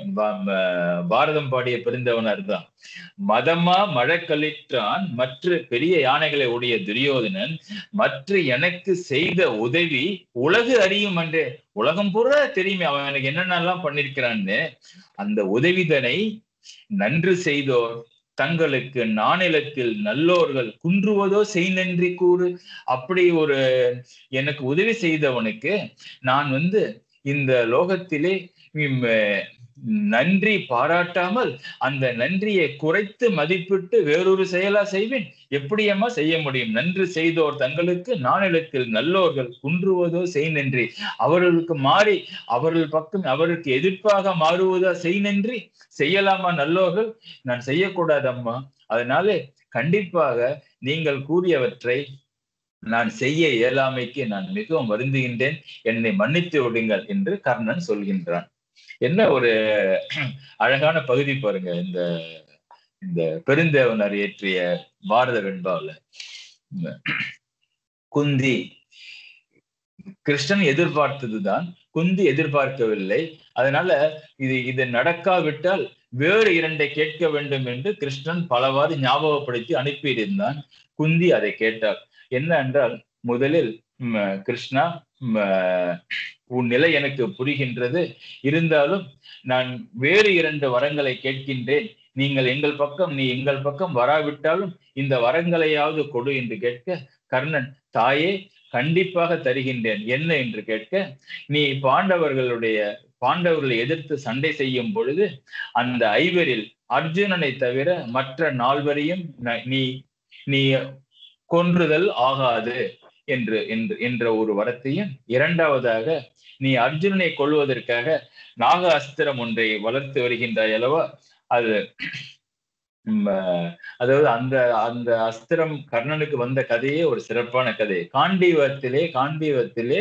S1: பாரதம் பாடிய பெருந்தவனர் தான் மதமா மழக்கலிற்றான் மற்ற பெரிய யானைகளை உடைய துரியோதனன் மற்ற எனக்கு செய்த உதவி உலகு அறியும் அன்றே உலகம் பூரா தெரியுமே அவன் எனக்கு என்னென்னலாம் பண்ணிருக்கிறான்னு அந்த உதவிதனை நன்று செய்தோர் தங்களுக்கு நாணிலத்தில் நல்லோர்கள் குன்றுவதோ செய் நன்றி கூறு அப்படி ஒரு எனக்கு உதவி செய்தவனுக்கு நான் வந்து இந்த லோகத்திலே நன்றி பாராட்டாமல் அந்த நன்றியை குறைத்து மதிப்பிட்டு வேறொரு செயலா செய்வேன் எப்படியம்மா செய்ய முடியும் நன்று செய்தோர் தங்களுக்கு நானிலத்தில் நல்லோர்கள் குன்றுவதோ செய் நன்றி அவர்களுக்கு மாறி அவர்கள் பக்கம் அவருக்கு எதிர்ப்பாக மாறுவதா செய் நன்றி செய்யலாமா நல்லோர்கள் நான் செய்யக்கூடாதம்மா அதனால கண்டிப்பாக நீங்கள் கூறியவற்றை நான் செய்ய இயலாமைக்கு நான் மிகவும் வருந்துகின்றேன் என்னை மன்னித்து விடுங்கள் என்று கர்ணன் சொல்கின்றான் என்ன ஒரு அழகான பகுதி பாருங்க இந்த இந்த பெருந்தேவனர் இயற்றிய பாரத வெண்பாவில குந்தி கிருஷ்ணன் எதிர்பார்த்ததுதான் குந்தி எதிர்பார்க்கவில்லை அதனால இது இது நடக்காவிட்டால் வேறு இரண்டை கேட்க வேண்டும் என்று கிருஷ்ணன் பலவாறு ஞாபகப்படுத்தி அனுப்பியிருந்தான் குந்தி அதை கேட்டார் என்ன என்றால் முதலில் கிருஷ்ணா உன் நிலை எனக்கு புரிகின்றது இருந்தாலும் நான் வேறு இரண்டு வரங்களை கேட்கின்றேன் நீங்கள் எங்கள் பக்கம் நீ எங்கள் பக்கம் வராவிட்டாலும் இந்த வரங்களையாவது கொடு என்று கேட்க கர்ணன் தாயே கண்டிப்பாக தருகின்றேன் என்ன என்று கேட்க நீ பாண்டவர்களுடைய பாண்டவர்களை எதிர்த்து சண்டை செய்யும் பொழுது அந்த ஐவரில் அர்ஜுனனை தவிர மற்ற நால்வரையும் நீ நீ கொன்றுதல் ஆகாது என்று என்ற ஒரு வரத்தையும் இரண்டாவதாக நீ அர்ஜுனனை கொள்வதற்காக நாக அஸ்திரம் ஒன்றை வளர்த்து வருகின்றாய் அல்லவா அது அதாவது அந்த அந்த அஸ்திரம் கர்ணனுக்கு வந்த கதையே ஒரு சிறப்பான கதை காண்டீவத்திலே காண்டீவத்திலே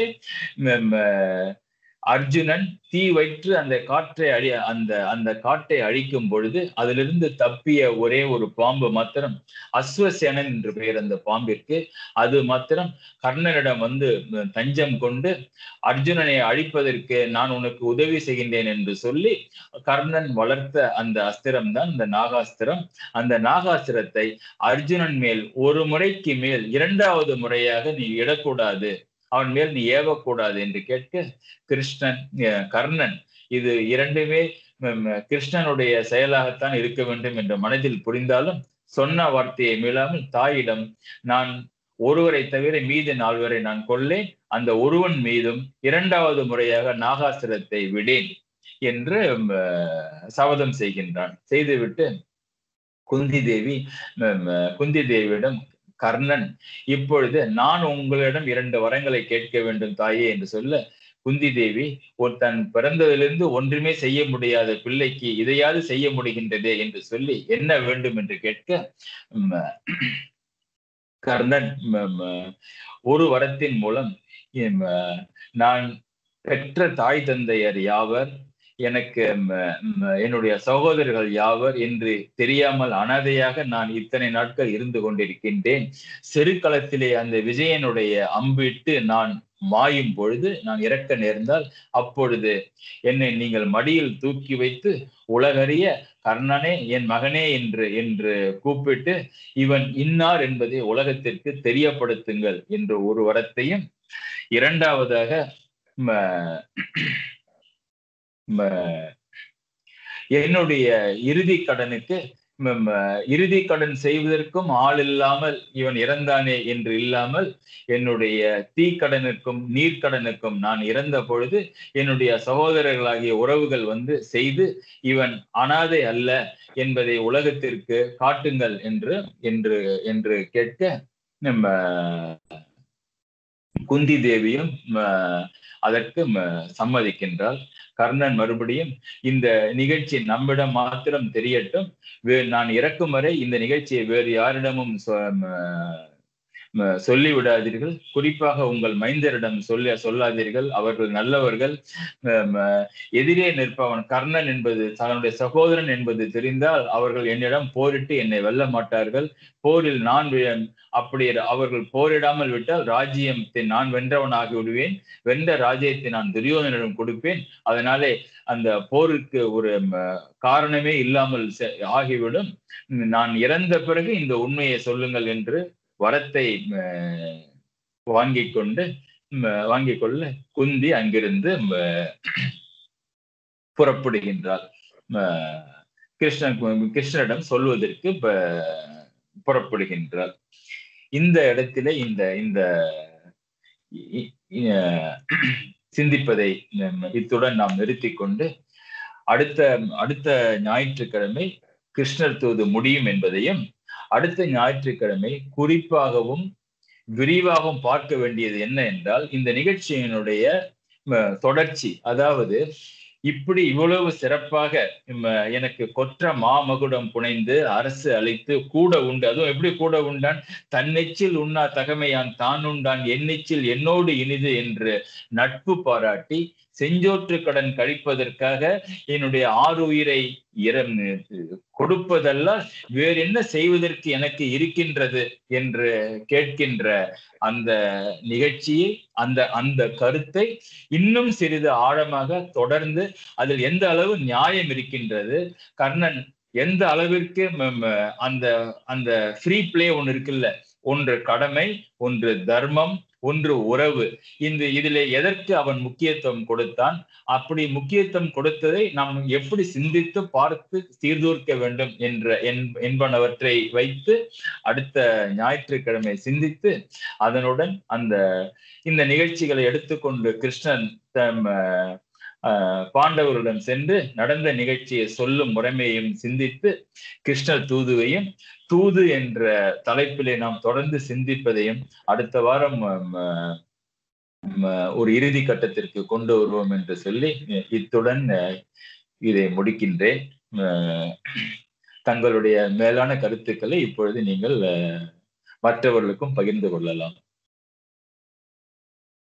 S1: அர்ஜுனன் தீ வைத்து அந்த காற்றை அழி அந்த அந்த காட்டை அழிக்கும் பொழுது அதிலிருந்து தப்பிய ஒரே ஒரு பாம்பு மாத்திரம் அஸ்வசேனன் என்று பெயர் அந்த பாம்பிற்கு அது மாத்திரம் கர்ணனிடம் வந்து தஞ்சம் கொண்டு அர்ஜுனனை அழிப்பதற்கு நான் உனக்கு உதவி செய்கின்றேன் என்று சொல்லி கர்ணன் வளர்த்த அந்த அஸ்திரம் தான் இந்த நாகாஸ்திரம் அந்த நாகாஸ்திரத்தை அர்ஜுனன் மேல் ஒரு முறைக்கு மேல் இரண்டாவது முறையாக நீ இடக்கூடாது அவன் மேல் நீ ஏவக்கூடாது என்று கேட்க கிருஷ்ணன் கர்ணன் இது இரண்டுமே கிருஷ்ணனுடைய செயலாகத்தான் இருக்க வேண்டும் என்ற மனதில் புரிந்தாலும் சொன்ன வார்த்தையை மீளாமல் தாயிடம் நான் ஒருவரை தவிர மீது நால்வரை நான் கொள்ளேன் அந்த ஒருவன் மீதும் இரண்டாவது முறையாக நாகாசுரத்தை விடேன் என்று சபதம் செய்கின்றான் செய்துவிட்டு குந்தி தேவி குந்தி தேவியிடம் கர்ணன் இப்பொழுது நான் உங்களிடம் இரண்டு வரங்களை கேட்க வேண்டும் தாயே என்று சொல்ல குந்தி தேவி ஒரு தன் பிறந்ததிலிருந்து ஒன்றுமே செய்ய முடியாத பிள்ளைக்கு இதையாவது செய்ய முடிகின்றதே என்று சொல்லி என்ன வேண்டும் என்று கேட்க ம், கர்ணன் ம், ம், ஒரு வரத்தின் மூலம் ம், நான் பெற்ற தாய் தந்தையர் யாவர் எனக்கு ம், ம், என்னுடைய சகோதரர்கள் யாவர் என்று தெரியாமல் அனாதையாக நான் இத்தனை நாட்கள் இருந்து கொண்டிருக்கின்றேன் செருக்களத்திலே அந்த விஜயனுடைய அம்பிட்டு நான் மாயும் பொழுது நான் இறக்க நேர்ந்தால் அப்பொழுது என்னை நீங்கள் மடியில் தூக்கி வைத்து உலகறிய கர்ணனே என் மகனே என்று என்று கூப்பிட்டு இவன் இன்னார் என்பதை உலகத்திற்கு தெரியப்படுத்துங்கள் என்ற ஒரு வரத்தையும் இரண்டாவதாக ம, ம, என்னுடைய இறுதி கடனுக்கு ம- ம, இறுதி கடன் செய்வதற்கும் ஆள் இல்லாமல் இவன் இறந்தானே என்று இல்லாமல் என்னுடைய தீக்கடனுக்கும் நீர்க்கடனுக்கும் நான் இறந்த பொழுது என்னுடைய சகோதரர்களாகிய உறவுகள் வந்து செய்து இவன் அனாதை அல்ல என்பதை உலகத்திற்கு காட்டுங்கள் என்று என்று என்று கேட்க நம்ம குந்தி தேவியும் ம, அதற்கு ம, சம்மதிக்கின்றாள் கர்ணன் மறுபடியும் இந்த நிகழ்ச்சி நம்மிடம் மாத்திரம் தெரியட்டும் வே- நான் இறக்கும் வரை இந்த நிகழ்ச்சியை வேறு யாரிடமும் சொ- ம- ம- சொல்லி விடாதீர்கள் குறிப்பாக உங்கள் மைந்தரிடம் சொல்ல சொல்லாதீர்கள் அவர்கள் நல்லவர்கள் ம- ம- எதிரே நிற்பவன் கர்ணன் என்பது தன்னுடைய சகோதரன் என்பது தெரிந்தால் அவர்கள் என்னிடம் போரிட்டு என்னை வெல்ல மாட்டார்கள் போரில் நான் வி- அப்படி அவர்கள் போரிடாமல் விட்டால் ராஜ்யத்தை நான் வென்றவனாகி விடுவேன் வென்ற ராஜ்யத்தை நான் துரியோதனிடம் கொடுப்பேன் அதனாலே அந்த போருக்கு ஒரு ம, காரணமே இல்லாமல் செ- ஆகிவிடும் நான் இறந்த பிறகு இந்த உண்மையை சொல்லுங்கள் என்று வரத்தை ம, வாங்கிக் கொண்டு ம, வாங்கிக் கொள்ள குந்தி அங்கிருந்து ம, புறப்படுகின்றாள் ம, கிருஷ்ணன் கிருஷ்ணனிடம் சொல்வதற்கு ப- புறப்படுகின்றாள் இந்த இடத்திலே இந்த இந்த இ- இ- அஹ் சிந்திப்பதை நம்ம இத்துடன் நாம் நிறுத்திக் கொண்டு அடுத்த அடுத்த ஞாயிற்றுக்கிழமை கிருஷ்ணர் தூது முடியும் என்பதையும் அடுத்த ஞாயிற்றுக்கிழமை குறிப்பாகவும் விரிவாகவும் பார்க்க வேண்டியது என்ன என்றால் இந்த நிகழ்ச்சியினுடைய ம, தொடர்ச்சி அதாவது இப்படி இவ்வளவு சிறப்பாக ம, எனக்கு கொற்ற மாமகுடம் புனைந்து அரசு அழைத்து கூட உண்டு அதுவும் எப்படி கூட உண்டான் தன்னெச்சில் உண்ணா தகமையான் தான் உண்டான் என்னெச்சில் என்னோடு இனிது என்று நட்பு பாராட்டி செஞ்சோற்று கடன் கழிப்பதற்காக என்னுடைய ஆறு உயிரை இரம் கொடுப்பதல்ல வேறு என்ன செய்வதற்கு எனக்கு இருக்கின்றது என்று கேட்கின்ற அந்த நிகழ்ச்சியை அந்த அந்த கருத்தை இன்னும் சிறிது ஆழமாக தொடர்ந்து அதில் எந்த அளவு நியாயம் இருக்கின்றது கர்ணன் எந்த அளவிற்கு ம- ம- அந்த அந்த ஃப்ரீ பிளே ஒன்று இருக்குல்ல ஒன்று கடமை ஒன்று தர்மம் ஒன்று உறவு இந்த இதிலே எதற்கு அவன் முக்கியத்துவம் கொடுத்தான் அப்படி முக்கியத்துவம் கொடுத்ததை நாம் எப்படி சிந்தித்து பார்த்து சீர்தூர்க்க வேண்டும் என்ற என்- என்பனவற்றை வைத்து அடுத்த ஞாயிற்றுக்கிழமை சிந்தித்து அதனுடன் அந்த இந்த நிகழ்ச்சிகளை எடுத்துக்கொண்டு கிருஷ்ணன் தம் அஹ், அஹ், பாண்டவருடன் சென்று நடந்த நிகழ்ச்சியை சொல்லும் முறைமையையும் சிந்தித்து கிருஷ்ணர் தூதுவையும் தூது என்ற தலைப்பிலே நாம் தொடர்ந்து சிந்திப்பதையும் அடுத்த வாரம் ம, ம, ஒரு இறுதி கட்டத்திற்கு கொண்டு வருவோம் என்று சொல்லி இத்துடன் அஹ், இதை முடிக்கின்றேன் அஹ், தங்களுடைய மேலான கருத்துக்களை இப்பொழுது நீங்கள் அஹ், மற்றவர்களுக்கும் பகிர்ந்து கொள்ளலாம்